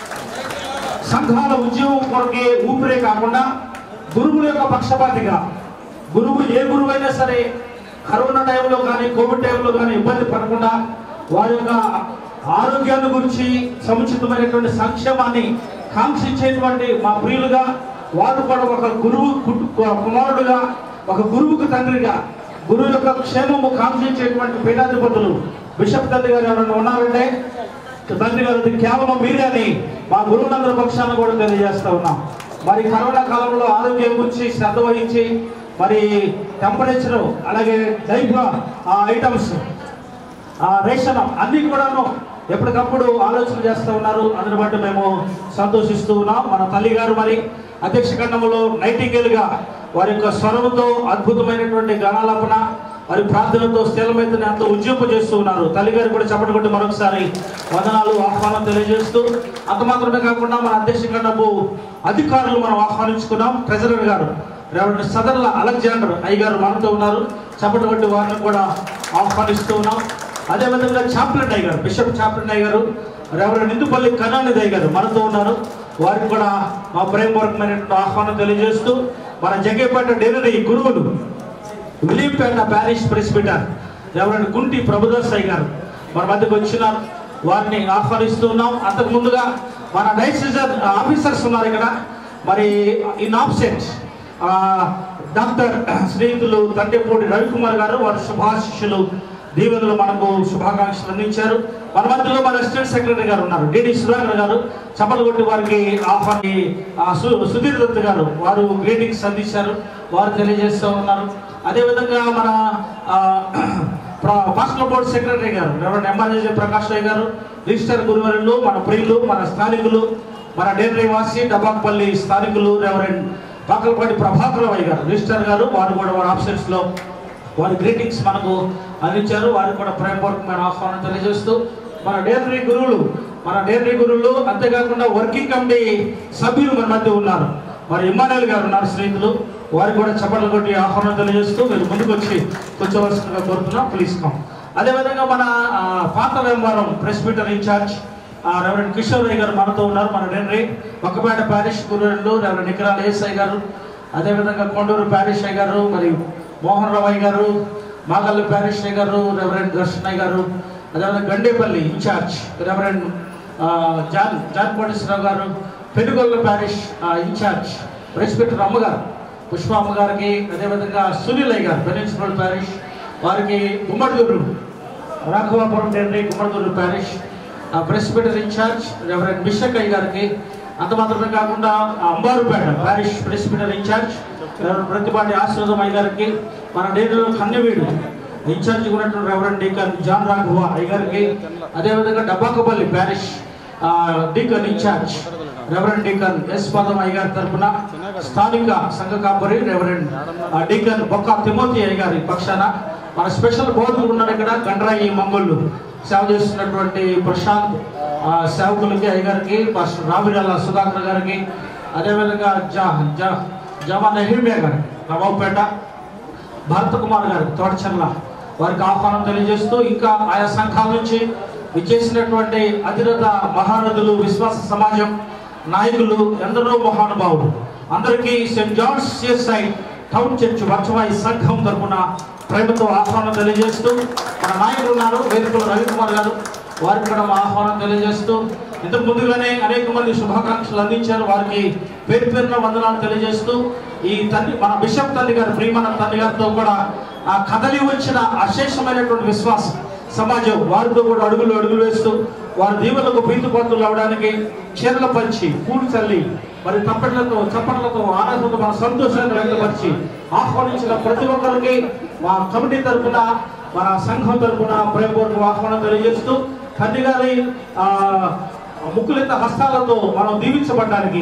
సంఘాల ఉద్యమం కొరకే ఊపిరే కాకుండా గురువుల యొక్క పక్షపాతిగా గురువు ఏ గురువు అయినా సరే కరోనా టైంలో కానీ కోవిడ్ టైంలో కానీ ఇబ్బంది పడకుండా వారి యొక్క ఆరోగ్యాన్ని గురించి సముచితమైనటువంటి సంక్షేమాన్ని కాంక్షించేటువంటి మా ప్రియులుగా వారు కూడా ఒక గురువు కుటు- కుమారుడుగా ఒక గురువుకు తండ్రిగా గురువు యొక్క క్షేమము కాంక్షించేటువంటి పీఠాధిపతులు బిషప్ తండ్రి గారు ఎవరైనా ఉన్నారంటే తండ్రి గారు ఇది కేవలం మీరే అని మా గురువులందరి పక్షాన కూడా తెలియజేస్తా ఉన్నాం మరి కరోనా కాలంలో ఆరోగ్యం గురించి శ్రద్ధ వహించి మరి టెంపరేచర్ అలాగే లైఫ్ ఐటమ్స్ ఆ రేషన్ అన్ని కూడాను ఎప్పటికప్పుడు ఆలోచన చేస్తూ ఉన్నారు అందుని బట్టి మేము సంతోషిస్తూ ఉన్నాం మన తల్లి గారు మరి అధ్యక్ష ఖండంలో నైటింగేల్గా వారి యొక్క స్వరంతో అద్భుతమైనటువంటి గణాలాపన మరి ప్రార్థనతో స్థిరమైతే ఎంతో ఉద్యోగ చేస్తూ ఉన్నారు తల్లి గారు కూడా చెప్పటి కొట్టి మరొకసారి వందనాలు ఆహ్వానం తెలియజేస్తూ అంత మాత్రమే కాకుండా మన అధ్యక్ష ఖండపు అధికారులు మనం ఆహ్వానించుకున్నాం ట్రెజరర్ గారు రెవరెండ్ సదర్ల అలెగ్జాండర్ అయ్య గారు మనతో ఉన్నారు చప్పటి కొట్టి వారిని కూడా ఆహ్వానిస్తూ ఉన్నాం అదేవిధంగా చాప్లెట్ అయ్య గారు బిషప్ చాప్లెట్ అయ్య గారు రెవరెండ్ ఇందుపల్లి కనానిది అయ్య గారు మనతో ఉన్నారు వారికి కూడా మా ప్రేమపూర్వకమైనటువంటి ఆహ్వానం తెలియజేస్తూ మన జగ్గేపేట డెలివరీ గురువులు Vilimpeta parish presbyter reverend Gunti ప్రభుదాసాయి గారు మన మధ్యకు వచ్చినారు వారిని ఆహ్వానిస్తున్నాం అంతకు ముందుగా మన డైసిజన్ ఆఫీసర్స్ ఉన్నారు ఇక్కడ మరి ఇన్ ఆబ్సెంట్ డాక్టర్ స్నేహితులు తండ్రిపూడి రవికుమార్ గారు వారి శుభాశిష్యులు దీవెనలు మనకు శుభాకాంక్షలు అందించారు మన మధ్యలో మన అసిస్టెంట్ సెక్రటరీ గారు ఉన్నారు డిడి సుధాకర్ గారు చప్పలు కొట్టి వారికి ఆహ్వాని ఆ, సు- సుధీర్ దత్ గారు వారు గ్రీటింగ్స్ అందించారు వారు తెలియజేస్తూ ఉన్నారు అదేవిధంగా మన ఆ, ప్ర- పాస్టల్ బోర్డ్ సెక్రటరీ గారు రెవరెండ్ ఎంఆర్జే ప్రకాష్ రాయ్ గారు రిజిస్టర్ గురువరులు మన ప్రియులు మన స్థానికులు మన డేర్రీ వాసి డబాక్పల్లి స్థానికులు రెవరెండ్ పాకలపాటి ప్రభాకర్ రాయ్ గారు రిజిస్టర్ గారు వారు కూడా వారి ఆబ్సెన్స్ లో వారి గ్రీటింగ్స్ మనకు అందించారు వారికి కూడా ప్రేమపూర్వకమైన ఆహ్వానం తెలియజేస్తూ మన డేర్రీ గురువులు మన డేర్రీ గురువులు అంతేకాకుండా వర్కింగ్ కమిటీ సభ్యులు మన మధ్య ఉన్నారు మరి ఇమ్మానుయల్ గారు ఉన్నారు స్నేహితులు వారికి కూడా చప్పట్లు కొట్టి ఆహ్వానం తెలియజేస్తూ మీరు ముందుకు వచ్చి కూర్చోవలసిందిగా కోరుతున్నాం ప్లీజ్ కమ్ అదేవిధంగా మన ఆ, పాత వ్యవహారం ప్రెస్ మీటర్ ఇన్ఛార్జ్ ఆ, రెవరెండ్ కిషోర్ రాయ్ గారు మనతో ఉన్నారు మన డెన్రీ ఒక్కపేట ప్యారిష్ గురువులు రెవరెండ్ నికరాల ఏసై గారు అదేవిధంగా కొండూరు ప్యారిష్ అయ్య గారు మరి మోహన్ రావయ్య గారు మాగల్లి ప్యారిష్ అయ్య గారు రెవరెండ్ దర్శనయ్య గారు అదేవిధంగా గండేపల్లి ఇన్ఛార్జ్ రెవరెండ్ ఆ, జాన్ జాన్ కోటేశ్వరరావు గారు పెనుగొల్ల ప్యారిష్ ఆ, ఇన్ఛార్జ్ ప్రెసిడెంట్ అమ్మగారు పుష్ప అమ్మగారికి అదేవిధంగా సునీలయ్య గారు పెనిన్సిపల్ ప్యారిష్ వారికి గుమ్మడిదూరు రాఘవాపురం డెన్రీ గుమ్మడిదూరు ప్యారిష్ ఆ ప్రెసిడెంట్ ఇన్ఛార్జ్ రెవరెండ్ బిషక్కయ్య గారికి అంత మాత్రమే కాకుండా ఆ Ambarupeta parish president incharge reverend Prathipati ఆశ్రదమయ్య గారికి మన డేరు కన్నవీడు ఇన్ఛార్జ్ ఉన్నటువంటి రెవరెండ్ డీకన్ జాన్ రాఘవ అయ్య గారికి అదేవిధంగా డబ్బాకపల్లి ప్యారిష్ ఆ, deacon incharge reverend deacon S పదం అయ్య గారి తరపున స్థానిక సంఘ కాపరి రెవరెండ్ ఆ, డీకన్ బొక్క తిమోతి అయ్య గారి పక్షాన మన స్పెషల్ బోధకుడు ఉన్నారు ఇక్కడ గండ్రాయి మంగళ్ళు సేవ చేస్తున్నటువంటి ప్రశాంత్ ఆ, సేవకులకి అయ్య గారికి పాస్టర్ రావిరాల సుధాకర్ గారికి అదేవిధంగా జా జా జమా నెహిమియా గారు నవాబుపేట భరత్ కుమార్ గారు తోటచర్ల వారికి ఆహ్వానం తెలియజేస్తూ ఇంకా ఆయా సంఘాల నుంచి విచ్చేసినటువంటి అధిరత మహారథులు విశ్వాస సమాజం నాయకులు ఎందరో మహానుభావులు అందరికీ saint John's CSI town church వర్చవాయి సంఘం తరపున ప్రేమతో ఆహ్వానం తెలియజేస్తూ మన నాయకులు ఉన్నారు వేదికలో రవికుమార్ గారు వారికి కూడా మా ఆహ్వానం తెలియజేస్తూ ఇంతకు ముందుగానే అనేక మంది శుభాకాంక్షలు అందించారు వారికి పేరు పేరున వందనాలు తెలియజేస్తూ ఈ తండ్రి మన బిషప్ తండ్రి గారు ప్రియమైన తండ్రి గారితో కూడా ఆ కదలి వచ్చిన అశేషమైనటువంటి విశ్వాసం సమాజం వారితో కూడా అడుగులు అడుగులు వేస్తూ వారి దీవులకు ప్రీతి పాత్రలు అవడానికి చీరల పంచి పూలు చల్లి మరి తప్పట్లతో చప్పట్లతో ఆనందంతో మన సంతోషాన్ని వ్యక్తపరిచి ఆహ్వానించిన ప్రతి ఒక్కరికి మా కమిటీ తరపున మన సంఘం తరపున ప్రేమపూర్వక ఆహ్వానం తెలియజేస్తూ తండ్రి గారి ఆ ముక్కులెత్త హస్తాలతో మనం దీవించబడడానికి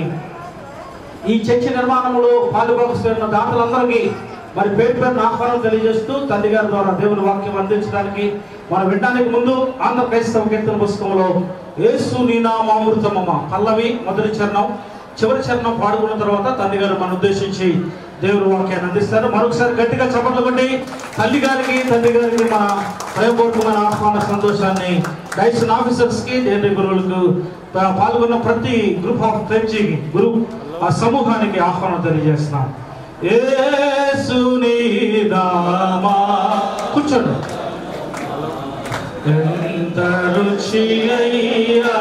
ఈ చర్చి నిర్మాణంలో పాలుభాగస్తున్న దాతలందరికీ మరి పేరు పేరున ఆహ్వానం తెలియజేస్తూ తండ్రి గారి ద్వారా దేవుని వాక్యం అందించడానికి మనం వినడానికి ముందు ఆంధ్ర క్రైస్తవ కీర్తన పుస్తకంలో యేసు నీనామామృతమమ్మ పల్లవి మొదటి చరణం చివరి చరణం పాడుకున్న తర్వాత తండ్రి గారు మన ఉద్దేశించి దేవుని వాక్యాన్ని అందిస్తారు మరొకసారి గట్టిగా చప్పట్లు కొట్టి తల్లి గారికి తండ్రి గారికి మన ప్రేమపూర్వకమైన ఆహ్వాన సంతోషాన్ని డైసన్ ఆఫీసర్స్ కి దేని గురువులకు పా- పాల్గొన్న ప్రతి గ్రూప్ ఆఫ్ ఫ్రెండ్స్కి గ్రూప్ ఆ సమూహానికి ఆహ్వానం తెలియజేస్తున్నాం యేసుని నామా కూర్చోండి ఎంత రుచి అయ్యా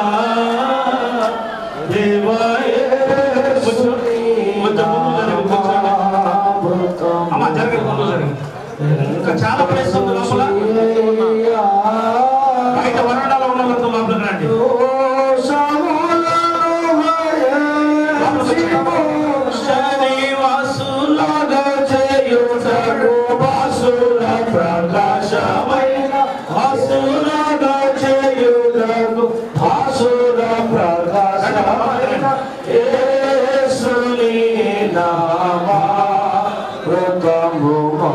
దేవా యేసు కొంచెం ముందు జరగండి, కూర్చోండి. అమ్మా జరగండి ముందు జరగండి ఇంకా చాలా ప్లేస్ ఉంది లోపల బయట వరండాలో ఉన్న వాళ్ళతో లోపలికి రండి శనివాసులాగా చేయుటకు వాసుల ప్రకాశమైన వాసులాగా చేయుటకు వాసుల ప్రకాశమైన యేసుని నామా మృతముమా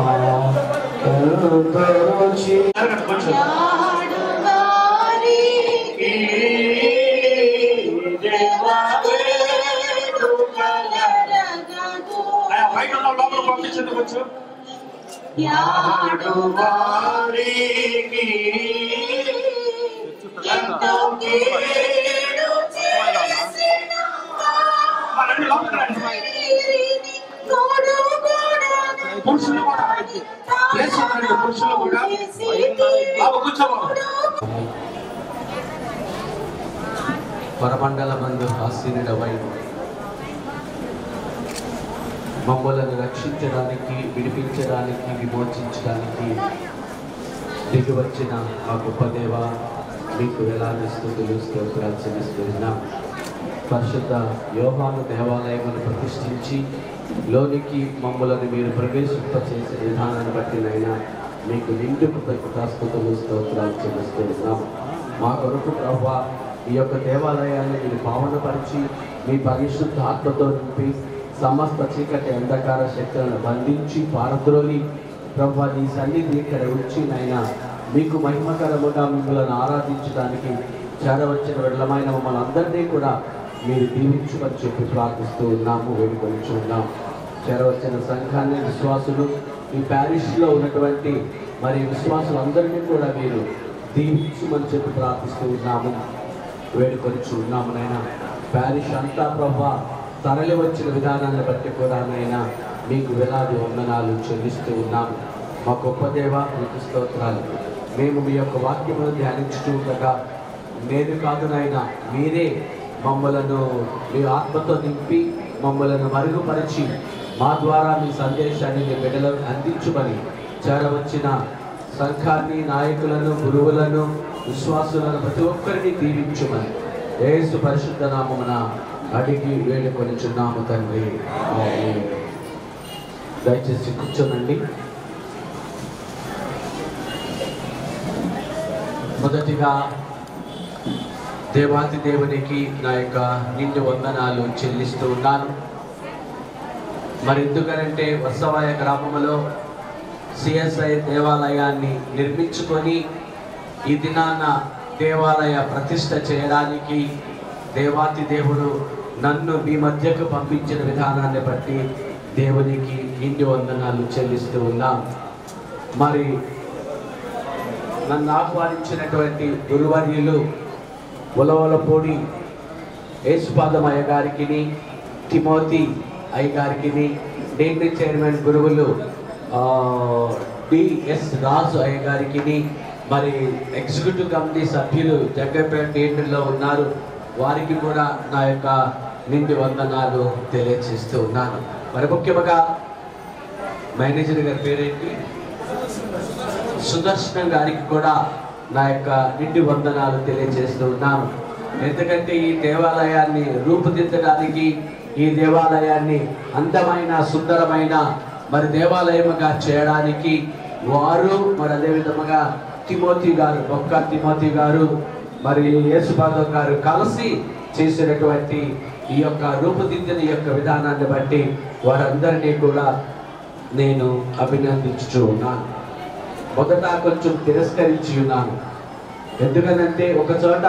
ఎంతరుచి కొంచెం బయట ఉన్న లోపల పంపించండి కొంచెం యాడు వారికి ఎంతో కీడు చేసిన రండి లోపలికి రండి లేచినటువంటి పురుషులు కూడా బాబు కూర్చోబో పరమండల మందు ఆశీనుడవై మమ్మలను రక్షించడానికి విడిపించడానికి విమోచించడానికి దిగి వచ్చిన ఆ గొప్ప దేవ మీకు వేలాది స్థుతులు స్తోత్రాలు చెల్లిస్తున్నాం పరిశుద్ధ యోహాను దేవాలయమును ప్రతిష్ఠించి లోనికి మమ్మలను మీరు ప్రవేశింప చేసే విధానాన్ని బట్టి నైనా మీకు నిండు కృతజ్ఞతాస్తుతులు స్తోత్రాలు చెల్లిస్తున్నాం మా కొరకు ప్రభా ఈ యొక్క దేవాలయాన్ని మీరు పావనపరిచి మీ పరిశుద్ధ ఆత్మతో నింపి సమస్త చీకటి అంధకార శక్తులను బంధించి పారద్రోలి ప్రభా నీ సన్నిధి ఇక్కడ ఉంచి నైనా మీకు మహిమకరముగా మిమ్మల్ని ఆరాధించడానికి చేరవచ్చిన వెళ్ళమైన మమ్మల్ని అందరినీ కూడా మీరు దీవించమని చెప్పి ప్రార్థిస్తూ ఉన్నాము వేడుకొని ఉన్నాం చేరవచ్చిన సంఘాన్ని విశ్వాసులు ఈ ప్యారిష్లో ఉన్నటువంటి మరి విశ్వాసులందరినీ కూడా మీరు దీవించమని చెప్పి ప్రార్థిస్తూ ఉన్నాము వేడుకొని ఉన్నాము నైనా ప్యారిష్ అంతా ప్రభా తరలి వచ్చిన విధానాన్ని బట్టి కూడా నైనా మీకు వేలాది వందనాలు చెల్లిస్తూ ఉన్నాము మా గొప్ప దేవ మీకు స్తోత్రాలు మేము మీ యొక్క వాక్యమును ధ్యానించుతూ ఉండగా నేను కాదు నాయన మీరే మమ్మలను మీ ఆత్మతో నింపి మమ్మలను మరుగుపరిచి మా ద్వారా మీ సందేశాన్ని మీ బిడ్డలకు అందించుమని చేరవచ్చిన సంఘాన్ని నాయకులను గురువులను విశ్వాసులను ప్రతి ఒక్కరిని దీవించుమని ఏసు పరిశుద్ధ నామమున అడిగి వేడుకొనిచున్నాము తండ్రి ఆమేన్. దయచేసి కూర్చోనండి మొదటిగా దేవాతి దేవునికి నా యొక్క నిండు వందనాలు చెల్లిస్తూ ఉన్నాను మరి ఎందుకనంటే వత్సవాయ గ్రామంలో సిఎస్ఐ దేవాలయాన్ని నిర్మించుకొని ఈ దినాన దేవాలయ ప్రతిష్ట చేయడానికి దేవాతి దేవుడు నన్ను మీ మధ్యకు పంపించిన విధానాన్ని బట్టి దేవునికి నిండి వందనాలు చెల్లిస్తూ ఉన్నాం మరి నన్ను ఆహ్వానించినటువంటి గురువర్యులు ఉలవలపూడి యేసుపాదం అయ్య గారికి తిమోతి అయ్య గారికి డీన్ చైర్మన్ గురువులు ఆ, డిఎస్ రాజు అయ్య గారికి మరి ఎగ్జిక్యూటివ్ కమిటీ సభ్యులు జగ్గపేట థియేటర్లో ఉన్నారు వారికి కూడా నా యొక్క నిండి వందనాలు తెలియజేస్తూ ఉన్నాను మరి ముఖ్యంగా మేనేజర్ గారి పేరేంటి సుదర్శనం గారికి కూడా నా యొక్క నిండి వందనాలు తెలియజేస్తూ ఉన్నాను ఎందుకంటే ఈ దేవాలయాన్ని రూపుదిద్దడానికి ఈ దేవాలయాన్ని అందమైన సుందరమైన మరి దేవాలయముగా చేయడానికి వారు మరి అదే విధముగా తిమోతి గారు బొక్క తిమోతి గారు మరి యేసుబాదవ్ గారు కలిసి చేసినటువంటి ఈ యొక్క రూపుదిద్దిన ఈ యొక్క విధానాన్ని బట్టి వారందరినీ కూడా నేను అభినందించుతూ ఉన్నాను మొదట కొంచెం తిరస్కరించి ఉన్నాను ఎందుకనంటే ఒక చోట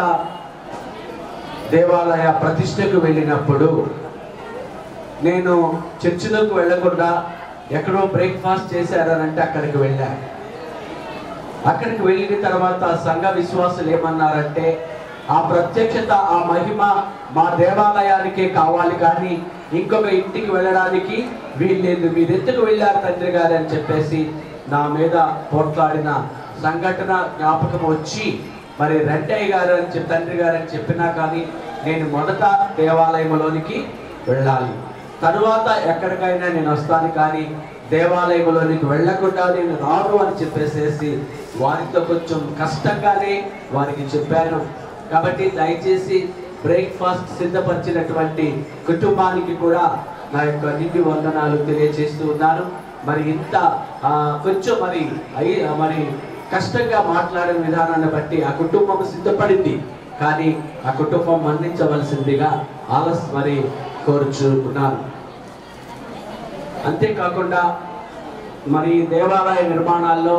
దేవాలయ ప్రతిష్టకు వెళ్ళినప్పుడు నేను చర్చిలోకి వెళ్ళకుండా ఎక్కడో బ్రేక్ఫాస్ట్ చేశారనంటే అక్కడికి వెళ్ళాను అక్కడికి వెళ్ళిన తర్వాత సంఘ విశ్వాసులు ఏమన్నారంటే ఆ ప్రత్యక్షత ఆ మహిమ మా దేవాలయానికే కావాలి కానీ ఇంకొక ఇంటికి వెళ్ళడానికి వీల్లేదు మీరు ఎందుకు వెళ్ళారు తండ్రి గారు అని చెప్పేసి నా మీద పోట్లాడిన సంఘటన జ్ఞాపకం వచ్చి మరి రెండయ్య గారు అని చెప్పి తండ్రి గారు అని చెప్పినా కానీ నేను మొదట దేవాలయంలోనికి వెళ్ళాలి తరువాత ఎక్కడికైనా నేను వస్తాను కానీ దేవాలయంలోనికి వెళ్ళకుండా నేను రాను అని చెప్పేసేసి వారితో కొంచెం కష్టంగానే వారికి చెప్పాను కాబట్టి దయచేసి బ్రేక్ఫాస్ట్ సిద్ధపరిచినటువంటి కుటుంబానికి కూడా నా యొక్క నిండి వందనాలు తెలియజేస్తూ ఉన్నాను మరి ఇంత ఆ, కొంచెం మరి అయి మరి కష్టంగా మాట్లాడిన విధానాన్ని బట్టి ఆ కుటుంబం సిద్ధపడింది కానీ ఆ కుటుంబం మన్నించవలసిందిగా ఆలస్ మరి కోరుచున్నాను అంతేకాకుండా మరి దేవాలయ నిర్మాణాల్లో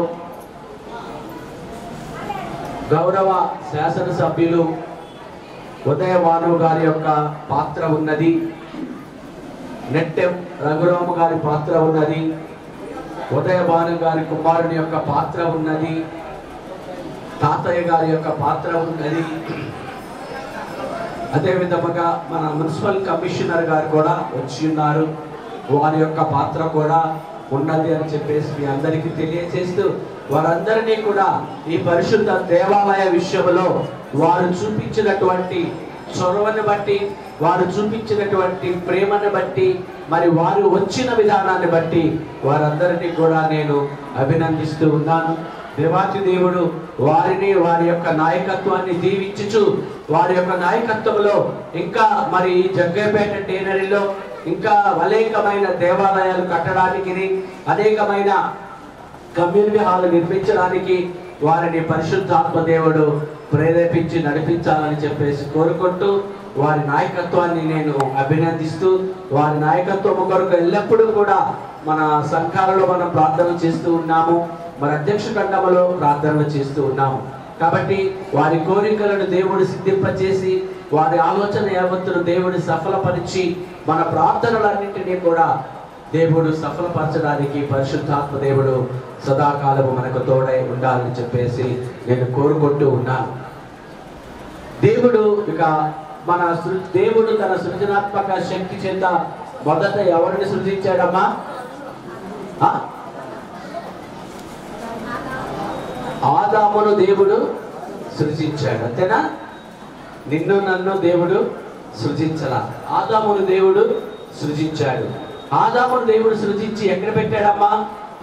గౌరవ శాసనసభ్యులు ఉదయ భాను గారి యొక్క పాత్ర ఉన్నది నెట్టెం రఘురామ గారి పాత్ర ఉన్నది ఉదయ భాను గారి కుమారుని యొక్క పాత్ర ఉన్నది తాతయ్య గారి యొక్క పాత్ర ఉన్నది అదే విధముగా మన మున్సిపల్ కమిషనర్ గారు కూడా వచ్చి ఉన్నారు వారి యొక్క పాత్ర కూడా ఉన్నది అని చెప్పేసి మీ అందరికీ తెలియజేస్తూ వారందరినీ కూడా ఈ పరిశుద్ధ దేవాలయ విషయంలో వారు చూపించినటువంటి చొరవని బట్టి వారు చూపించినటువంటి ప్రేమను బట్టి మరి వారు వచ్చిన విధానాన్ని బట్టి వారందరినీ కూడా నేను అభినందిస్తూ ఉన్నాను దేవాతి దేవుడు వారిని వారి యొక్క నాయకత్వాన్ని దీవించుచు వారి యొక్క నాయకత్వంలో ఇంకా మరి జగ్గైపేట టేనరీలో ఇంకా అనేకమైన దేవాలయాలు కట్టడానికి అనేకమైన కమ్యూనిటీ హాల్ నిర్మించడానికి వారిని పరిశుద్ధాత్మ దేవుడు ప్రేరేపించి నడిపించాలని చెప్పేసి కోరుకుంటూ వారి నాయకత్వాన్ని నేను అభినందిస్తూ వారి నాయకత్వం కొరకు ఎల్లప్పుడూ కూడా మన సంఘాలలో మనం ప్రార్థన చేస్తూ ఉన్నాము మన అధ్యక్ష ఖండములో ప్రార్థనలు చేస్తూ ఉన్నాము కాబట్టి వారి కోరికలను దేవుడు సిద్ధింపచేసి వారి ఆలోచన యావత్తును దేవుడు సఫలపరిచి మన ప్రార్థనలన్నింటినీ కూడా దేవుడు సఫలపరచడానికి పరిశుద్ధాత్మ దేవుడు సదాకాలము మనకు తోడై ఉండాలని చెప్పేసి నేను కోరుకుంటూ ఉన్నాను దేవుడు ఇక మన సృ- దేవుడు తన సృజనాత్మక శక్తి చేత మొదట ఎవరిని సృజించాడమ్మా ఆ? ఆదామును దేవుడు సృజించాడు అంతేనా నిన్ను నన్ను దేవుడు సృజించలా ఆదామును దేవుడు సృజించాడు ఆదామును దేవుడు సృజించి ఎక్కడ పెట్టాడమ్మా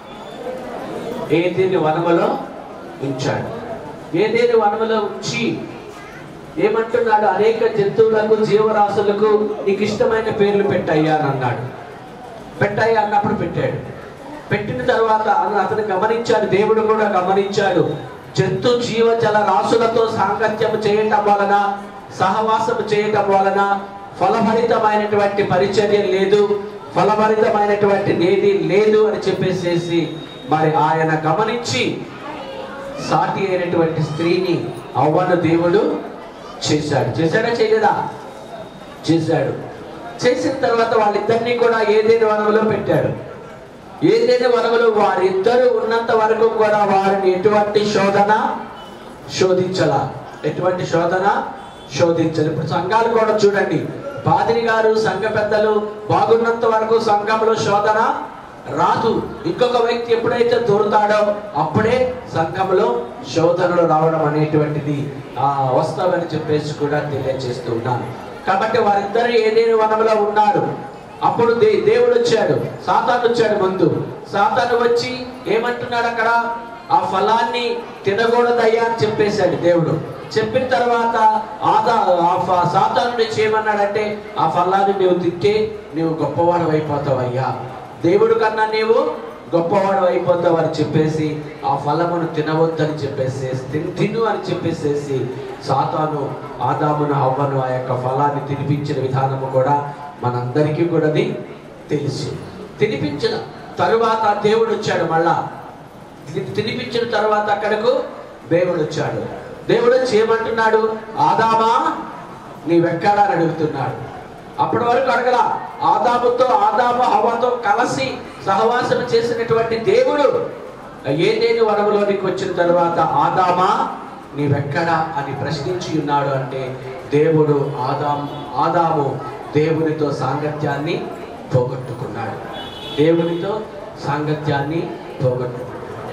ఏదేని వనములో ఉంచాడు ఏదేని వనములో ఉంచి ఏమంటున్నాడు అనేక జంతువులకు జీవరాశులకు నీకు ఇష్టమైన పేర్లు పెట్టయ్యా అని అన్నాడు పెట్టయ్యా అన్నప్పుడు పెట్టాడు పెట్టిన తర్వాత అతను అతను గమనించాడు దేవుడు కూడా గమనించాడు జంతు జీవ జల రాశులతో సాంగత్యం చేయటం వలన సహవాసం చేయటం వలన ఫలభరితమైనటువంటి పరిచర్య లేదు ఫలభరితమైనటువంటి నేది లేదు అని చెప్పేసేసి మరి ఆయన గమనించి సాటి అయినటువంటి స్త్రీని అవ్వను దేవుడు చేశాడు చేశాడా చేయలేదా చేశాడు చేసిన తర్వాత వాళ్ళిద్దరినీ కూడా ఏదేని వనములో పెట్టాడు ఏదైనా వనములో వారిద్దరు ఉన్నంత వరకు కూడా వారిని ఎటువంటి శోధన శోధించాల ఎటువంటి శోధన శోధించాలి ఇప్పుడు సంఘాలు కూడా చూడండి పాదిరి గారు సంఘ పెద్దలు బాగున్నంత వరకు సంఘంలో శోధన రాదు ఇంకొక వ్యక్తి ఎప్పుడైతే దూరుతాడో అప్పుడే సంఘంలో శోధనలు రావడం అనేటువంటిది ఆ వస్తామని చెప్పేసి కూడా తెలియజేస్తూ ఉన్నాను కాబట్టి వారిద్దరు ఏదేని వనంలో ఉన్నారు అప్పుడు దే దేవుడు వచ్చాడు సాతాను వచ్చాడు ముందు సాతాను వచ్చి ఏమంటున్నాడు అక్కడ ఆ ఫలాన్ని తినకూడదయ్యా అని చెప్పేశాడు దేవుడు చెప్పిన తర్వాత ఆదా ఆ ఫ- సాతానుడు చేయమన్నాడంటే ఆ ఫలాన్ని నువ్వు తింటే నువ్వు గొప్పవాడు అయిపోతావయ్యా దేవుడు కన్నా నీవు గొప్పవాడు అయిపోతావు అని చెప్పేసి ఆ ఫలమును తినవద్దని చెప్పేసి తిన్- తిను అని చెప్పేసేసి సాతాను ఆదామును అవ్వను ఆ యొక్క ఫలాన్ని తినిపించిన విధానము కూడా మనందరికీ కూడా అది తెలుసు తినిపించిన తరువాత దేవుడు వచ్చాడు మళ్ళా తి- తినిపించిన తర్వాత అక్కడకు దేవుడు వచ్చాడు దేవుడు వచ్చి ఏమంటున్నాడు ఆదామా నీవెక్కడా అని అడుగుతున్నాడు అప్పటి వరకు అడగల ఆదాముతో ఆదాము హవతో కలిసి సహవాసం చేసినటువంటి దేవుడు ఏదేని వనములోనికి వచ్చిన తర్వాత ఆదామా నీవెక్కడా అని ప్రశ్నించి ఉన్నాడు అంటే దేవుడు ఆదాం ఆదాము దేవునితో సాంగత్యాన్ని పోగొట్టుకున్నాడు దేవునితో సాంగత్యాన్ని పోగొట్టుకున్నాడు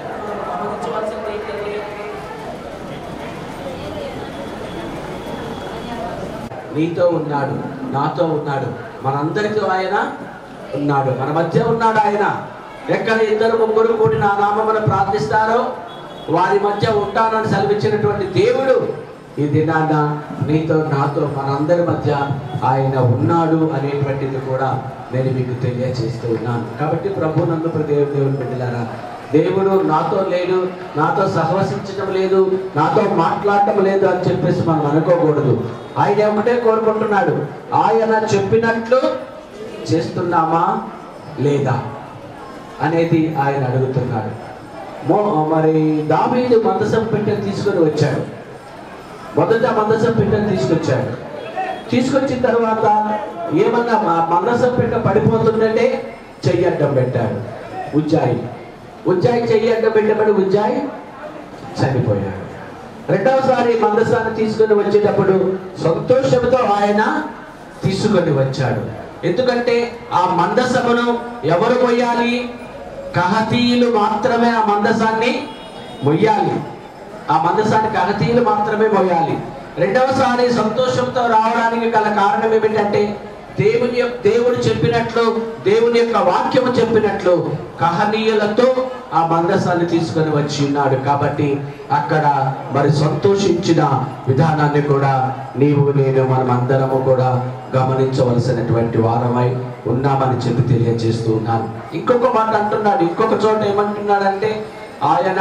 నీతో ఉన్నాడు నాతో ఉన్నాడు మనందరితో ఆయన ఉన్నాడు మన మధ్య ఉన్నాడు ఆయన ఎక్కడ ఇద్దరు ముగ్గురు కూడి నా నామమును ప్రార్థిస్తారో వారి మధ్య ఉంటానని సెలవిచ్చినటువంటి దేవుడు ఈ దినాన నీతో నాతో మనందరి మధ్య ఆయన ఉన్నాడు అనేటువంటిది కూడా నేను మీకు తెలియజేస్తూ ఉన్నాను కాబట్టి ప్రభు నందు దేవు దేవుని బిడ్డలారా దేవుడు నాతో లేడు నాతో సహవసించడం లేదు నాతో మాట్లాడటం లేదు అని చెప్పేసి మనం అనుకోకూడదు ఆయన ఒకటే కోరుకుంటున్నాడు ఆయన చెప్పినట్లు చేస్తున్నామా లేదా అనేది ఆయన అడుగుతున్నాడు మో మరి దావీదు మందసం పెట్టెను తీసుకొని వచ్చాడు మొదట మందసం పెట్టెను తీసుకొచ్చాడు తీసుకొచ్చిన తర్వాత ఏమన్నా మ- మందసం పెట్టె పడిపోతుందంటే చెయ్యి అడ్డం పెట్టాడు ఉజ్జాయి ఉజ్జాయి చెయ్యి అడ్డం పెట్టబడి ఉజ్జాయి చనిపోయాడు రెండవసారి మందసాన్ని తీసుకొని వచ్చేటప్పుడు సంతోషంతో ఆయన తీసుకొని వచ్చాడు ఎందుకంటే ఆ మందసమును ఎవరు పోయాలి కహతీయులు మాత్రమే ఆ మందసాన్ని మొయ్యాలి ఆ మందసాన్ని కహతీయులు మాత్రమే మొయ్యాలి రెండవసారి సంతోషంతో రావడానికి గల కారణం ఏమిటంటే దేవుని యొక్క దేవుడు చెప్పినట్లు దేవుని యొక్క వాక్యము చెప్పినట్లు కహనీయులతో ఆ మందసాన్ని తీసుకొని వచ్చి ఉన్నాడు కాబట్టి అక్కడ మరి సంతోషించిన విధానాన్ని కూడా నీవు నేను మనం అందరము కూడా గమనించవలసినటువంటి వారమై ఉన్నామని చెప్పి తెలియజేస్తూ ఉన్నాను ఇంకొక మాట అంటున్నాడు ఇంకొక చోట ఏమంటున్నాడంటే ఆయన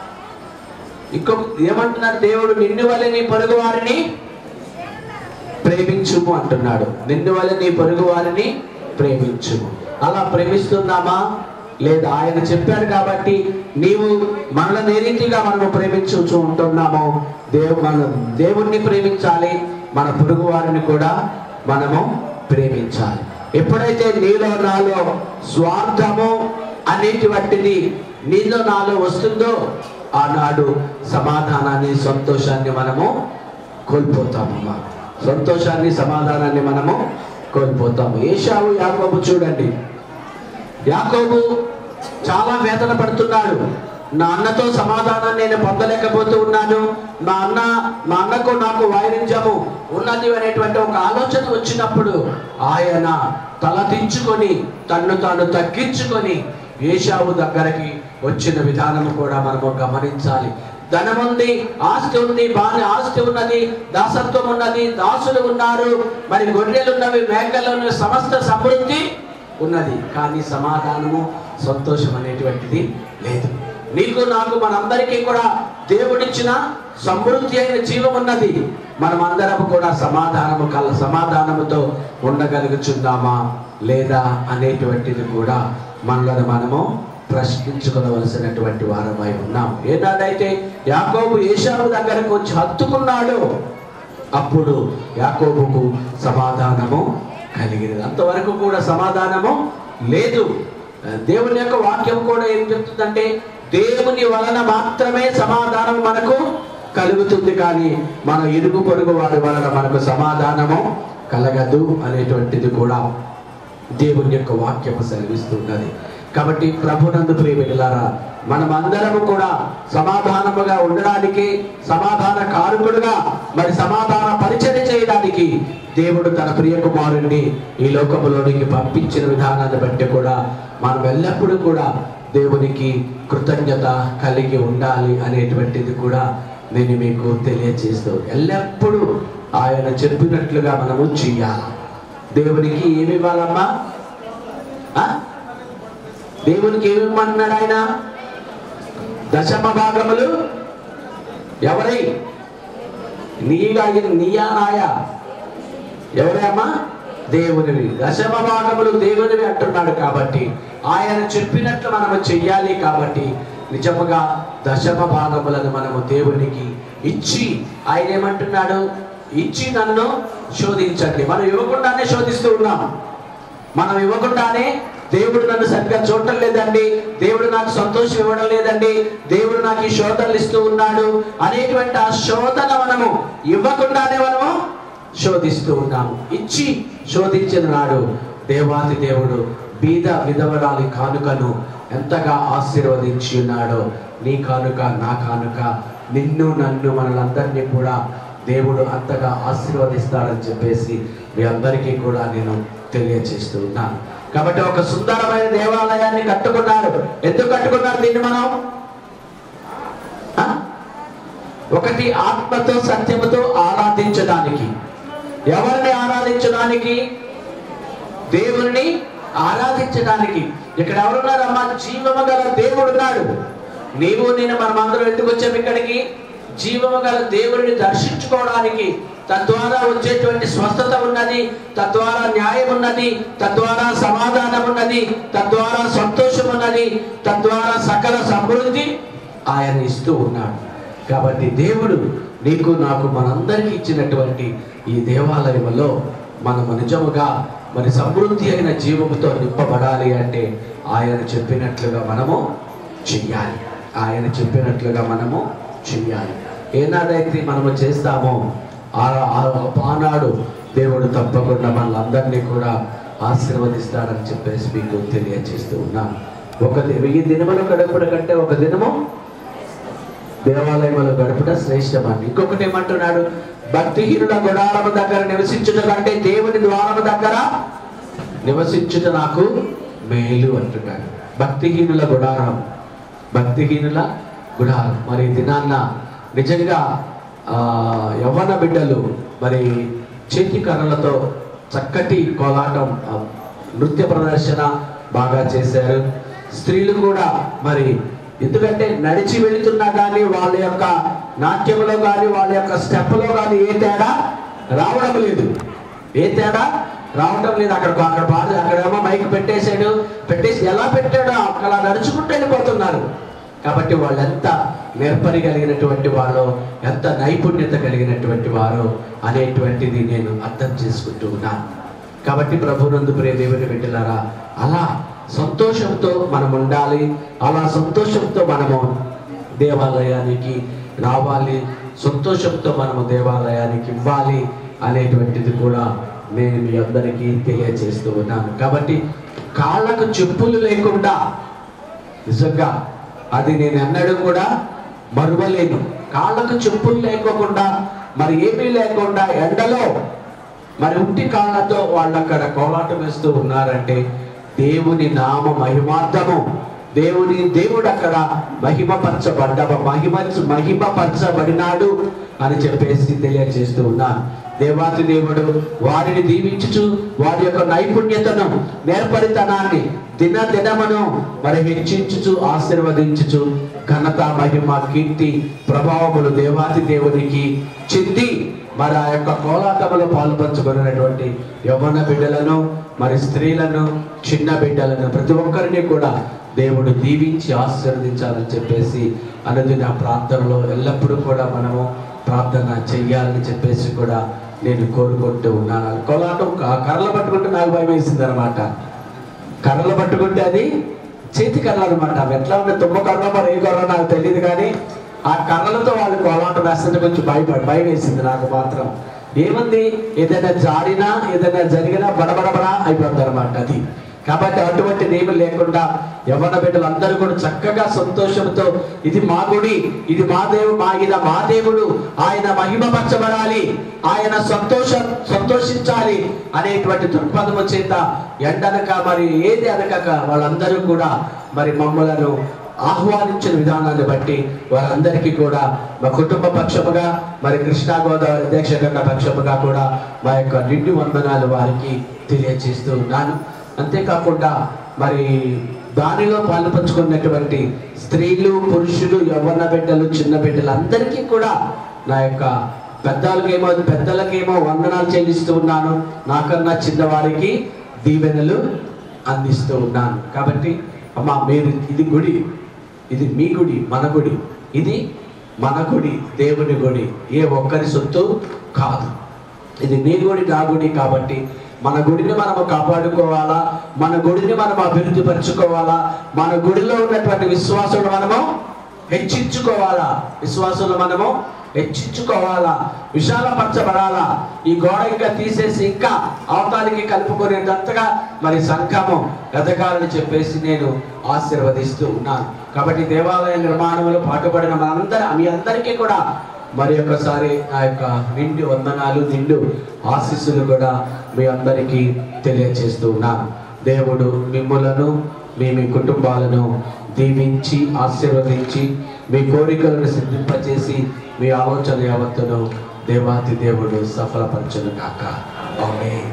ఇంకొక ఏమంటున్నాడు దేవుడు నిన్ను వల్ల నీ పొరుగు వారిని ప్రేమించుము అంటున్నాడు నిన్ను వల్ల నీ పొరుగు వారిని ప్రేమించుము అలా ప్రేమిస్తున్నామా లేదా ఆయన చెప్పాడు కాబట్టి నీవు మనల్ని ఏ రీతిగా మనము ప్రేమించుచు ఉంటున్నామో దేవు మన దేవుణ్ణి ప్రేమించాలి మన పొరుగు వారిని కూడా మనము ప్రేమించాలి ఎప్పుడైతే నీలో నాలో స్వార్థము అనేటువంటిది నీలో నాలో వస్తుందో ఆనాడు సమాధానాన్ని సంతోషాన్ని మనము కోల్పోతామమ్మా సంతోషాన్ని సమాధానాన్ని మనము కోల్పోతాము ఏషావు యాకోబు చూడండి యాకోబు చాలా వేదన పడుతున్నాడు నా అన్నతో సమాధానం నేను పొందలేకపోతూ ఉన్నాను మా అన్న మా అన్నకు నాకు వైరించము ఉన్నది అనేటువంటి ఒక ఆలోచన వచ్చినప్పుడు ఆయన తల దించుకొని తన్ను తాను తగ్గించుకొని ఏషావు దగ్గరకి వచ్చిన విధానం కూడా మనము గమనించాలి ధనం ఉంది ఆస్తి ఉంది బాగా ఆస్తి ఉన్నది దాసత్వం ఉన్నది దాసులు ఉన్నారు మరి గొర్రెలు ఉన్నవి మేకలు ఉన్నవి సమస్త సమృద్ధి ఉన్నది కానీ సమాధానము సంతోషం అనేటువంటిది లేదు నీకు నాకు మనందరికీ కూడా దేవుడిచ్చిన సమృద్ధి అయిన జీవం ఉన్నది మనం అందరం కూడా సమాధానము కల సమాధానముతో ఉండగలుగుచున్నామా లేదా అనేటువంటిది కూడా మనలను మనము ప్రశ్నించుకోవలసినటువంటి వారమై ఉన్నాం ఏనాడైతే యాకోబు ఏషావు దగ్గరకు వచ్చి హత్తుకున్నాడు అప్పుడు యాకోబుకు సమాధానము కలిగినది అంతవరకు కూడా సమాధానము లేదు దేవుని యొక్క వాక్యం కూడా ఏం చెప్తుందంటే దేవుని వలన మాత్రమే సమాధానం మనకు కలుగుతుంది కానీ మన ఇరుగు పొరుగు వారి వలన మనకు సమాధానము కలగదు అనేటువంటిది కూడా దేవుని యొక్క వాక్యము సెలవిస్తున్నది కాబట్టి ప్రభునందు ప్రియమిలారా మనం అందరము కూడా సమాధానముగా ఉండడానికి సమాధాన కారకుడుగా మరి సమాధాన పరిచయం చేయడానికి దేవుడు తన ప్రియ కుమారుణ్ణి ఈ లోకములోనికి పంపించిన విధానాన్ని బట్టి కూడా మనం ఎల్లప్పుడూ కూడా దేవునికి కృతజ్ఞత కలిగి ఉండాలి అనేటువంటిది కూడా నేను మీకు తెలియజేస్తూ ఎల్లప్పుడూ ఆయన చెప్పినట్లుగా మనము చెయ్యాలి దేవునికి ఏమి ఇవ్వాలమ్మా ఆ? దేవునికి ఏమి ఇవ్వమన్నాడు ఆయన దశమ భాగములు ఎవరై నీగా నీయా నాయా ఎవరమ్మా దేవునివి దశమ భాగములు దేవునివి అంటున్నాడు కాబట్టి ఆయన చెప్పినట్లు మనము చెయ్యాలి కాబట్టి నిజముగా దశమ భాగములను మనము దేవునికి ఇచ్చి ఆయన ఏమంటున్నాడు ఇచ్చి నన్ను శోధించండి మనం ఇవ్వకుండానే శోధిస్తూ ఉన్నాం మనం ఇవ్వకుండానే దేవుడు నన్ను సరిగ్గా చూడటం లేదండి దేవుడు నాకు సంతోషం ఇవ్వడం లేదండి దేవుడు నాకు ఈ శోధనలు ఇస్తూ ఉన్నాడు అనేటువంటి ఆ శోధన మనము ఇవ్వకుండానే మనము శోధిస్తూ ఉన్నాము ఇచ్చి శోధించిన నాడు దేవాది దేవుడు బీద విధవరాలి కానుకను ఎంతగా ఆశీర్వదించి ఉన్నాడో నీ కానుక నా కానుక నిన్ను నన్ను మనలందరినీ కూడా దేవుడు అంతగా ఆశీర్వదిస్తాడని చెప్పేసి మీ అందరికీ కూడా నేను తెలియజేస్తూ ఉన్నాను కాబట్టి ఒక సుందరమైన దేవాలయాన్ని కట్టుకున్నారు ఎందుకు కట్టుకున్నారు దీన్ని మనం ఆ? ఒకటి ఆత్మతో సత్యముతో ఆరాధించడానికి ఎవరిని ఆరాధించడానికి దేవుని ఆరాధించడానికి ఇక్కడ ఎవరున్నారమ్మా జీవము గల దేవుడు ఉన్నాడు నీవు నేను మనం అందరం ఎందుకు వచ్చాం ఇక్కడికి జీవము గల దేవుడిని దర్శించుకోవడానికి తద్వారా వచ్చేటువంటి స్వస్థత ఉన్నది తద్వారా న్యాయం ఉన్నది తద్వారా సమాధానం ఉన్నది తద్వారా సంతోషం ఉన్నది తద్వారా సకల సమృద్ధి ఆయన ఇస్తూ ఉన్నాడు కాబట్టి దేవుడు నీకు నాకు మనందరికీ ఇచ్చినటువంటి ఈ దేవాలయంలో మనము నిజముగా మరి సమృద్ధి అయిన జీవముతో నింపబడాలి అంటే ఆయన చెప్పినట్లుగా మనము చెయ్యాలి ఆయన చెప్పినట్లుగా మనము చెయ్యాలి ఏనాడైతే మనము చేస్తామో ఆ- ఆ- ఆనాడు దేవుడు తప్పకుండా మనల్ని కూడా ఆశీర్వదిస్తాడని చెప్పేసి మీకు తెలియజేస్తూ ఉన్నాను ఒక ది- వెయ్యి దినములు గడపడ కంటే ఒక దినము దేవాలయంలో గడుపుట శ్రేష్టమని ఇంకొకటి ఏమంటున్నాడు భక్తిహీనుల గుడారము దగ్గర నివసించుట కంటే దేవుని ద్వారము దగ్గర నివసించుట నాకు మేలు అంటున్నాడు భక్తిహీనుల గుడారం భక్తిహీనుల గుడారం మరి ఈ దినాన్న నిజంగా ఆ, యవ్వన బిడ్డలు మరి చేతి కర్రలతో చక్కటి కోలాటం ఆ, నృత్య ప్రదర్శన బాగా చేశారు స్త్రీలు కూడా మరి ఎందుకంటే నడిచి వెళుతున్నా కానీ వాళ్ళ యొక్క నాట్యంలో కానీ వాళ్ళ యొక్క స్టెప్లో కానీ ఏ తేడా రావడం లేదు ఏ తేడా రావటం లేదు అక్కడ అక్కడ బాధ అక్కడేమో మైక్ పెట్టేశాడు పెట్టేసి ఎలా పెట్టాడో అక్కడ నడుచుకుంటూ వెళ్ళిపోతున్నారు కాబట్టి వాళ్ళు ఎంత నేర్పరి కలిగినటువంటి వాళ్ళు ఎంత నైపుణ్యత కలిగినటువంటి వారు అనేటువంటిది నేను అర్థం చేసుకుంటూ ఉన్నాను కాబట్టి ప్రభునందు ప్రియ దేవుని బిడ్డలారా అలా సంతోషంతో మనం ఉండాలి అలా సంతోషంతో మనము దేవాలయానికి రావాలి సంతోషంతో మనము దేవాలయానికి ఇవ్వాలి అనేటువంటిది కూడా నేను మీ అందరికీ తెలియజేస్తూ ఉన్నాను కాబట్టి కాళ్ళకు చెప్పులు లేకుండా నిజంగా అది నేను అన్నాడు కూడా మరువలేను కాళ్ళకు చెప్పులు లేకోకుండా మరి ఏమీ లేకుండా ఎండలో మరి ఉట్టి కాళ్ళతో వాళ్ళు అక్కడ కోలాటం వేస్తూ ఉన్నారంటే దేవుని నామ మహిమార్థము దేవుని దేవుడు అక్కడ మహిమపరచబడ్డ మహిమ మహిమపరచబడినాడు అని చెప్పేసి తెలియజేస్తూ ఉన్నాను దేవాతి దేవుడు వారిని దీవించుచు వారి యొక్క నైపుణ్యతను నేర్పరితనాన్ని దిన దినమును మరి హెచ్చించుచు ఆశీర్వదించుచు ఘనత మహిమ కీర్తి ప్రభావములు దేవాతి దేవునికి చెంది మరి ఆ యొక్క కోలాటములో పాల్పంచుకున్నటువంటి యవ్వన బిడ్డలను మరి స్త్రీలను చిన్న బిడ్డలను ప్రతి ఒక్కరిని కూడా దేవుడు దీవించి ఆశీర్వదించాలని చెప్పేసి అనుదిన ప్రార్థనలో ఎల్లప్పుడూ కూడా మనము ప్రార్థన చెయ్యాలని చెప్పేసి కూడా నేను కోరుకుంటూ ఉన్నాను కోలాటం క- కర్రలు పట్టుకుంటే నాకు భయం వేసింది అనమాట కర్రలు పట్టుకుంటే అది చేతి కర్రలు అనమాట అవి ఎట్లా ఉండే తుమ్మ కర్ర మరి ఏ కర్ర నాకు తెలియదు కానీ ఆ కర్రలతో వాళ్ళు కోలాటం వేస్తుంటే కొంచెం భయపడి భయం వేసింది నాకు మాత్రం ఏముంది ఏదైనా జారినా ఏదైనా జరిగినా బడబడబడా అయిపోతుంది అనమాట అది కాబట్టి అటువంటి నియమం లేకుండా యవ్వన బిడ్డలు అందరూ కూడా చక్కగా సంతోషంతో ఇది మా గుడి ఇది మా దేవు మా ఇది మా దేవుడు ఆయన మహిమపరచబడాలి ఆయన సంతోషం సంతోషించాలి అనేటువంటి దృక్పథము చేత ఎండనక మరి ఏది అనక వాళ్ళందరూ కూడా మరి మమ్మలను ఆహ్వానించిన విధానాన్ని బట్టి వారందరికీ కూడా మా కుటుంబ పక్షముగా మరి కృష్ణా గోదావరి అధ్యక్షక పక్షముగా కూడా మా యొక్క నిండు వందనాలు వారికి తెలియజేస్తూ ఉన్నాను అంతేకాకుండా మరి దానిలో పాలుపంచుకున్నటువంటి స్త్రీలు పురుషులు యవ్వన బిడ్డలు చిన్న బిడ్డలు అందరికీ కూడా నా యొక్క పెద్దలకేమో పెద్దలకేమో వందనాలు చెల్లిస్తూ ఉన్నాను నాకన్నా చిన్నవారికి దీవెనలు అందిస్తూ ఉన్నాను కాబట్టి అమ్మా మీరు ఇది గుడి ఇది మీ గుడి మన గుడి ఇది మన గుడి దేవుని గుడి ఏ ఒక్కరి సొత్తు కాదు ఇది నీ గుడి నా గుడి కాబట్టి మన గుడిని మనము కాపాడుకోవాలా మన గుడిని మనం అభివృద్ధి పరచుకోవాలా మన గుడిలో ఉన్నటువంటి విశ్వాసులు మనము హెచ్చించుకోవాలా విశ్వాసులు మనము హెచ్చించుకోవాలా విశాలపరచబడాలా ఈ గోడ ఇంకా తీసేసి ఇంకా అవతానికి కలుపుకునేటంతగా మరి సంఘము ఎదగాలని చెప్పేసి నేను ఆశీర్వదిస్తూ ఉన్నాను కాబట్టి దేవాలయ నిర్మాణంలో పాటుపడిన మనందరి మీ అందరికీ కూడా మరి ఒకసారి ఆ యొక్క నిండు వందనాలు నిండు ఆశీస్సులు కూడా మీ అందరికీ తెలియజేస్తూ ఉన్నాను దేవుడు మిమ్ములను మీ మీ కుటుంబాలను దీవించి ఆశీర్వదించి మీ కోరికలను సిద్ధింపచేసి మీ ఆలోచన యావత్తును దేవాతి దేవుడు సఫలపరచును కాక ఆమేన్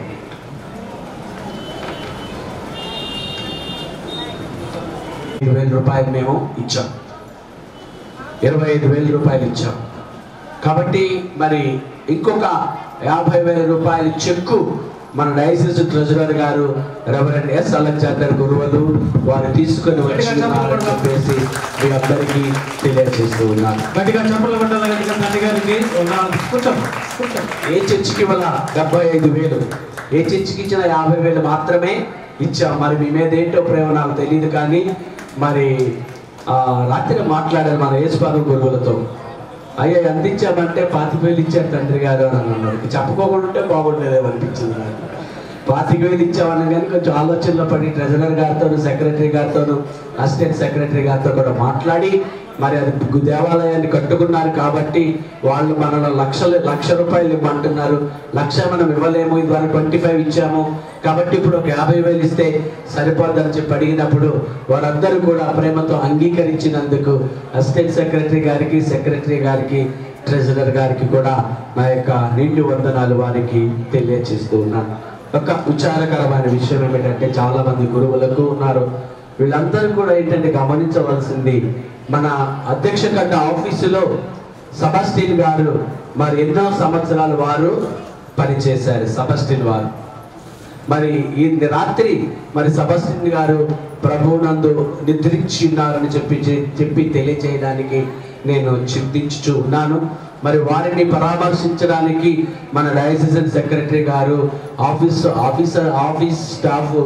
ఇరవై ఐదు రూపాయలు మేము ఇచ్చాం ఇరవై ఐదు వేల రూపాయలు ఇచ్చాం కాబట్టి మరి ఇంకొక యాభై వేల రూపాయల చెక్కు మన డైసిస్ ట్రెజరర్ గారు రెవరెండ్ ఎస్ అలెగ్జాండర్ గురువులు వారు తీసుకొని వచ్చి ఉన్నారని చెప్పేసి మీ అందరికీ తెలియజేస్తూ ఉన్నాను గట్టిగా చెప్పలు పెట్టాలి గట్టిగా తండ్రి గారికి వందనాలు. కూర్చోండి ఏ చర్చికి ఇవ్వాల డెబ్బై ఐదు వేలు ఏ చర్చికి ఇచ్చిన యాభై వేలు మాత్రమే ఇచ్చాం మరి మీ మీద ఏంటో ప్రేమ నాకు తెలియదు కానీ మరి ఆ, రాత్రి మాట్లాడారు మన యేసుబాబు గురువులతో అయ్యా ఎంత ఇచ్చామంటే పాతి వేలు ఇచ్చారు తండ్రి గారు అని అన్నాడు చెప్పకోకుండా ఉంటే బాగుండేదేమో అనిపించింది నాకు పాతిక వేలు ఇచ్చామని కానీ కొంచెం ఆలోచనలో పడి ట్రెజరర్ గారితోను సెక్రటరీ గారితోను అసిస్టెంట్ సెక్రటరీ గారితో కూడా మాట్లాడి మరి అది గు- దేవాలయాన్ని కట్టుకున్నారు కాబట్టి వాళ్ళు మనలో లక్షలు లక్ష రూపాయలు ఇవ్వమంటున్నారు లక్ష మనం ఇవ్వలేము ఇదివరకు ట్వంటీ ఫైవ్ ఇచ్చాము కాబట్టి ఇప్పుడు ఒక యాభై వేలు ఇస్తే సరిపోద్దని చెప్పి అడిగినప్పుడు వారందరూ కూడా ప్రేమతో అంగీకరించినందుకు అసిస్టెంట్ సెక్రటరీ గారికి సెక్రటరీ గారికి ట్రెజరర్ గారికి కూడా నా యొక్క నిండు వందనాలు వారికి తెలియజేస్తూ ఉన్నాను ఒక విచారకరమైన విషయం ఏమిటంటే చాలా మంది గురువులకు ఉన్నారు వీళ్ళందరూ కూడా ఏంటంటే గమనించవలసింది మన అధ్యక్ష కట్ట ఆఫీసులో సబస్టిన్ గారు మరి ఎన్నో సంవత్సరాలు వారు పనిచేశారు సబస్టిన్ వారు మరి ఈ రాత్రి మరి సబస్టిన్ గారు ప్రభువునందు నిద్రించి ఉన్నారని చెప్పి చెప్పి తెలియజేయడానికి నేను చింతించుచు ఉన్నాను మరి వారిని పరామర్శించడానికి మన డయాసిజన్ సెక్రటరీ గారు ఆఫీస్ ఆఫీసర్ ఆఫీస్ స్టాఫ్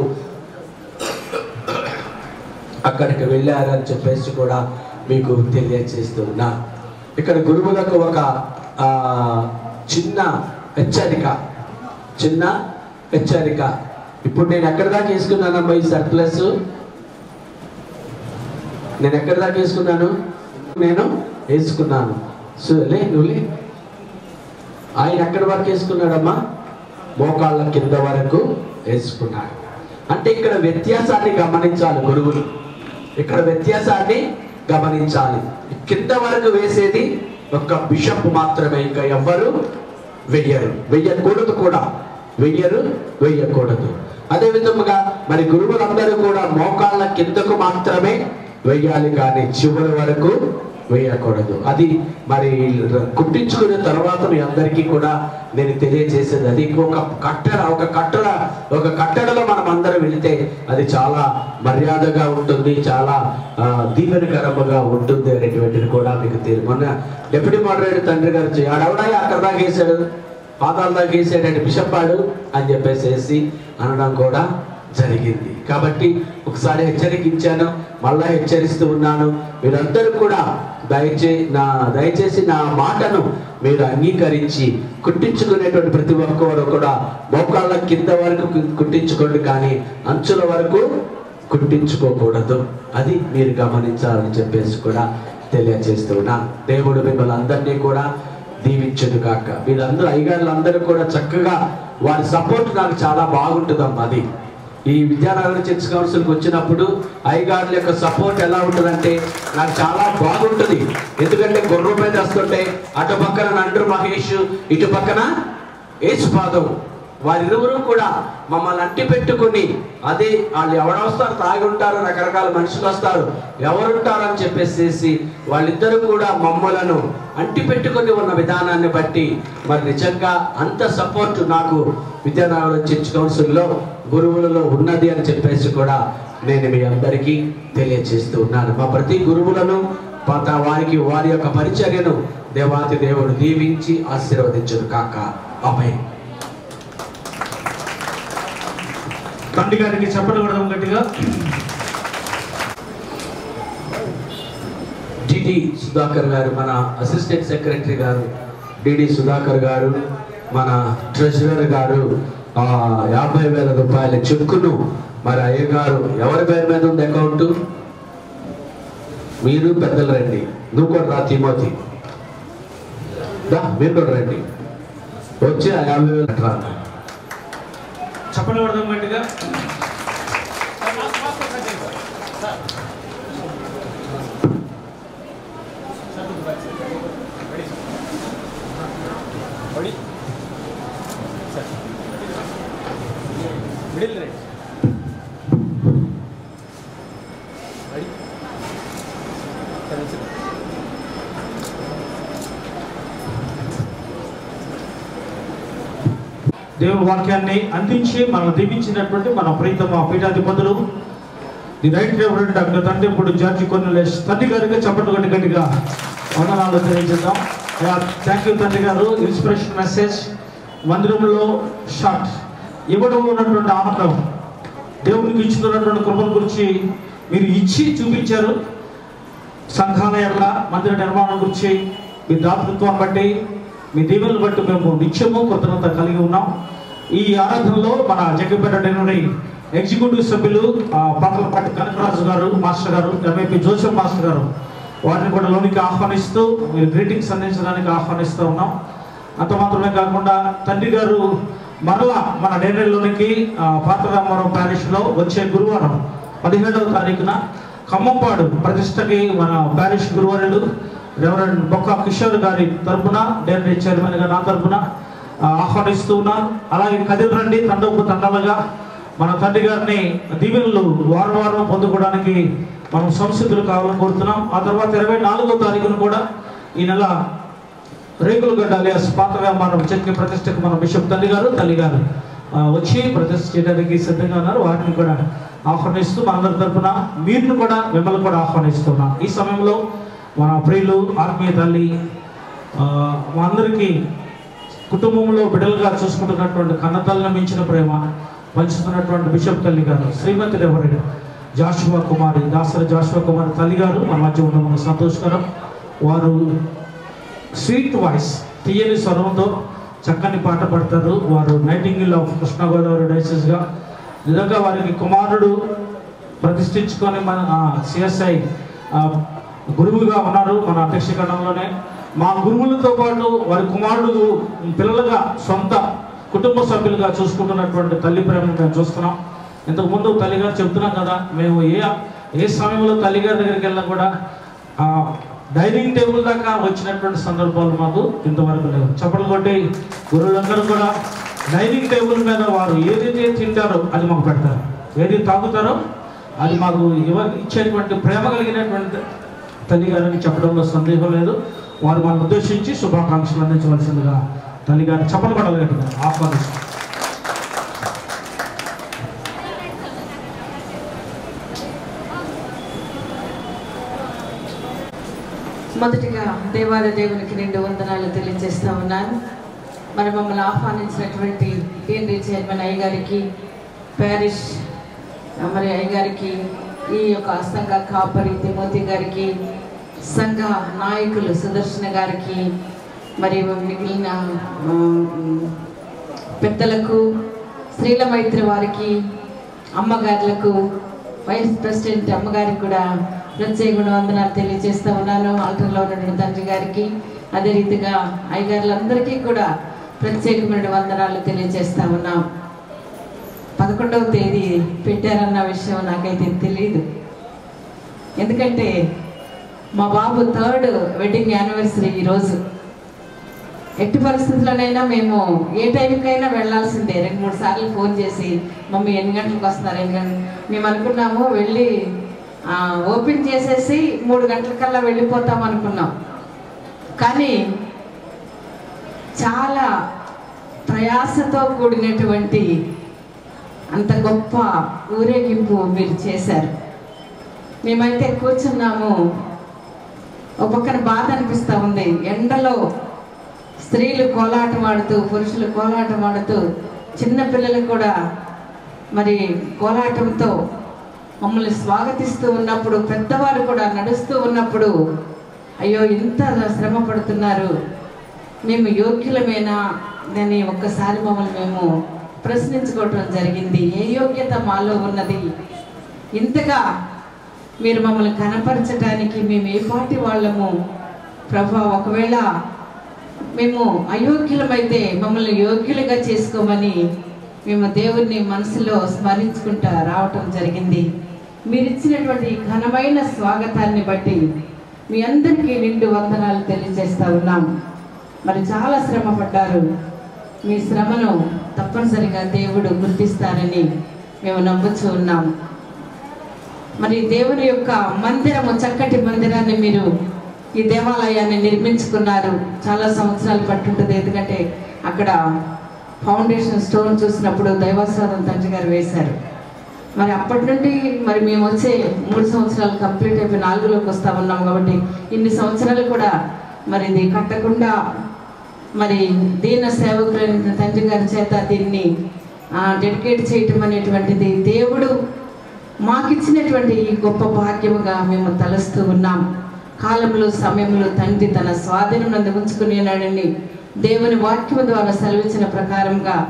అక్కడికి వెళ్ళారని చెప్పేసి కూడా మీకు తెలియజేస్తున్నా ఇక్కడ గురువులకు ఒక ఆ, చిన్న హెచ్చరిక చిన్న హెచ్చరిక ఇప్పుడు నేను ఎక్కడి దాకా వేసుకున్నానమ్మా ఈ సర్ప్లస్ నేను ఎక్కడి దాకా వేసుకున్నాను నేను వేసుకున్నాను సో లే నువ్వు లే ఆయన ఎక్కడి వరకు వేసుకున్నాడమ్మా మోకాళ్ళ కింద వరకు వేసుకున్నాడు అంటే ఇక్కడ వ్యత్యాసాన్ని గమనించాలి గురువులు ఇక్కడ వ్యత్యాసాన్ని గమనించాలి కింద వరకు వేసేది ఒక బిషప్ మాత్రమే ఇంకా ఎవ్వరు వెయ్యరు వెయ్యకూడదు కూడా వెయ్యరు వెయ్యకూడదు అదే విధముగా మరి గురువులందరూ కూడా మోకాళ్ళ కిందకు మాత్రమే వెయ్యాలి కానీ చివరి వరకు వేయకూడదు అది మరి కుట్టించుకున్న తర్వాత మీ అందరికీ కూడా నేను తెలియజేసేది అది ఒక కట్టడ ఒక కట్టడ ఒక కట్టడలో మనం అందరం వెళితే అది చాలా మర్యాదగా ఉంటుంది చాలా ఆ, దీవెనకరముగా ఉంటుంది అనేటువంటిది కూడా మీకు తెలియదు మొన్న డెప్యూటీ మోడరేటర్ తండ్రి గారు వచ్చి, ఆడెవడా అక్కడ దాకా వేశాడు పాదాల దాకా వేసాడంటే బిషప్ ఆడు అని చెప్పేసేసి అనడం కూడా జరిగింది కాబట్టి ఒకసారి హెచ్చరికించాను మళ్ళా హెచ్చరిస్తూ ఉన్నాను మీరందరూ కూడా దయచే నా దయచేసి నా మాటను మీరు అంగీకరించి కుట్టించుకునేటువంటి ప్రతి ఒక్కరు కూడా మోకాళ్ళ కింద వరకు కు- కుట్టించుకోండి కానీ అంచుల వరకు కుట్టించుకోకూడదు అది మీరు గమనించాలని చెప్పేసి కూడా తెలియజేస్తూ ఉన్నాను దేవుడు మిమ్మల్ని అందరినీ కూడా దీవించదు కాక వీళ్ళందరూ అయ్యగారులు అందరూ కూడా చక్కగా వారి సపోర్ట్ నాకు చాలా బాగుంటుందమ్మా అది ఈ విద్యానగర్ చర్చ్ కౌన్సిల్కి వచ్చినప్పుడు అయ్యగారుల యొక్క సపోర్ట్ ఎలా ఉంటుందంటే నాకు చాలా బాగుంటుంది ఎందుకంటే గుర్రం మీద వస్తుంటే అటు పక్కన నండ్రు మహేష్ ఇటు పక్కన యేసుపాదం వారిరువురు కూడా మమ్మల్ని అంటి పెట్టుకుని అదే వాళ్ళు ఎవరు వస్తారు తాగి ఉంటారు రకరకాల మనుషులు వస్తారు ఎవరుంటారు అని చెప్పేసి వాళ్ళిద్దరూ కూడా మమ్మలను అంటి పెట్టుకుని ఉన్న విధానాన్ని బట్టి మరి నిజంగా అంత సపోర్ట్ నాకు విద్యానగరం చర్చ్ కౌన్సిల్లో గురువులలో ఉన్నది అని చెప్పేసి కూడా నేను మీ అందరికీ తెలియజేస్తూ ఉన్నాను మా ప్రతి గురువులను పాత వారికి వారి యొక్క పరిచర్యను దేవాతి దేవుడు దీవించి ఆశీర్వదించును కాక అమ్మాయి తండ్రి గారికి చెప్పడం కూడా గట్టిగా డిడి సుధాకర్ గారు మన అసిస్టెంట్ సెక్రటరీ గారు డిడి సుధాకర్ గారు మన ట్రెజరర్ గారు ఆ యాభై వేల రూపాయల చెక్కును మరి అయ్య గారు ఎవరి పేరు మీద ఉంది అకౌంట్ మీరు పెద్దలు రండి నువ్వు కూడా రా తిమోతి దా, మీరు కూడా రండి వచ్చి ఆ యాభై వేలు రా చెప్పడం కూడా గట్టిగా మిడిల్ రైట్ దేవుని వాక్యాన్ని అందించి మనం దీవించినటువంటి మన ప్రీతమ పీఠాధిపతులు ది రైట్ రెవరెంట్ డాక్టర్ తండ్రిప్పుడు జార్జి కొన్నలేష్ తండ్రి గారికి చప్పట్లు గట్టి గట్టిగా వందనాలు తెలియజేద్దాం థ్యాంక్ యూ తండ్రి గారు ఇన్స్పిరేషన్ మెసేజ్ మందిరంలో షార్ట్ ఇవ్వడంలో ఉన్నటువంటి ఆనందం దేవునికి ఇచ్చుతున్నటువంటి కృపల గురించి మీరు ఇచ్చి చూపించారు సంఘాల ఎడల మందిర నిర్మాణం గురించి మీ దాతృత్వాన్ని బట్టి మీ దీవెనలు బట్టి మేము నిత్యము కృతజ్ఞత కలిగి ఉన్నాం ఈ ఆరాధనలో మన జగ్గపేట డెలివరీ ఎగ్జిక్యూటివ్ సభ్యులు ఆ, పాతలపాటి కనకరాజు గారు మాస్టర్ గారు ఎంఏపీ జోసెఫ్ మాస్టర్ గారు వారిని కూడా లోనికి ఆహ్వానిస్తూ మీరు గ్రీటింగ్స్ అందించడానికి ఆహ్వానిస్తూ ఉన్నాం అంత మాత్రమే కాకుండా తండ్రి గారు మరలా మన డైరీలోనికి పాత రామారావు ప్యారిష్లో వచ్చే గురువారం పదిహేడవ తారీఖున ఖమ్మంపాడు ప్రతిష్టకి మన ప్యారిష్ గురువారులు రెవరెండ్ బొక్క కిషోర్ గారి తరపున డైరీ చైర్మన్గా నా తరపున ఆ, ఆహ్వానిస్తూ ఉన్నాను అలాగే కదిరి రండి తండోపు తండాలుగా మన తండ్రి గారిని దీవెనలు వారం వారం పొందుకోవడానికి మనం సంసిద్ధులు కావాలని కోరుతున్నాం ఆ తర్వాత ఇరవై నాలుగో తారీఖున కూడా ఈ నెల రేకులగడ్డ అలియాస్ పాత వ్యాపారం చట్నీ ప్రతిష్టకు మన బిషప్ తల్లి గారు తల్లి గారు ఆ, వచ్చి ప్రతిష్ట చేయడానికి సిద్ధంగా ఉన్నారు వాటిని కూడా ఆహ్వానిస్తూ మనందరి తరపున మీరును కూడా మిమ్మల్ని కూడా ఆహ్వానిస్తున్నాం ఈ సమయంలో మన ప్రియులు ఆత్మీయ తల్లి ఆ, మా అందరికీ కుటుంబంలో బిడ్డలుగా చూసుకుంటున్నటువంటి కన్నతల్లిని మించిన ప్రేమ పంచుతున్నటువంటి బిషప్ తల్లి గారు శ్రీమతి reverend Joshua Kumari Dasari Joshua Kumari తల్లి గారు మన మధ్య ఉండడం మనకు సంతోషకరం వారు స్వీట్ వాయిస్ తీయని స్వరంతో చక్కని పాట పాడతారు వారు నైటింగిల్ ఆఫ్ కృష్ణా గోదావరి డైసెస్గా నిజంగా వారికి కుమారుడు ప్రతిష్ఠించుకొని మన సిఎస్ఐ గురువుగా ఉన్నారు మన అధ్యక్ష ఖండంలోనే మా గురువులతో పాటు వారి కుమారుడు పిల్లలుగా సొంత కుటుంబ సభ్యులుగా చూసుకుంటున్నటువంటి తల్లి ప్రేమను మేము చూస్తున్నాం ఇంతకు ముందు తల్లిగారు చెప్తున్నాం కదా మేము ఏ ఏ సమయంలో తల్లిగారి దగ్గరికి వెళ్ళినా కూడా ఆ డైనింగ్ టేబుల్ దాకా వచ్చినటువంటి సందర్భాలు మాకు ఇంతవరకు లేవు చప్పట్లు కొట్టి గురువులందరూ కూడా డైనింగ్ టేబుల్ మీద వారు ఏదైతే తింటారో అది మాకు పెడతారు ఏది తాగుతారో అది మాకు ఇవ ఇచ్చేటువంటి ప్రేమ కలిగినటువంటి తల్లిగారిని చెప్పడంలో సందేహం లేదు వారు మనం ఉద్దేశించి శుభాకాంక్షలు అందించవలసిందిగా తల్లిగారిని చప్పలు పడగట్టుగా ఆహ్వానిస్తాం మొదటిగా దేవాలయ దేవునికి నిండు వందనాలు తెలియజేస్తా ఉన్నాను మరి మమ్మల్ని ఆహ్వానించినటువంటి టీఎన్డీ చైర్మన్ అయ్య గారికి ప్యారిష్ ఆ, మరి అయ్య గారికి ఈ యొక్క సంఘ కాపరి తిమోతి గారికి సంఘ నాయకులు సుదర్శన గారికి మరియు మిగిలిన ఆ, పెద్దలకు స్త్రీల మైత్రి వారికి అమ్మగారులకు వైస్ ప్రెసిడెంట్ అమ్మగారికి కూడా ప్రత్యేక వందనాలు తెలియజేస్తా ఉన్నాను ఆల్టర్లో ఉన్నటువంటి తండ్రి గారికి అదే రీతిగా అయ్యగారులందరికీ కూడా ప్రత్యేకమైన వందనాలు తెలియజేస్తా ఉన్నాం పదకొండవ తేదీ పెట్టారన్న విషయం నాకైతే తెలియదు ఎందుకంటే మా బాబు థర్డ్ వెడ్డింగ్ యానివర్సరీ ఈరోజు ఎట్టి పరిస్థితుల్లోనైనా మేము ఏ టైంకైనా వెళ్ళాల్సిందే రెండు మూడు సార్లు ఫోన్ చేసి మమ్మీ ఎన్ని గంటలకు వస్తున్నారు ఎన్ని గంటలు మేము అనుకున్నాము వెళ్ళి ఆ, ఓపెన్ చేసేసి మూడు గంటలకల్లా వెళ్ళిపోతాం అనుకున్నాం కానీ చాలా ప్రయాసతో కూడినటువంటి అంత గొప్ప ఊరేగింపు మీరు చేశారు మేమైతే కూర్చున్నాము ఒక పక్కన బాధ అనిపిస్తూ ఉంది ఎండలో స్త్రీలు కోలాటం ఆడుతూ పురుషులు కోలాటం ఆడుతూ చిన్న పిల్లలు కూడా మరి కోలాటంతో మమ్మల్ని స్వాగతిస్తూ ఉన్నప్పుడు పెద్దవారు కూడా నడుస్తూ ఉన్నప్పుడు అయ్యో ఇంత శ్రమ పడుతున్నారు మేము యోగ్యులమేనా అని ఒక్కసారి మమ్మల్ని మేము ప్రశ్నించుకోవటం జరిగింది ఏ యోగ్యత మాలో ఉన్నది ఇంతగా మీరు మమ్మల్ని కనపరచడానికి మేము ఏ పాటి వాళ్ళము ప్రభా ఒకవేళ మేము అయోగ్యులమైతే మమ్మల్ని యోగ్యులుగా చేసుకోమని మేము దేవుణ్ణి మనసులో స్మరించుకుంటా రావటం జరిగింది మీరు ఇచ్చినటువంటి ఈ ఘనమైన స్వాగతాన్ని బట్టి మీ అందరికీ నిండు వందనాలు తెలియజేస్తా ఉన్నాం మరి చాలా శ్రమ పడ్డారు మీ శ్రమను తప్పనిసరిగా దేవుడు గుర్తిస్తారని మేము నమ్ముచూ ఉన్నాం మరి దేవుని యొక్క మందిరము చక్కటి మందిరాన్ని మీరు ఈ దేవాలయాన్ని నిర్మించుకున్నారు చాలా సంవత్సరాలు పట్టుంటుంది ఎందుకంటే అక్కడ ఫౌండేషన్ స్టోన్ చూసినప్పుడు దైవాస్వాదం తండ్రి గారు వేశారు మరి అప్పటి నుండి మరి మేము వచ్చే మూడు సంవత్సరాలు కంప్లీట్ అయిపోయి నాలుగులోకి వస్తా ఉన్నాం కాబట్టి ఇన్ని సంవత్సరాలు కూడా మరి ఇది కట్టకుండా మరి దీన సేవకులైన తండ్రి గారి చేత దీన్ని డెడికేట్ చేయటం అనేటువంటిది దేవుడు మాకిచ్చినటువంటి ఈ గొప్ప భాగ్యముగా మేము తలుస్తూ ఉన్నాం కాలంలో సమయంలో తండ్రి తన స్వాధీనం నందు ఉంచుకుని ఉన్నాడని దేవుని వాక్యము ద్వారా సెలవిచ్చిన ప్రకారంగా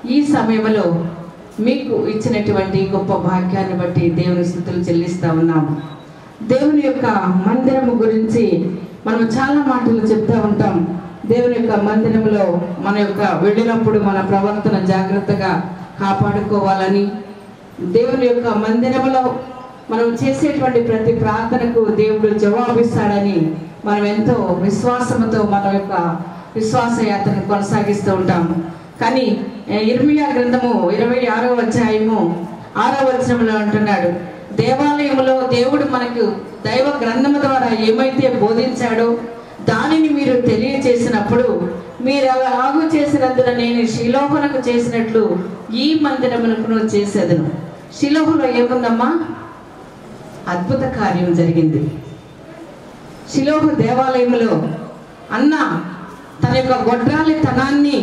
ఈ సమయంలో మీకు ఇచ్చినటువంటి గొప్ప భాగ్యాన్ని బట్టి దేవుని స్థుతులు చెల్లిస్తా ఉన్నాము దేవుని యొక్క మందిరము గురించి మనం చాలా మాటలు చెప్తా ఉంటాం దేవుని యొక్క మందిరంలో మన యొక్క వెళ్ళినప్పుడు మన ప్రవర్తన జాగ్రత్తగా కాపాడుకోవాలని దేవుని యొక్క మందిరంలో మనం చేసేటువంటి ప్రతి ప్రార్థనకు దేవుడు జవాబిస్తాడని మనం ఎంతో విశ్వాసంతో మన యొక్క విశ్వాస యాత్రను కొనసాగిస్తూ ఉంటాం కానీ ఏ, ఇర్మియా గ్రంథము ఇరవై ఆరో అధ్యాయము ఆరో వచనంలో అంటున్నాడు దేవాలయంలో దేవుడు మనకు దైవ గ్రంథము ద్వారా ఏమైతే బోధించాడో దానిని మీరు తెలియచేసినప్పుడు మీరు అలా ఆగు చేసినందున నేను శిలోహునకు చేసినట్లు ఈ మందిరమునకు చేసేదను శిలోహులో ఏముందమ్మా అద్భుత కార్యం జరిగింది శిలోహు దేవాలయంలో అన్న తన యొక్క గొడ్రాలితనాన్ని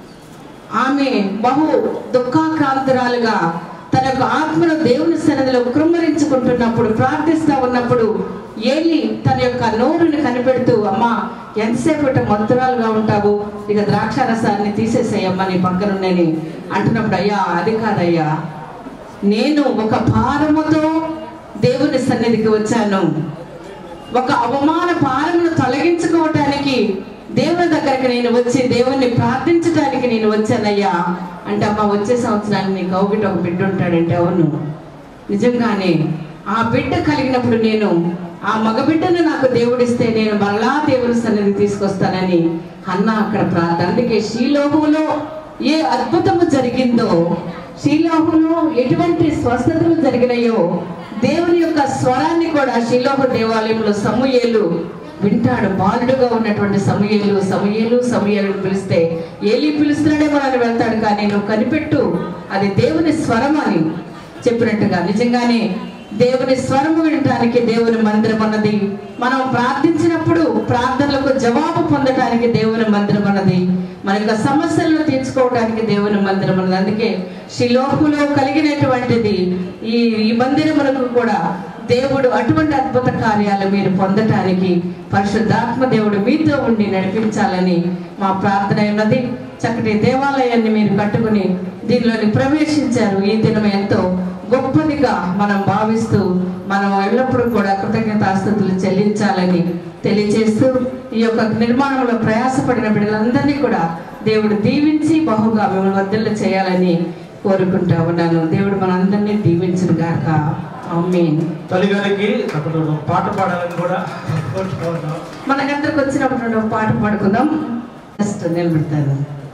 ఆమె బహు దుఃఖాక్రాంతురాలుగా తన యొక్క ఆత్మను దేవుని సన్నిధిలో కృమ్మరించుకుంటున్నప్పుడు ప్రార్థిస్తా ఉన్నప్పుడు ఏలి తన యొక్క నోరుని కనిపెడుతూ అమ్మా ఎంతసేపటి మత్తురాలుగా ఉంటావు ఇక ద్రాక్షారసాన్ని తీసేసేయమ్మా నీ పక్కనుండని అంటున్నప్పుడు అయ్యా అది కాదయ్యా నేను ఒక భారముతో దేవుని సన్నిధికి వచ్చాను ఒక అవమాన భారమును తొలగించుకోవటానికి దేవుని దగ్గరికి నేను వచ్చి దేవుణ్ణి ప్రార్థించడానికి నేను వచ్చానయ్యా అంటే అమ్మ వచ్చే సంవత్సరానికి నీ కౌగిట ఒక బిడ్డ ఉంటాడంటే అవును నిజంగానే ఆ బిడ్డ కలిగినప్పుడు నేను ఆ మగబిడ్డను నాకు దేవుడిస్తే నేను మరలా దేవుని సన్నిధి తీసుకొస్తానని అన్న అక్కడ ప్రార్థన అందుకే శీలోహులో ఏ అద్భుతము జరిగిందో శీలోహులో ఎటువంటి స్వస్థతలు జరిగినాయో దేవుని యొక్క స్వరాన్ని కూడా శిలోహ దేవాలయంలో సమూయేలు వింటాడు బాలుడుగా ఉన్నటువంటి సమూయేలు సమూయేలు సమూయేలు పిలిస్తే ఏలి పిలుస్తున్నాడే మనల్ని వెళ్తాడు కానీ నువ్వు కనిపెట్టు అది దేవుని స్వరం అని చెప్పినట్టుగా నిజంగానే దేవుని స్వరము వినటానికి దేవుని మందిరం అన్నది మనం ప్రార్థించినప్పుడు ప్రార్థనలకు జవాబు పొందటానికి దేవుని మందిరం అన్నది మన యొక్క సమస్యలను తీర్చుకోవడానికి దేవుని మందిరం అన్నది అందుకే శిలోహులో కలిగినటువంటిది ఈ ఈ మందిరములకు కూడా దేవుడు అటువంటి అద్భుత కార్యాలు మీరు పొందటానికి పరిశుద్ధాత్మ దేవుడు మీతో ఉండి నడిపించాలని మా ప్రార్థన ఉన్నది చక్కటి దేవాలయాన్ని మీరు కట్టుకుని దీనిలోని ప్రవేశించారు ఈ దినం ఎంతో గొప్పదిగా మనం భావిస్తూ మనం ఎల్లప్పుడూ కూడా కృతజ్ఞతాస్థుతులు చెల్లించాలని తెలియజేస్తూ ఈ యొక్క నిర్మాణంలో ప్రయాసపడిన బిడ్డలందరినీ కూడా దేవుడు దీవించి బహుగా మిమ్మల్ని వర్ధలు చేయాలని కోరుకుంటా ఉన్నాను దేవుడు మనందరినీ దీవించిన గాక ఆమేన్ తల్లిగారికి అప్పుడు పాట పాడాలని కూడా కోరుకుంటున్నాం మనకందరికి వచ్చినప్పుడు ఒక పాట పాడుకుందాం జస్ట్ నిలబెడతాను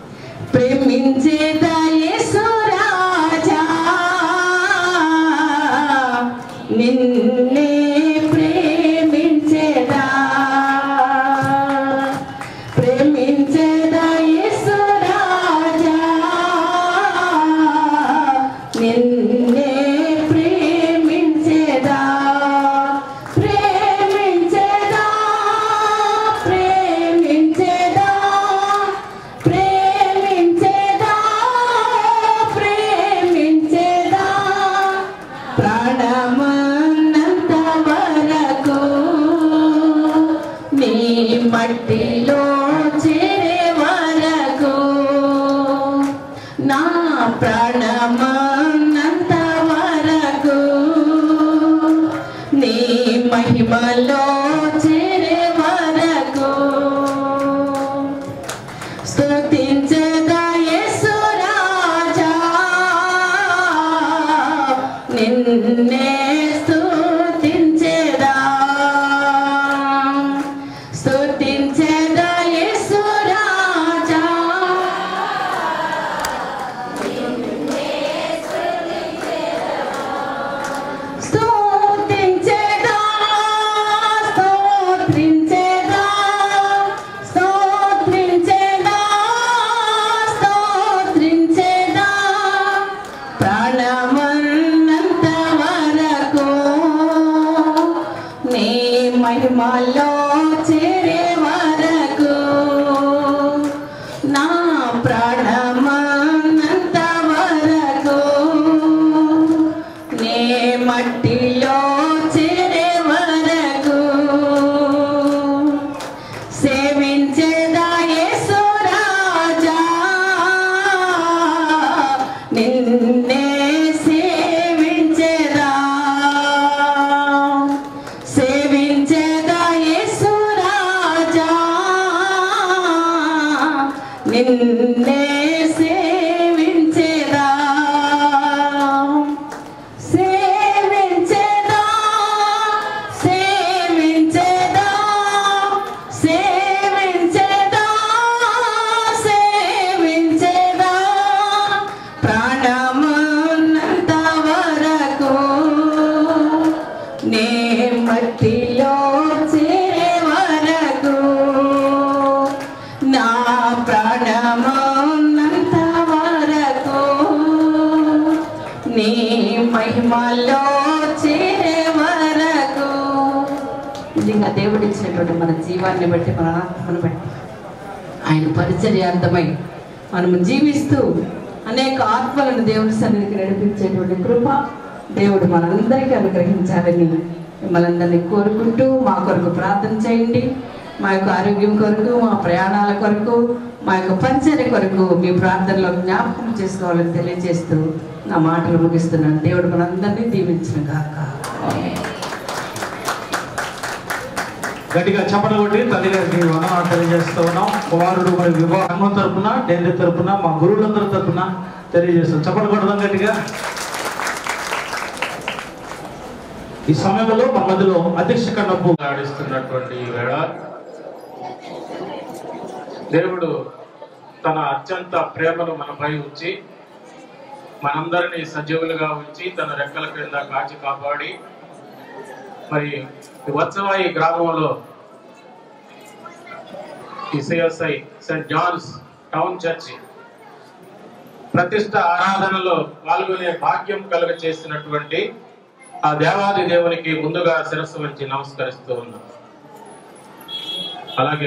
ప్రేమించేదా యేసు రాజా నిన్నే ప్రేమించేదా ప్రేమించేదా యేసు రాజా నిన్నే ప్రేమించేదా ప్రేమించేదా ప్రేమించేదా ప్రేమించేదా ప్రేమించేదా ప్రాణమన్నంత వరకు నీ మట్టిలో చేరే వరకు నా ప్రాణమన్నంత వరకు నీ మహిమలో చేరే వరకు స్తుతించగా యేసు రాజా నిన్నే స్తుతించెదా స్తుతించెదా యేసు రాజా స్తుతించెదా స్తోత్రించెదా స్తోత్రించెదా స్తోత్రించెదా ప్రాణమన్నంత వరకు నీ మహిమలో చేరే వరకు నా ప్రాణమన్నంత వరకు నే మట్టిలో చేరే వరకు సేవించేదా యేసు రాజా నిన్నే సేవించేదా సేవించేదా సేవించేదా సేవించేదా సేవించేదా ప్రాణమున్నంత వరకు నే మట్టిలో చేరే వరకు నా ప్రాణమున్నంత వరకు నీ మహిమలో చేరే వరకు నిజంగా దేవుడు ఇచ్చినటువంటి మన జీవాన్ని బట్టి మన ఆత్మను బట్టి ఆయన పరిచర్యార్థమై మనము జీవిస్తూ అనేక ఆత్మలను దేవుని సన్నిధికి నడిపించేటువంటి కృప దేవుడు మనందరికీ అనుగ్రహించాలని మిమ్మల్ని అందరినీ కోరుకుంటూ మా కొరకు ప్రార్థన చేయండి మా యొక్క ఆరోగ్యం కొరకు మా ప్రయాణాల కొరకు మా యొక్క పరిచర్య కొరకు మీ ప్రార్థనలో జ్ఞాపకం చేసుకోవాలని తెలియజేస్తూ నా మాటలు ముగిస్తున్నాను దేవుడు మనందరినీ దీవించిన కాక గట్టిగా చప్పట్లు కొట్టి తల్లి గారికి వందనాలు తెలియజేస్తూ ఉన్నాం కుమారుడు మరి వివాహ సంఘం తరపున డైరీ తరపున మా గురువులందరి తరపున తెలియజేస్తాం చప్పట్లు కొడదాం గట్టిగా ఈ సమయంలో మా మధ్యలో అధ్యక్ష కన్నప్పు ఆడిస్తున్నటువంటి ఈ వేళ దేవుడు తన అత్యంత ప్రేమను మనపై ఉంచి మనందరినీ సజీవులుగా ఉంచి తన రెక్కల క్రింద కాచి కాపాడి మరి ఈ వత్సవాయి గ్రామంలో ఈ CSI saint John's town church ప్రతిష్ట ఆరాధనలో పాల్గొనే భాగ్యం కలుగ చేసినటువంటి ఆ దేవాది దేవునికి ముందుగా శిరస్సు వంచి నమస్కరిస్తూ ఉన్నాం అలాగే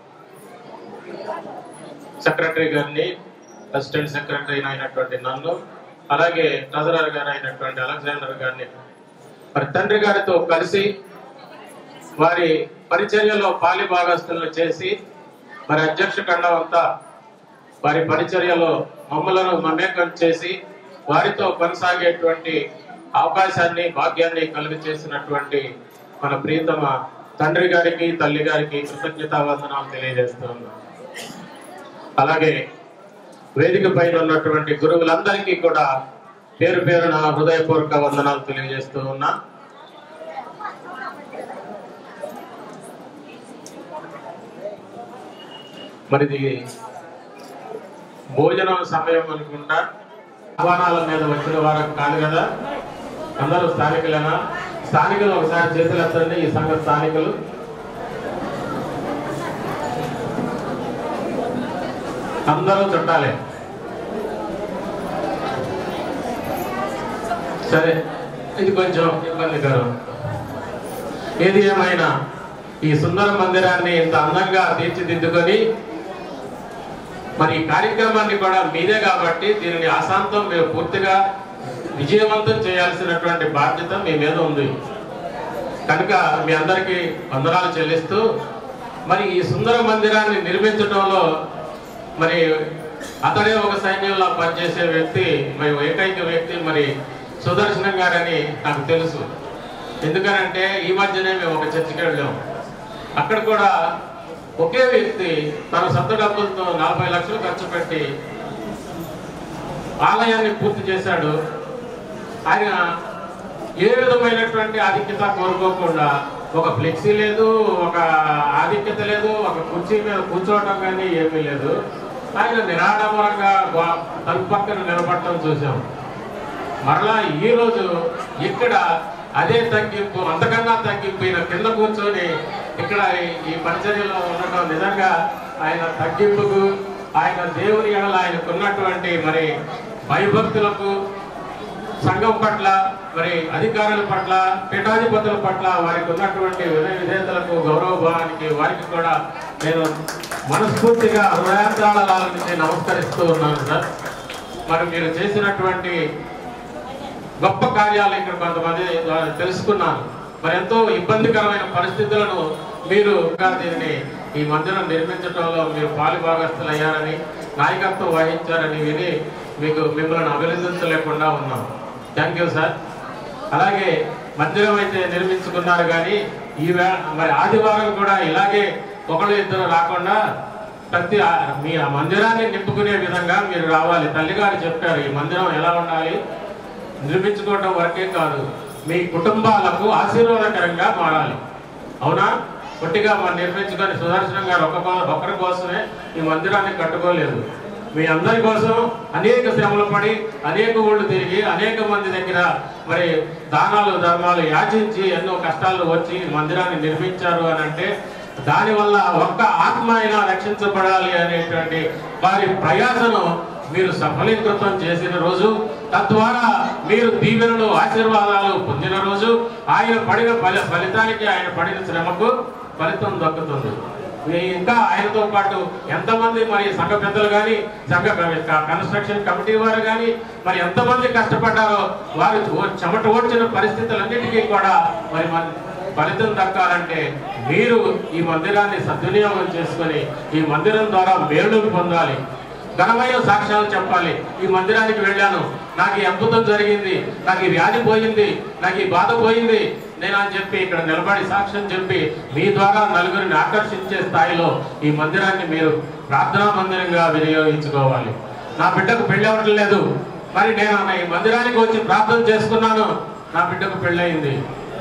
సెక్రటరీ గారిని అసిస్టెంట్ సెక్రటరీ అయినటువంటి నన్ను అలాగే ట్రెజరర్ గారు అయినటువంటి అలెగ్జాండర్ గారిని మరి తండ్రి గారితో కలిసి వారి పరిచర్యలో పాలి భాగస్తులను చేసి మరి అధ్యక్ష ఖండం అంతా వారి పరిచర్యలో మమ్మలను మమేకం చేసి వారితో కొనసాగేటువంటి అవకాశాన్ని భాగ్యాన్ని కలుగ చేసినటువంటి మన ప్రియతమ తండ్రి గారికి తల్లి గారికి కృతజ్ఞతా వందనాలు తెలియజేస్తూ ఉన్నాం అలాగే వేదిక పైన ఉన్నటువంటి గురువులందరికీ కూడా పేరు పేరున హృదయపూర్వక వందనాలు తెలియజేస్తూ ఉన్నా మరిది భోజనం సమయం అనుకుంటా ఆహ్వానాల మీద వచ్చిన వారు కాదు కదా అందరూ స్థానికులేనా స్థానికులు ఒకసారి చేతులు ఎత్తండి ఈ సంఘ స్థానికులు అందరూ చుట్టాలే సరే ఇది కొంచెం ఇబ్బందికరం ఏది ఏమైనా ఈ సుందర మందిరాన్ని ఇంత అందంగా తీర్చిదిద్దుకొని మరి ఈ కార్యక్రమాన్ని కూడా మీదే కాబట్టి దీనిని అశాంతం మీరు పూర్తిగా విజయవంతం చేయాల్సినటువంటి బాధ్యత మీ మీద ఉంది కనుక మీ అందరికీ వందనాలు చెల్లిస్తూ మరి ఈ సుందర మందిరాన్ని నిర్మించడంలో మరి అతడే ఒక సైన్యంలో పనిచేసే వ్యక్తి మరి ఏకైక వ్యక్తి మరి సుదర్శనం గారని నాకు తెలుసు ఎందుకనంటే ఈ మధ్యనే మేము ఒక చర్చికి వెళ్ళాం అక్కడ కూడా ఒకే వ్యక్తి తన సొంత డబ్బులతో నలభై లక్షలు ఖర్చు పెట్టి ఆలయాన్ని పూర్తి చేశాడు ఆయన ఏ విధమైనటువంటి ఆధిక్యత కోరుకోకుండా ఒక ఫ్లెక్సీ లేదు ఒక ఆధిక్యత లేదు ఒక కుర్చీ మీద కూర్చోవటం కానీ ఏమీ లేదు ఆయన నిరాడంబరంగా గో- తలుపు పక్కన నిలబడటం చూసాం మరలా ఈ రోజు ఇక్కడ అదే తగ్గింపు అంతకన్నా తగ్గింపు ఈయన కింద కూర్చొని ఇక్కడ ఈ- ఈ పరిచర్యలో ఉండటం నిజంగా ఆయన తగ్గింపుకు ఆయన దేవుని ఎడల ఆయనకు ఉన్నటువంటి మరి భయభక్తులకు సంఘం పట్ల మరి అధికారుల పట్ల పీఠాధిపతుల పట్ల వారికి ఉన్నటువంటి వినయ విధేయతలకు గౌరవభావానికి వారికి కూడా నేను మనస్ఫూర్తిగా హృదయాంతరాల నుంచి నమస్కరిస్తూ ఉన్నాను సార్ మరి మీరు చేసినటువంటి గొప్ప కార్యాలు ఇక్కడ కొంతమంది ద్వారా తెలుసుకున్నాను మరి ఎంతో ఇబ్బందికరమైన పరిస్థితులను మీరు ఇంకా దీనిని ఈ మందిరం నిర్మించడంలో మీరు పాలుభాగస్తులయ్యారని నాయకత్వం వహించారని విని మీకు మిమ్మల్ని అభినందించలేకుండా ఉన్నాం థ్యాంక్ యూ సార్ అలాగే మందిరం అయితే నిర్మించుకున్నారు కానీ ఈ వే మరి ఆదివారం కూడా ఇలాగే ఒకళ్ళు ఇద్దరు రాకుండా ప్రతి ఆ- మీ ఆ మందిరాన్ని నింపుకునే విధంగా మీరు రావాలి తల్లిగారు చెప్పారు ఈ మందిరం ఎలా ఉండాలి నిర్మించుకోవడం వరకే కాదు మీ కుటుంబాలకు ఆశీర్వాదకరంగా మారాలి అవునా పొట్టిగా మనం నిర్మించుకొని సుదర్శనం గారు ఒక ఒక్కరి కోసమే ఈ మందిరాన్ని కట్టుకోలేదు మీ అందరి కోసం అనేక శ్రమలు పడి అనేక ఊళ్ళు తిరిగి అనేక మంది దగ్గర మరి దానాలు ధర్మాలు యాచించి ఎన్నో కష్టాలు వచ్చి ఈ మందిరాన్ని నిర్మించారు అని అంటే దానివల్ల ఒక్క ఆత్మ అయినా రక్షించబడాలి అనేటువంటి వారి ప్రయాసను మీరు సఫలీకృతం చేసిన రోజు తద్వారా మీరు దీవెనలు ఆశీర్వాదాలు పొందిన రోజు ఆయన పడిన ఫలి ఫలితానికి ఆయన పడిన శ్రమకు ఫలితం దక్కుతుంది మీ ఇంకా ఆయనతో పాటు ఎంతమంది మరి సంఘ పెద్దలు కానీ సంఘ కన్స్ట్రక్షన్ కమిటీ వారు కానీ మరి ఎంతమంది కష్టపడ్డారో వారు ఓ- చెమట ఓడ్చిన పరిస్థితులన్నిటికీ కూడా మరి మన ఫలితం దక్కాలంటే మీరు ఈ మందిరాన్ని సద్వినియోగం చేసుకొని ఈ మందిరం ద్వారా మేలు పొందాలి ఘనమైన సాక్ష్యాలు చెప్పాలి ఈ మందిరానికి వెళ్ళాను నాకు ఈ అద్భుతం జరిగింది నాకు ఈ వ్యాధి పోయింది నాకు ఈ బాధ పోయింది నేను అని చెప్పి ఇక్కడ నిలబడి సాక్ష్యం చెప్పి మీ ద్వారా నలుగురిని ఆకర్షించే స్థాయిలో ఈ మందిరాన్ని మీరు ప్రార్థనా మందిరంగా వినియోగించుకోవాలి నా బిడ్డకు పెళ్ళి అవ్వటం లేదు మరి నేను ఈ మందిరానికి వచ్చి ప్రార్థన చేసుకున్నాను నా బిడ్డకు పెళ్ళయింది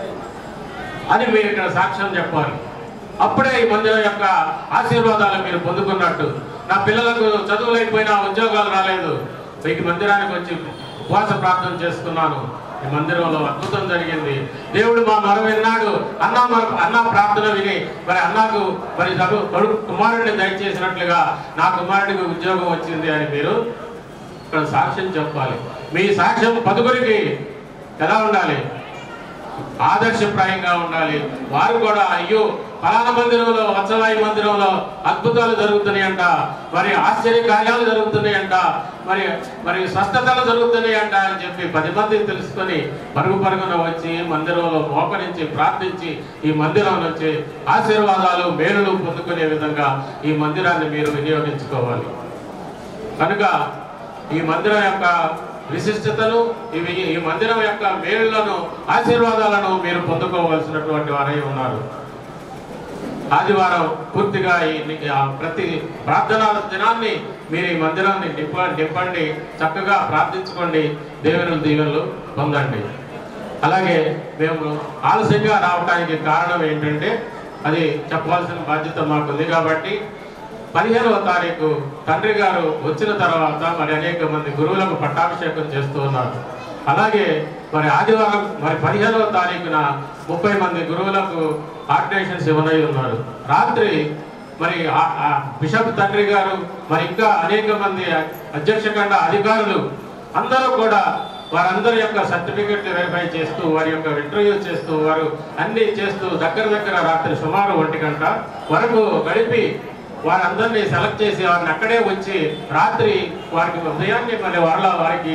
అని మీరు ఇక్కడ సాక్ష్యం చెప్పాలి అప్పుడే ఈ మందిరం యొక్క ఆశీర్వాదాలు మీరు పొందుకున్నట్టు నా పిల్లలకు చదువులు అయిపోయినా ఉద్యోగాలు రాలేదు ఈ మందిరానికి వచ్చి ఉపవాస ప్రార్థన చేసుకున్నాను ఈ మందిరంలో అద్భుతం జరిగింది దేవుడు మా మర విన్నాడు అన్న మన అన్న ప్రార్థన విని మరి అన్నకు మరి చదువు కొడుకు కుమారుడిని దయచేసినట్లుగా నా కుమారుడికి ఉద్యోగం వచ్చింది అని మీరు ఇక్కడ సాక్ష్యం చెప్పాలి మీ సాక్ష్యం పదుగురికి ఎలా ఉండాలి ఆదర్శప్రాయంగా ఉండాలి వారు కూడా అయ్యో ఫలానా మందిరంలో వత్సవాయి మందిరంలో అద్భుతాలు జరుగుతున్నాయంట మరి ఆశ్చర్య కార్యాలు జరుగుతున్నాయంట మరి మరి స్వస్థతలు జరుగుతున్నాయంట అని చెప్పి పది మంది తెలుసుకొని పరుగు పరుగున వచ్చి మందిరంలో మోకరించి ప్రార్థించి ఈ మందిరం నుంచి ఆశీర్వాదాలు మేలులు పొందుకునే విధంగా ఈ మందిరాన్ని మీరు వినియోగించుకోవాలి కనుక ఈ మందిరం యొక్క విశిష్టతను ఇవి ఈ మందిరం యొక్క మేలులను ఆశీర్వాదాలను మీరు పొందుకోవలసినటువంటి వారై ఉన్నారు ఆదివారం పూర్తిగా ఈ ని- ఆ ప్రతి ప్రార్థనా దినాన్ని మీరు ఈ మందిరాన్ని నింప నింపండి చక్కగా ప్రార్థించుకోండి దేవుని దీవెనలు పొందండి అలాగే మేము ఆలస్యంగా రావడానికి కారణం ఏంటంటే అది చెప్పాల్సిన బాధ్యత మాకుంది కాబట్టి పదిహేనవ తారీఖు తండ్రి గారు వచ్చిన తర్వాత మరి అనేక మంది గురువులకు పట్టాభిషేకం చేస్తూ ఉన్నారు అలాగే మరి ఆదివారం మరి పదిహేనవ తారీఖున ముప్పై మంది గురువులకు ఆర్డినేషన్స్ ఇవ్వనై ఉన్నారు రాత్రి మరి ఆ- ఆ బిషప్ తండ్రి గారు మరి ఇంకా అనేక మంది అధ్యక్ష కండ అధికారులు అందరూ కూడా వారందరి యొక్క సర్టిఫికెట్లు వెరిఫై చేస్తూ వారి యొక్క ఇంటర్వ్యూ చేస్తూ వారు అన్ని చేస్తూ దగ్గర దగ్గర రాత్రి సుమారు ఒంటి గంట వరకు గడిపి వారందరినీ సెలెక్ట్ చేసి వారిని అక్కడే వచ్చి రాత్రి వారికి ఉదయాన్నే మళ్ళీ వాళ్ళ వారికి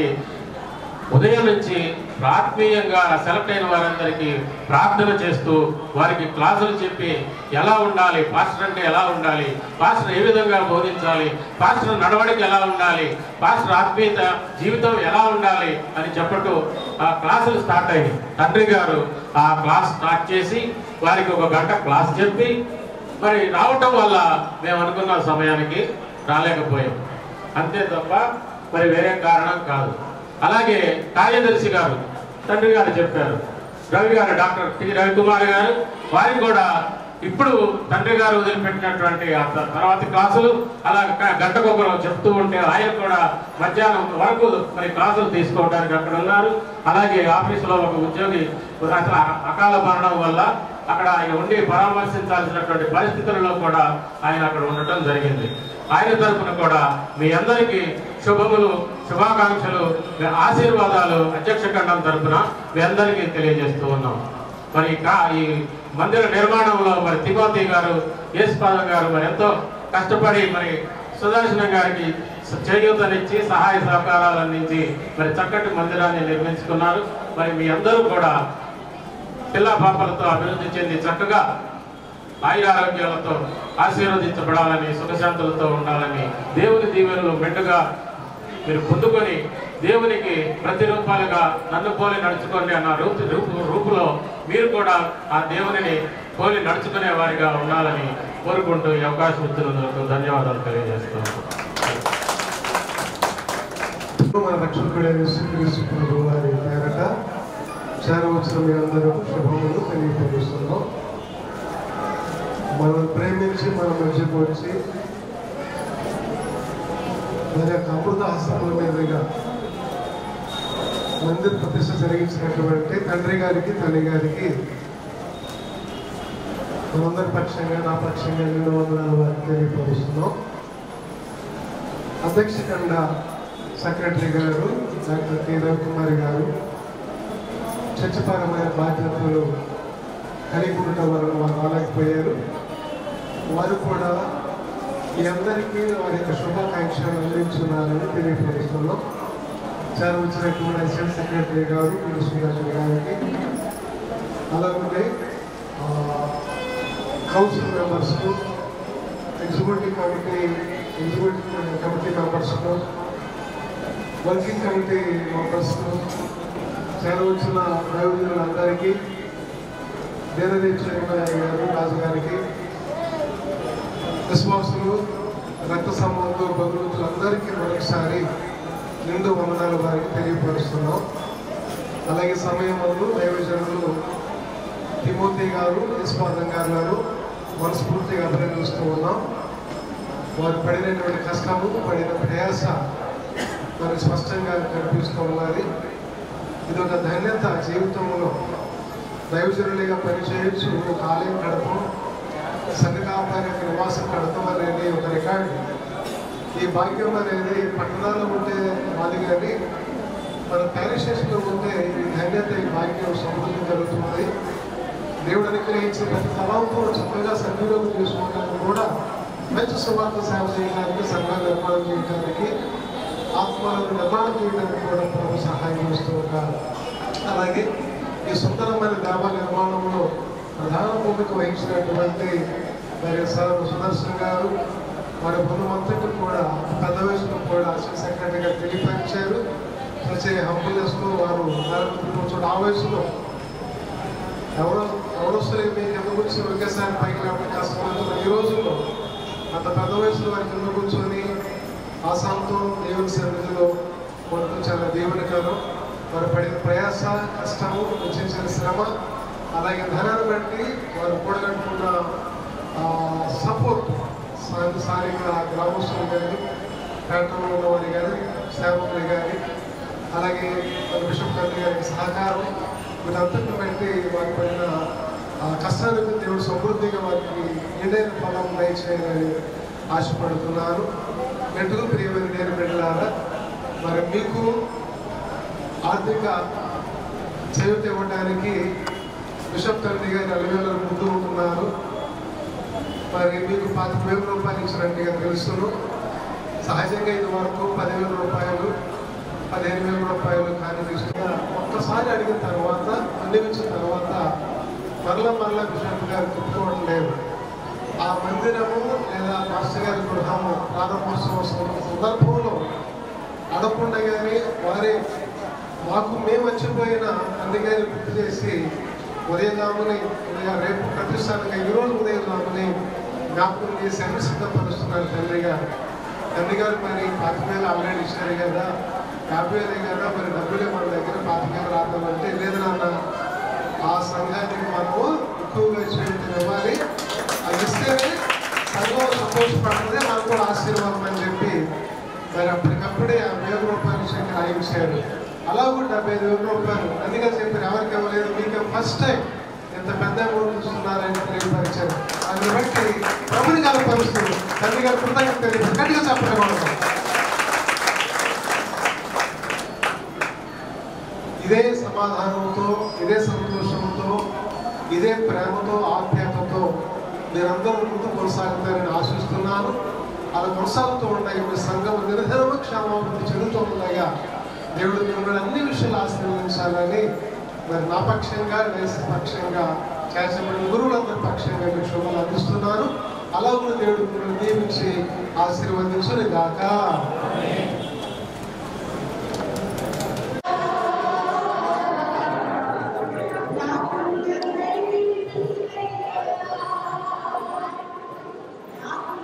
ఉదయం నుంచి ఆత్మీయంగా సెలెక్ట్ అయిన వారందరికీ ప్రార్థన చేస్తూ వారికి క్లాసులు చెప్పి ఎలా ఉండాలి పాస్టర్ అంటే ఎలా ఉండాలి పాస్టర్ ఏ విధంగా బోధించాలి పాస్టర్ నడవడిక ఎలా ఉండాలి పాస్టర్ ఆత్మీయత జీవితం ఎలా ఉండాలి అని చెప్పటూ ఆ క్లాసులు స్టార్ట్ అయ్యాయి తండ్రి గారు ఆ క్లాస్ స్టార్ట్ చేసి వారికి ఒక గంట క్లాస్ చెప్పి మరి రావటం వల్ల మేము అనుకున్న సమయానికి రాలేకపోయాం అంతే తప్ప మరి వేరే కారణం కాదు అలాగే కార్యదర్శి గారు తండ్రి గారు చెప్పారు రవి గారు డాక్టర్ టి రవికుమార్ గారు వారికి కూడా ఇప్పుడు తండ్రి గారు వదిలిపెట్టినటువంటి ఆ త- తర్వాత క్లాసులు అలా గ- గంటకొకరు చెప్తూ ఉంటే ఆయన కూడా మధ్యాహ్నం వరకు మరి క్లాసులు తీసుకోవడానికి అక్కడ ఉన్నారు అలాగే ఆఫీసులో ఒక ఉద్యోగి అసలు అ- అకాల మరణం వల్ల అక్కడ ఆయన ఉండి పరామర్శించాల్సినటువంటి పరిస్థితులలో కూడా ఆయన అక్కడ ఉండటం జరిగింది ఆయన తరపున కూడా మీ అందరికీ శుభములు శుభాకాంక్షలు మీ ఆశీర్వాదాలు అధ్యక్ష ఖండం తరపున మీ అందరికీ తెలియజేస్తూ ఉన్నాం మరి కా- ఈ మందిర నిర్మాణంలో మరి తిమోతి గారు యేసుపాదం గారు మరి ఎంతో కష్టపడి మరి సుదర్శనం గారికి చేయూతనిచ్చి సహాయ సహకారాలు అందించి మరి చక్కటి మందిరాన్ని నిర్మించుకున్నారు మరి మీ అందరూ కూడా పిల్ల పాపలతో అభివృద్ధి చెంది చక్కగా ఆయురారోగ్యాలతో ఆశీర్వదించబడాలని సుఖశాంతులతో ఉండాలని దేవుని దీవెనలు మెండుగా మీరు పొందుకొని దేవునికి ప్రతిరూపాలుగా నన్ను పోలి నడుచుకోండి అన్న రూపు రూపు రూపులో మీరు కూడా ఆ దేవునిని పోలి నడుచుకునే వారిగా ఉండాలని కోరుకుంటూ ఈ అవకాశం ఇచ్చినందుకు ధన్యవాదాలు తెలియజేస్తున్నాను మన రక్షకుడైన శ్రీకృష్ణ ప్రభు వారి పేరట చేరవచ్చిన మీ అందరూ శుభములు తెలియపరుస్తున్నాం మనం ప్రేమించి మన మధ్యకు వచ్చి మన యొక్క అమృత హస్తముల మీదుగా మందిర ప్రతిష్ట జరిగించినటువంటి తండ్రి గారికి తల్లి గారికి మనందరి పక్షంగా నా పక్షంగా రెండు వందల వారికి తెలియపరుస్తున్నాం అధ్యక్షకండ సెక్రటరీ గారు డాక్టర్ టి రవికుమారి గారు చర్చపరమైన బాధ్యతలు కలిగి ఉండటం వలన వారు రాలేకపోయారు వారు కూడా ఈ అందరికీ వారి యొక్క శుభాకాంక్షలు అందించున్నారని తెలియపరుస్తున్నాం చాలా వచ్చినటువంటి అసిస్టెంట్ సెక్రటరీ గారు పి సుదర్శన్ గారికి అలాగే కౌన్సిల్ మెంబర్స్కు ఎగ్జిక్యూటివ్ కమిటీ ఎగ్జిక్యూటివ్ కమిటీ మెంబర్స్కు వర్కింగ్ కమిటీ మెంబర్స్కు చేరవచ్చిన దైవజనులందరికీ దేనదీక్ష గారు రాజు గారికి విశ్వాసులు రక్త సంబంధులు బంధువులందరికీ మరొకసారి నిండు వందనాలు వారికి తెలియపరుస్తున్నాం అలాగే సమయంలో దైవజనులు తిమోతి గారు యశ్వాదం గారు గారు మనస్ఫూర్తిగా అభినందిస్తూ ఉన్నాం వారు పడినటువంటి కష్టము పడిన ప్రయాస మనకు స్పష్టంగా కనిపిస్తూ ఉన్నది ఇది ఒక ధన్యత జీవితంలో దైవజనులుగా పనిచేయచ్చు ఒక ఆలయం కడపం సంఘకాపారి యొక్క నివాసం కడతాం అనేది ఒక రికార్డు ఈ భాగ్యం అనేది పట్టణాల్లో ఉంటే మాది కానీ మన ప్యారిస్టేషన్లో ఉంటే ఈ ధన్యత ఈ భాగ్యం సమృద్ధి జరుగుతుంది దేవుడు అనుగ్రహించిన ప్రతి తలంతో చక్కగా సద్వినియోగం చేసుకోవడానికి కూడా మంచి సువార్త సేవ చేయడానికి సంఘాలు నిర్మాణం చేయడానికి ఆత్మలను నిర్మాణం చేయడానికి కూడా ప్రభు సహాయం చేస్తూ ఉంటారు అలాగే ఈ సుందరమైన దేవ నిర్మాణంలో ప్రధాన భూమిక వహించినటువంటి మరి సార్ సుదర్శన్ గారు వారి బృందమంతటి కూడా పెద్ద వయసులో కూడా అసిస్టెంట్ సెక్రటరీగా తెలియపరిచారు ప్రతి హంబులెస్లో వారు కూర్చోండి ఆ వయసులో ఎవరో ఎవరో సరే మీకు ఎందుకు వచ్చి ఒకేసారి పైకి లేకపోతే కష్టపడుతున్న ఈ రోజుల్లో అంత పెద్ద వయసులో వారి కింద కూర్చొని ఆశాంతం దేవుని సన్నిధిలో మనకు చాలా దేవునికరం వారు పడిన ప్రయాస కష్టము వెచ్చించిన శ్రమ అలాగే ధనాన్ని బట్టి వారు కూడగట్టుకున్న సపోర్ట్ స్థానిక గ్రామస్తులు కానీ ప్రాంతంలో ఉన్నవారు కానీ సేవకులు కానీ అలాగే మన బిషప్ తండ్రి గారికి సహకారం వీటంతటిని బట్టి వారి పడిన ఆ కష్టానికి దేవుడు సమృద్ధిగా వారికి నిండైన ఫలం దయచేయాలని ఆశపడుతున్నాను ఎటుకు ప్రియమైన నేను బిడ్డలారా మరి మీకు ఆర్థిక చేయూత ఇవ్వడానికి బిషప్ తండ్రి గారు అలవేళ ముందు ఉంటున్నారు మరి మీకు పాతిక వేల రూపాయలు ఇచ్చినట్టుగా తెలుసును సహజంగా ఇది వరకు పదివేల రూపాయలు పదిహేను వేల రూపాయలు కానీ తీసుకున్నా ఒక్కసారి అడిగిన తర్వాత అందించిన తర్వాత మరల మరల బిషప్ గారు తిప్పుకోవడం లేదు ఆ మందిరము లేదా మాస్టర్ గారి గృహము ప్రారంభోత్సవం సందర్భంలో అడగకుండగానే వారే మాకు మేము వచ్చిపోయిన అందుకని గుర్తు చేసి ఉదయదాముని ఉదయం రేపు ప్రతిష్టానికి ఈరోజు ఉదయదాముని జ్ఞాపకం చేసి అన్ని సిద్ధపరుస్తున్నారు తండ్రి గారు తండ్రి గారు మరి పాతిక వేలు ఆల్రెడీ ఇచ్చారు కదా యాభై వేలే కదా మరి డబ్బులే మన దగ్గర పాతిక వేలు రాద్దామంటే లేదు నాన్న ఆ సంఘానికి మనము ఎక్కువగా చేయుతం ఇవ్వాలి అది ఇస్తేనే సంఘం సంతోషపడుతుంది మనకు కూడా ఆశీర్వాదం అని చెప్పి మరి అప్పటికప్పుడే ఆ వేల రూపాయలు చెక్ రాయించారు అలా కూడా డెబ్బై ఐదు వేల రూపాయలు అందుకని చెప్పారు ఎవరికి ఇవ్వలేదు మీకు ఫస్ట్ టైం ఎంత పెద్ద అమౌంట్ ఇస్తున్నారని తెలియపరిచారు దాన్ని బట్టి ప్రభుని కలపరుస్తూ తండ్రి గారు కృతజ్ఞత తెలియదు గట్టిగా చెప్పడం మనం ఇదే సమాధానంతో ఇదే సంతోషంతో ఇదే ప్రేమతో ఆప్యాయతతో మీరందరూ ముందు కొనసాగుతారని ఆశిస్తున్నాను అలా కొనసాగుతూ ఉన్నాయి మీ సంఘం నిరధర్మ క్షేమాభివృద్ధి చెందుతూ ఉండగా దేవుడు మిమ్మల్ని అన్ని విషయాలు ఆశీర్వదించాలని మరి నా పక్షంగా దేశ పక్షంగా చేసిన గురువులందరి పక్షంగా మీకు శుభాలు అందిస్తున్నాను అలా కూడా దేవుడు మిమ్మల్ని దీవించి ఆశీర్వదించుని గాక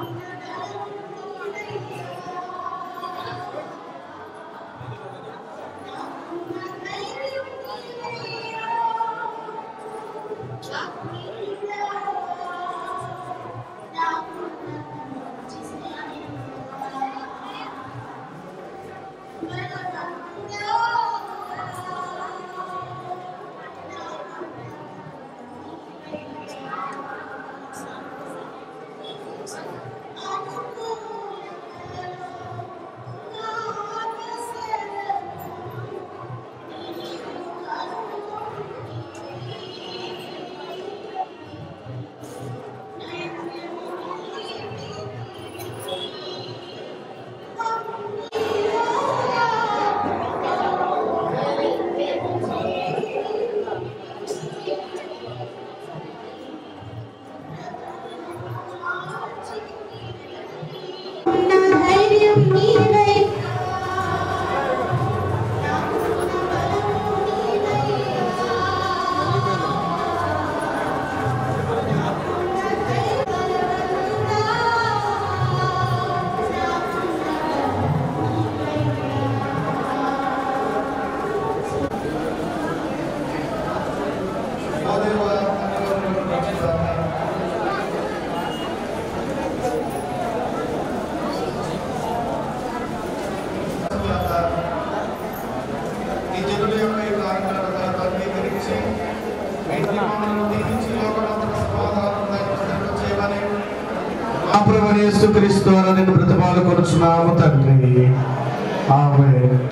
ఈ జనుల యొక్క ఈ కార్యక్రమాలను అంగీకరించి వీటిని మమ్మల్ని దీవించి లోకమంతట సమాధానం దయచేయడం చేయమని మా ప్రభు యేసుక్రీస్తు ద్వారా నేను బ్రతమాలు కొనుచున్నాము తండ్రి ఆమె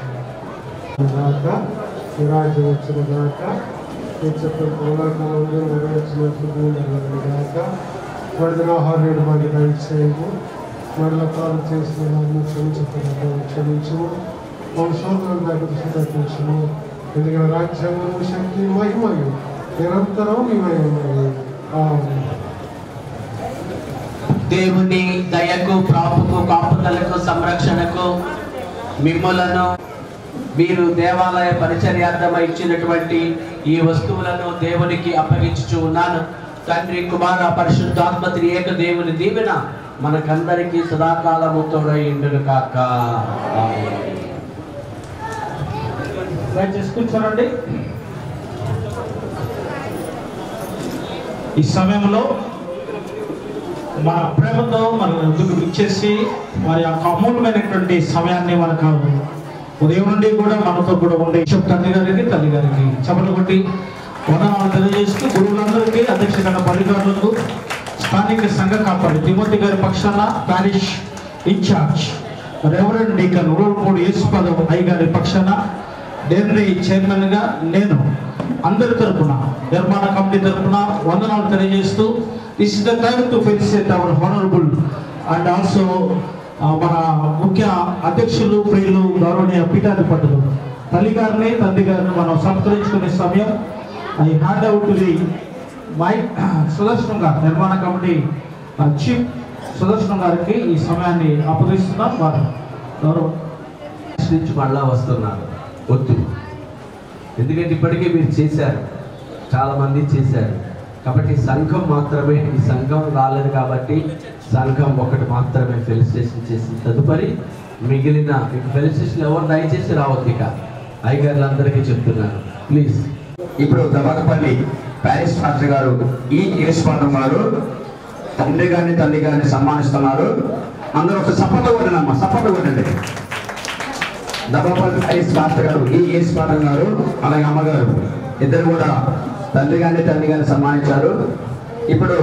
గాక ఈ రాజ్యం వచ్చిన గాక ఈ చెప్పిన పూలకాలంలో నెరవేర్చినట్లు భూమి గాక వడిన ఆహార్యుడు మాకు దయచేయము మరల కాలు చేసిన నన్ను క్షమించుకున్నట్టు క్షమించము వంశోత్తరం దగ్గర తగ్గించము ఎందుకంటే రాజ్యము శక్తి మహిమయు నిరంతరం మీ మహిమయు ఆమె దేవుని దయకు ప్రాపుకు కాపుదలకు సంరక్షణకు మిమ్ములను మీరు దేవాలయ పరిచర్యార్థమై ఇచ్చినటువంటి ఈ వస్తువులను దేవునికి అప్పగించుచు ఉన్నాను తండ్రి కుమార పరిశుద్ధాత్మ త్రియేక దేవుని దీవెన మనకందరికీ సదాకాలము తోడైండును కాక ఆమేన్. దయచేసి కూర్చోనండి ఈ సమయంలో మన ప్రేమతో మన ముందుకు ఇచ్చేసి వారి యొక్క అమూల్యమైనటువంటి సమయాన్ని మనకు ఉదయం నుండి కూడా మనతో కూడా ఉండే బిషప్ తండ్రి గారికి తల్లి గారికి చపలు కొట్టి వందనాలు తెలియజేస్తూ గురువులందరికీ అధ్యక్షత పరిగారులకు స్థానిక సంఘ కాపాడి తిమోతి గారి పక్షాన పారిష్ ఇన్ఛార్జ్ రెవరెండ్ డీకన్ ఊరుమూడు యేసుపదం అయ్య గారి పక్షాన డెన్రీ చైర్మన్ గా నేను అందరి తరపున నిర్మాణ కమిటీ తరపున వందనాలు తెలియజేస్తూ this is the time to felicitate our honourable and also మన ముఖ్య అధ్యక్షులు ప్రియులు గౌరవనీయ పీఠాధిపతులు తల్లి గారిని తండ్రి గారిని మనం సంస్కరించుకునే సమయం I hand out to the my Sudarshanam గారు నిర్మాణ కమిటీ చీఫ్ సుదర్శనం గారికి ఈ సమయాన్ని అప్పగిస్తున్నాం వారు గౌరవ నుంచి మళ్ళా వస్తున్నారు వద్దు ఎందుకంటే ఇప్పటికే మీరు చేశారు చాలా మంది చేశారు కాబట్టి సంఘం మాత్రమే ఈ సంఘం రాలేదు కాబట్టి సంఘం ఒకటి మాత్రమే ఫెలిసిటేషన్ చేసి తదుపరి మిగిలిన ఫెలిసిటేషన్ ఎవరు దయచేసి రావద్దు ఇక అయ్యగారులందరికీ చెప్తున్నాను ప్లీజ్ ఇప్పుడు దబాకపల్లి ప్యారిస్ మాస్టర్ గారు ఈ యేసుపాదం గారు తండ్రి గారిని తల్లి గారిని సన్మానిస్తున్నారు అందరూ ఒక సపోర్ట్ కొట్టండి అమ్మా సపోర్ట్ కొట్టండి దబాపల్లి ప్యారిస్ మాస్టర్ గారు ఈ యేసుపాదం గారు అలాగే అమ్మగారు ఇద్దరు కూడా తండ్రి గారిని తల్లి గారిని సన్మానించారు ఇప్పుడు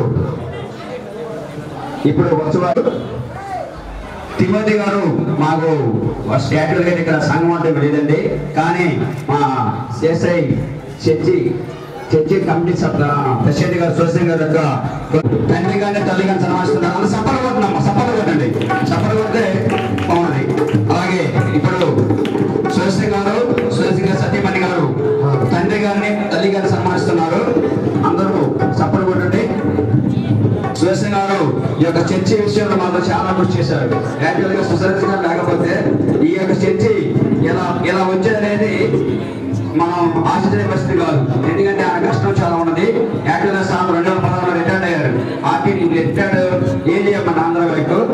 ఇప్పుడు వచ్చేవారు తిమ్మతి గారు మాకు స్టాట్యుల్ గారు ఇక్కడ సంఘం అంటే లేదండి కానీ మా సిఎస్ఐ చర్చి చర్చి కమిటీ సభ్యుల ప్రెసిడెంట్ గారు సురేష్ గారు యొక్క తండ్రి గారిని తల్లి గారిని సన్మానిస్తున్నారు అందరూ సప్పలు కొట్టండి సప్పలు కొట్టండి సప్పలు కొడితే బాగుంది అలాగే ఇప్పుడు సురేష్ గారు సురేష్ గారు సత్యమణి గారు తండ్రి గారిని తల్లి గారిని సన్మానిస్తున్నారు అందరూ సప్పలు కొట్టండి సురేష్ గారు ఈ యొక్క చర్చి విషయంలో మాకు చాలా కృషి చేశారు యాక్చువల్ గా సురేష్ గారు లేకపోతే ఈ యొక్క చర్చి ఇలా ఇలా వచ్చేదనేది మనం ఆశ్చర్య పరిస్థితి కాదు ఎందుకంటే ఆయన కష్టం చాలా ఉన్నది యాక్చువల్ గా సార్ రెండు వేల పదహారులో రిటైర్డ్ అయ్యారు ఆర్టీ రిటైర్డ్ ఏజీఎం మన ఆంధ్ర వైపు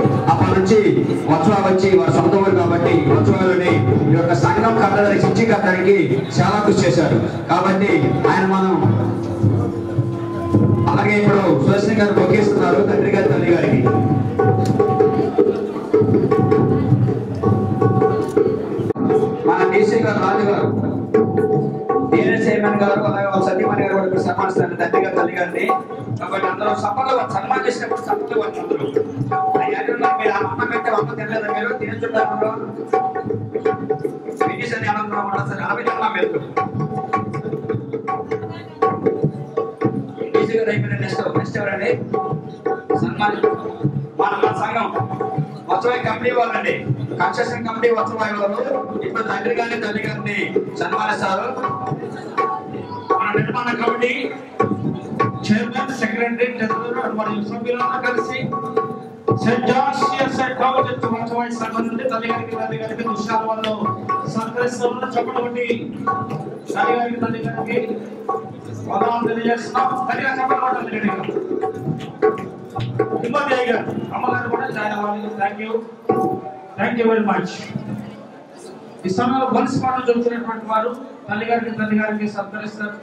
వత్సవ వచ్చి వారి సొంత ఊరు కాబట్టి వత్సవాలని ఈ యొక్క సంఘం కట్టడానికి చర్చి కట్టడానికి చాలా కృషి చేశారు కాబట్టి ఆయన మనం అలాగే ఇప్పుడు సుదర్శన్ గారు బొక్కేస్తున్నారు తండ్రి గారి తల్లి గారికి మన డీసీ గారు రాజు గారు డిఎన్ఎస్ చైర్మన్ గారు అలాగే వాళ్ళ సత్యమణి గారు కూడా ఇప్పుడు సన్మానిస్తారు తండ్రి గారు తల్లి గారిని కాబట్టి అందరూ సభలో సన్మానం చేసినప్పుడు సభలో వచ్చి అందరూ అయ్యా మీరు ఆ అన్నం పెట్టే వంట తినలేదు మీరు తినచుంటారు విజయ్ అని అన్నం కూడా సరే అలా అన్నం వెళ్తూ డీసీ గారు అయిపోయిన నెక్స్ట్ నెక్స్ట్ ఎవరండి సన్మానం మన మన సంఘం వత్సవాయి కంపెనీ వాళ్ళండి కన్స్ట్రక్షన్ కంపెనీ వత్సవాయి వాళ్ళు ఇప్పుడు తండ్రి గారిని తల్లి గారిని సన్మానిస్తారు మన నిర్మాణ కమిటీ చైర్మన్ సెక్రటరీ ట్రెజరర్ మరియు సభ్యులంతా కలిసి సెయింట్ జాన్స్ సిఎస్ఐ కాలేజ్ వంశవాయి సంఘం నుండి తల్లి గారికి తల్లి గారికి దుష్టాల వాళ్ళు సహకరిస్తున్న చెప్పటువంటి తల్లి గారికి తల్లి గారికి వందనాలు తెలియజేస్తున్నాం తల్లిగా చెప్పడం తిమ్మతి అయ్య గారు అమ్మగారు కూడా జాయిన్ అవ్వాలి thank you thank you very much ఈ సమయంలో బలిసి పాటలు చెబుతున్నటువంటి వారు తల్లి గారికి తల్లి గారికి సత్కరిస్తారు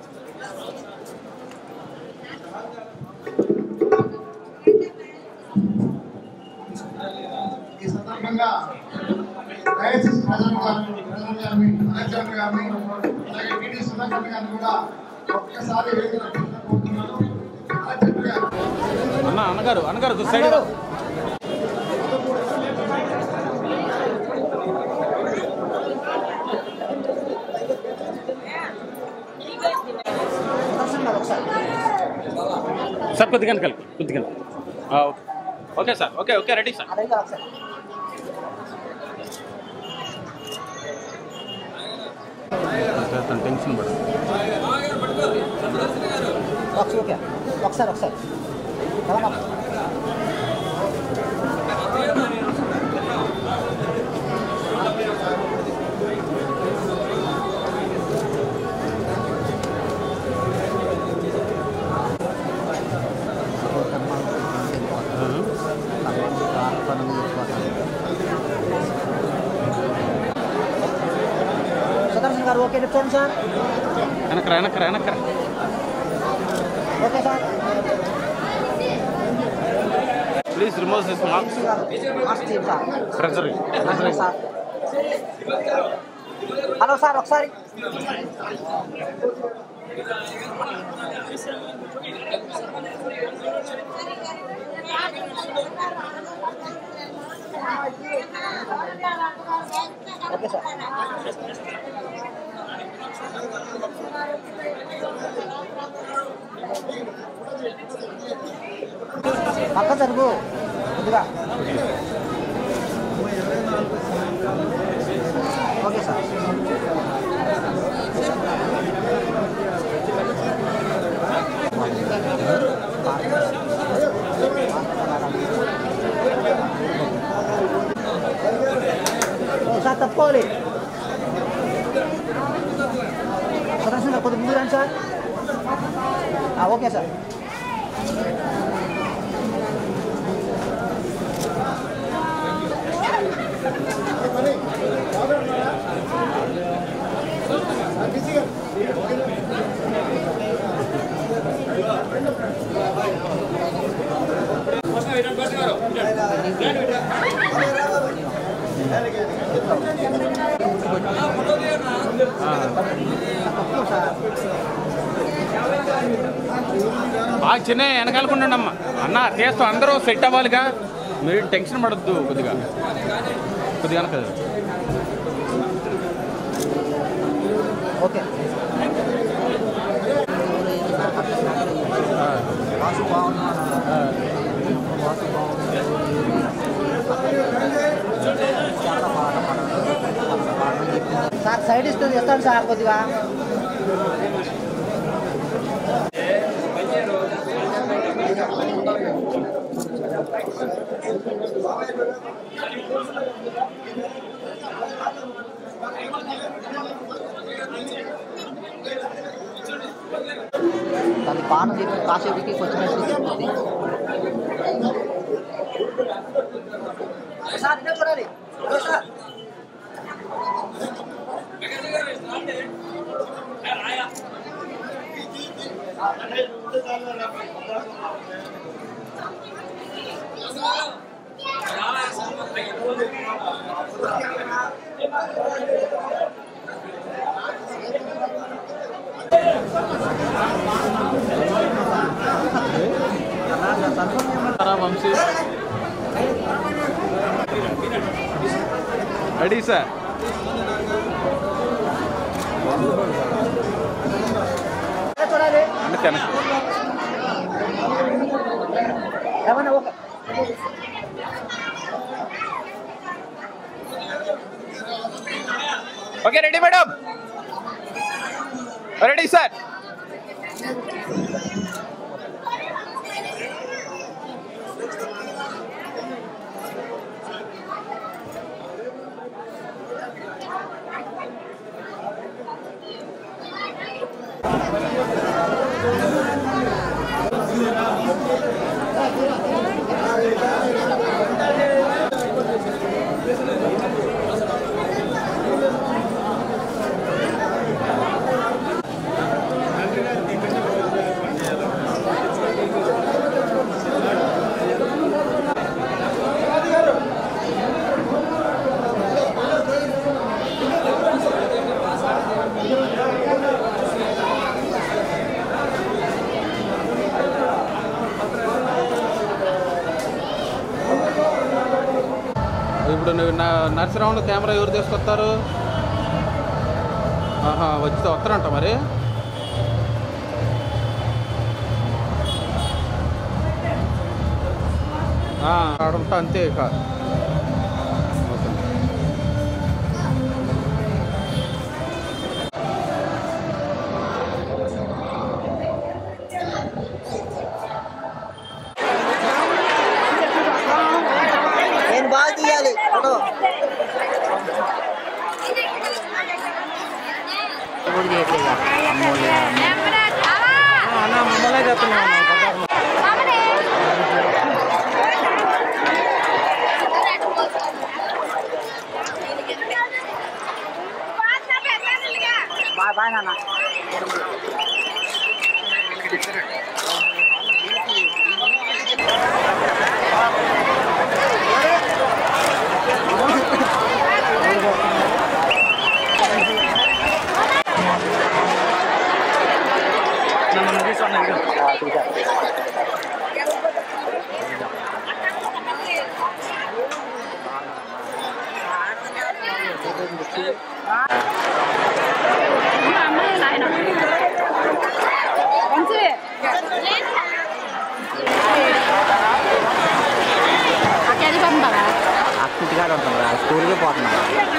ఈ సందర్భంగా దయచేసి ప్రజలు గారిని ప్రజలు గారిని అధ్యక్షులు గారిని అలాగే టీడీ సుధాకర్ గారిని కూడా ఒక్కసారి వేదిక కోరుతున్నాను అధ్యక్షులు గారు అన్న అన్నగారు అన్నగారు సైడ్ సార్ కొద్దిగా వెనకాల, కొద్దిగా ఆ, okay okay sir okay okay ready sir తను టెన్షన్ పడదు ఓకే ఒకసారి ఒకసారి సుదర్శన్ గారు ఓకే చూడండి సార్ వెనకరా వెనకరా వెనకరా okay sir please remove this marks marks team sir pressure hello sir hello sir ఒకసారి ఓకే సార్ పక్క జరుగు కొద్దిగా ఓకే సార్ సార్ తప్పుకోవాలి సుదర్శన్ గారు కొద్దిగా ముందు రండి సార్ ఆ, ఓకే సార్ బాగా చిన్న వెనకాలకుండా అమ్మ అన్న తీస్తాం అందరూ సెట్ అవ్వాలిగా మీరు టెన్షన్ పడద్దు కొద్దిగా కొద్దిగా వెనక ఓకే సార్ సైడ్ ఇస్తుంది ఇస్తాను సార్ కొద్దిగా దాని పాన చెప్పి కాసేపుకి కొంచెం సార్ ఇదే చూడాలి సార్ వంశీ రెడీ సార్ చూడాలి అంటే కన ఏమన్నా ఒక okay ready madam ready sir ఇప్పుడు నువ్వు నా నర్సరావులో కెమెరా ఎవరు తీసుకొస్తారు ఆహా వచ్చితే వస్తారంట మరి ఆ, ఆడ ఉంటా అంతే ఇక ఓకే. నేను బాగా తీయాలి ఫోటో మమ్మల్ని చెప్తున్నాను బాయ్ బాయ్ నాన్న ఇంటికాడ ఉంటాం స్కూల్కి పోతున్నాం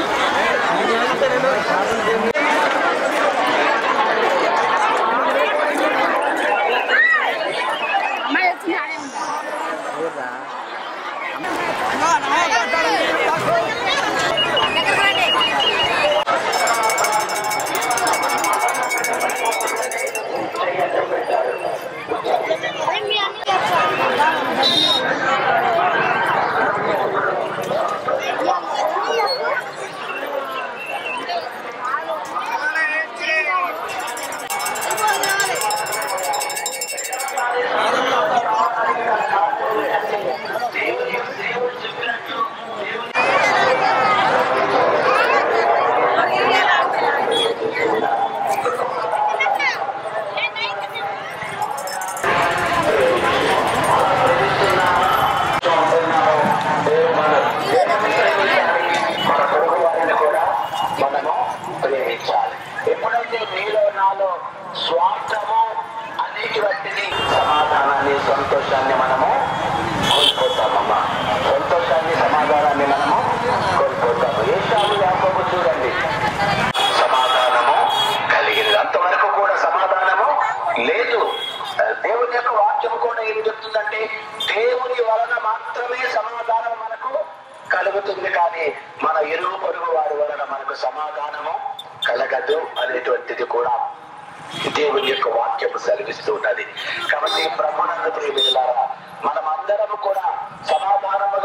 మనము ప్రేమించాలి ఎప్పుడైతే నీలో నాలో స్వార్థము అనేటువంటిది సమాధానాన్ని సంతోషాన్ని మనము కోల్పోతామమ్మా సంతోషాన్ని సమాధానాన్ని మనము కోల్పోతాము ఏషాము యాకోబు చూడండి సమాధానము కలిగింది అంతవరకు కూడా సమాధానము లేదు దేవుని యొక్క వాక్యం కూడా ఏం చెప్తుందంటే దేవుని వలన మాత్రమే సమాధానం మనకు కలుగుతుంది కానీ మన ఇరుగు పొరుగు వారి వలన మనకు సమాధానము కలగదు అనేటువంటిది కూడా దేవుని యొక్క వాక్యము సెలవిస్తూ ఉన్నది కాబట్టి బ్రహ్మానంద ప్రియమిలారా మనమందరము కూడా సమాధానము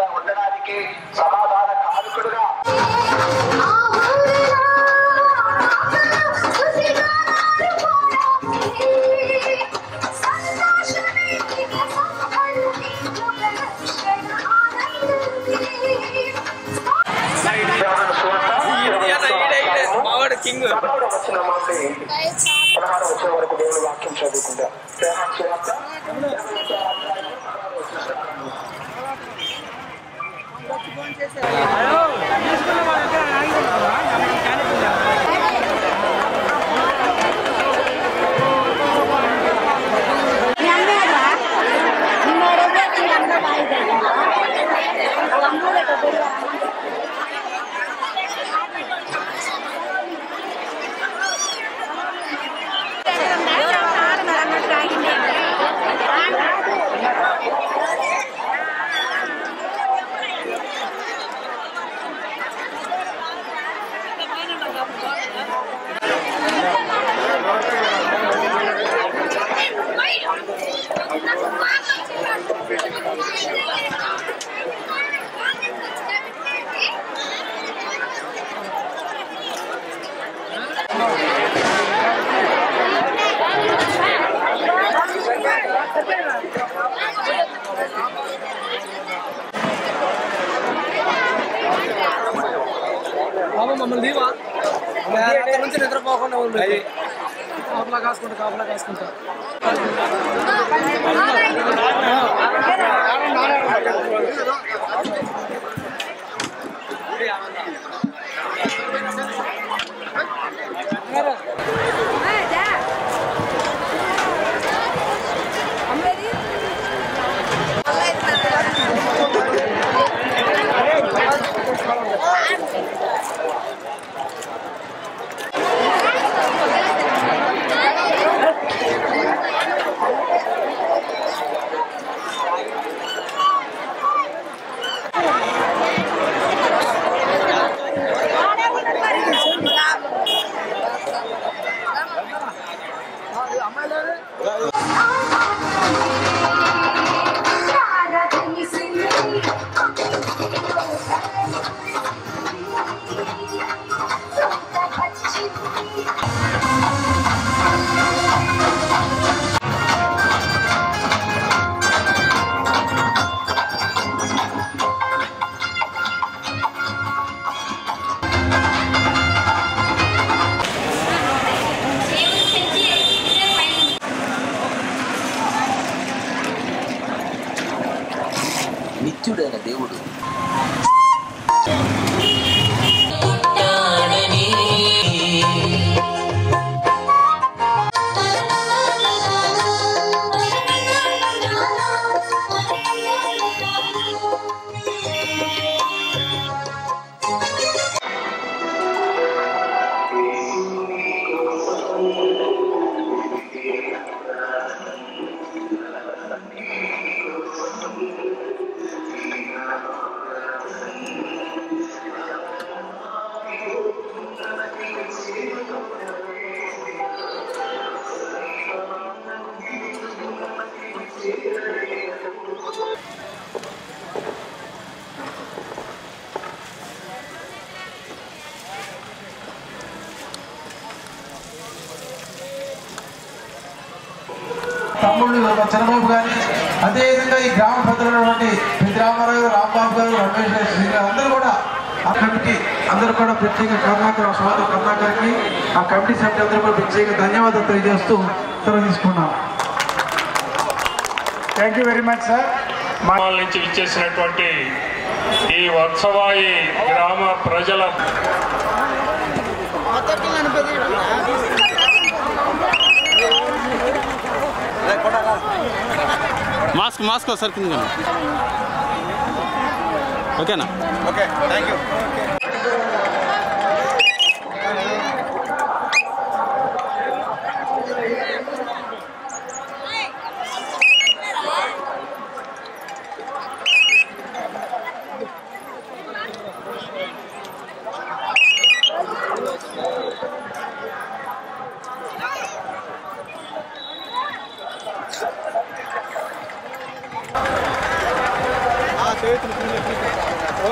సమాధానానికి సమాధాన కారకుడుగా వచ్చిన మాట ఏంటి పదహారు వచ్చిన వరకు దేవుని వాక్యం చదువుకుంటా బాబు మమ్మల్ని దీవా రాత్రి నుంచి నిద్రపోకుండా ఉంది కాపలా కాసుకుంటా కాపలా కాసుకుంటా నిత్యుడైన దేవుడు తమ్ముళ్ళు చంద్రబాబు గారి అదేవిధంగా ఈ గ్రామ పెద్దలైనటువంటి పెద్దరామారావు గారు రాంబాబు గారు రమేష్ గారు శ్రీ గారు అందరూ కూడా ఆ కమిటీ అందరూ కూడా ప్రత్యేక కరుణాకర్ సోదరు కరుణాకర్కి ఆ కమిటీ సభ్యులు అందరూ కూడా ప్రత్యేక ధన్యవాదాలు తెలియజేస్తూ సెలవు తీసుకున్నాం thank you very much sir మా నుంచి ఇచ్చేసినటువంటి ఈ ఉత్సవాయి గ్రామ ప్రజల మాస్క్ మాస్క్ ఒకసారి కింద ఓకేనా ఓకే థ్యాంక్ యూ చేతులు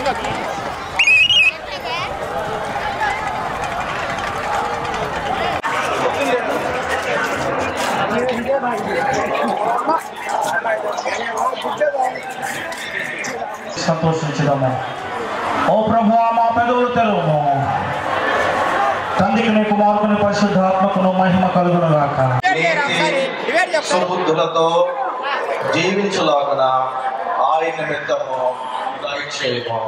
సంతోషించుదాము ఓ ప్రభు మా పెదవులు తెరువుము తండ్రికి నీ కుమారుకుని పరిశుద్ధాత్మకును మహిమ కలుగును గాక సుబుద్ధులతో జీవించులాగున ఆయన నిమిత్తము దయచేయము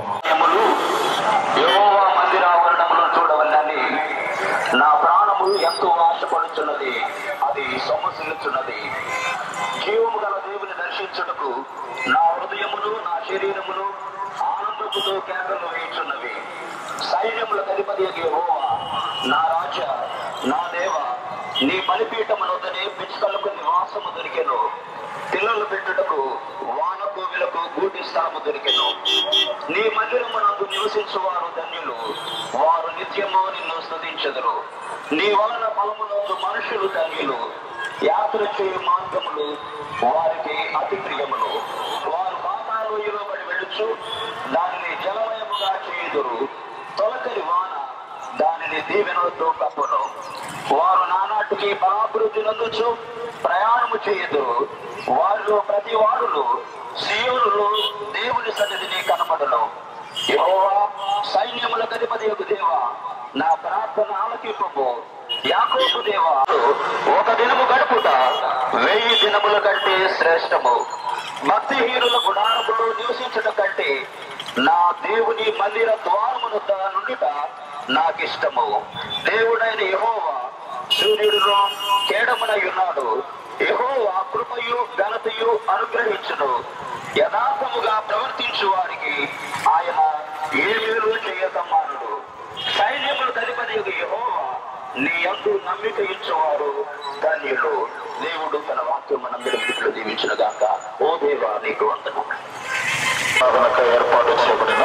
యెహోవా మందిరావరణములను చూడవల్లని నా ప్రాణము ఎంతో ఆశపడుచున్నది అది సొమ్మసిల్లుచున్నది జీవము గల దేవుని దర్శించుటకు నా హృదయమును నా శరీరమును ఆనందముతో కేకలు వేయుచున్నవి సైన్యముల అధిపతి యెహోవా నా రాజా నా దేవ నీ బలిపీఠమునొద్దనే పిచ్చుకలకు నివాసము దొరికెను పిల్లలు పెట్టుటకు వాన కోవిలకు గూటి స్థలము దొరికెను నీ మందిరమునందు నివసించువారు ధన్యులు వారు నిత్యము నిన్ను స్తుతించెదరు నీ వలన ఫలమునందు మనుషులు ధన్యులు యాత్ర చేయు మార్గములు వారికి అతి ప్రియములు వారు పాతాలు ఇవ్వబడి వెళ్ళుచు దానిని జలమయముగా చేయుదురు తొలకరి వాన దానిని దీవెనలతో కప్పును వారు నానాటికి పరాభివృద్ధి నందుచు ప్రయాణము చేయుదురు వారిలో ప్రతి వారులు సియోనులో దేవుని సన్నిధిని కనపడను యెహోవా సైన్యముల అధిపతి యొక్క దేవ నా ప్రార్థన ఆలకింపు యాకోబు దేవ ఒక దినము గడుపుట వెయ్యి దినముల కంటే శ్రేష్టము భక్తిహీనుల గుడారములో నివసించట కంటే నా దేవుని మందిర ద్వారమును నుండిట నాకిష్టము దేవుడైన యెహోవా సూర్యుడులో కేడమునై ఉన్నాడు యెహోవా కృపయు ఘనతయు అనుగ్రహించును యథార్థముగా ప్రవర్తించు వారికి ఆయన ఏ మేలు చేయకమానుడు సైన్యములు అధిపతి యెహోవా నీ అందు నమ్మిక ఇచ్చేవారు ధన్యులు దేవుడు తన వాక్యం మనందరి విడుదల దీవించిన గాక ఓ దేవా నీకు వందనం సాధనక ఏర్పాటు చేయబడిన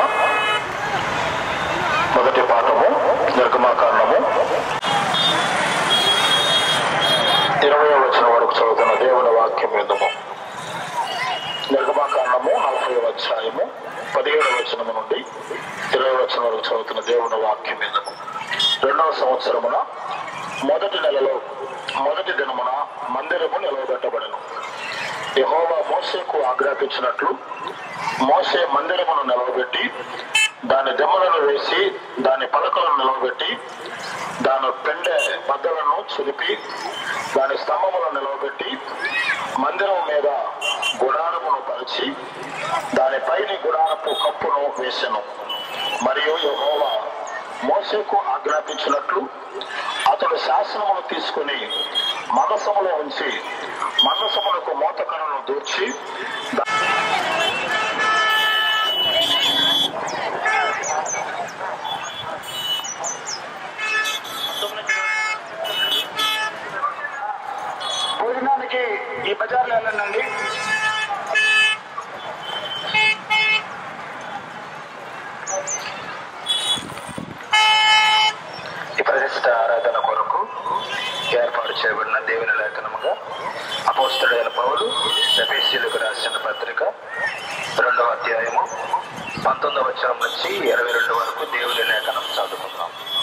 మొదటి పాఠము నిర్గమాకాండము ఇరవై వచనం వరకు చదువుతున్న దేవుని వాక్యం విందము నిర్గమాకాండము నలభై అధ్యాయము పదిహేడు వచనము నుండి ఇరవై వచనం వరకు చదువుతున్న దేవుని వాక్యం విందము రెండవ సంవత్సరమున మొదటి నెలలో మొదటి దినమున మందిరము నిలవబెట్టబడను యెహోవా మోసేకు ఆజ్ఞాపించినట్లు మోసే మందిరమును నిలవబెట్టి దాని దెమ్మలను వేసి దాని పలకలను నిలవబెట్టి దాని పెండె బద్దలను చిలిపి దాని స్తంభములను నిలవబెట్టి మందిరం మీద గుడారమును పరిచి దానిపైని గుడారపు కప్పును వేసెను మరియు యెహోవా మోసేకు ఆజ్ఞాపించినట్లు అతడు శాసనమును తీసుకుని మనసములో ఉంచి మనసమునకు మోతకరను దూర్చి దా- భోజనానికి ఈ బజార్లో వెళ్ళండి ఈ ప్రతిష్ట ఆరాధన కొరకు ఏర్పాటు చేయబడిన దేవుని లేఖనముగా అపోస్తుడైన పౌలు ఎఫీసీలకు రాసిన పత్రిక రెండవ అధ్యాయము పంతొమ్మిదవ వచనం నుంచి ఇరవై రెండు వరకు దేవుని లేఖనం చదువుకుందాం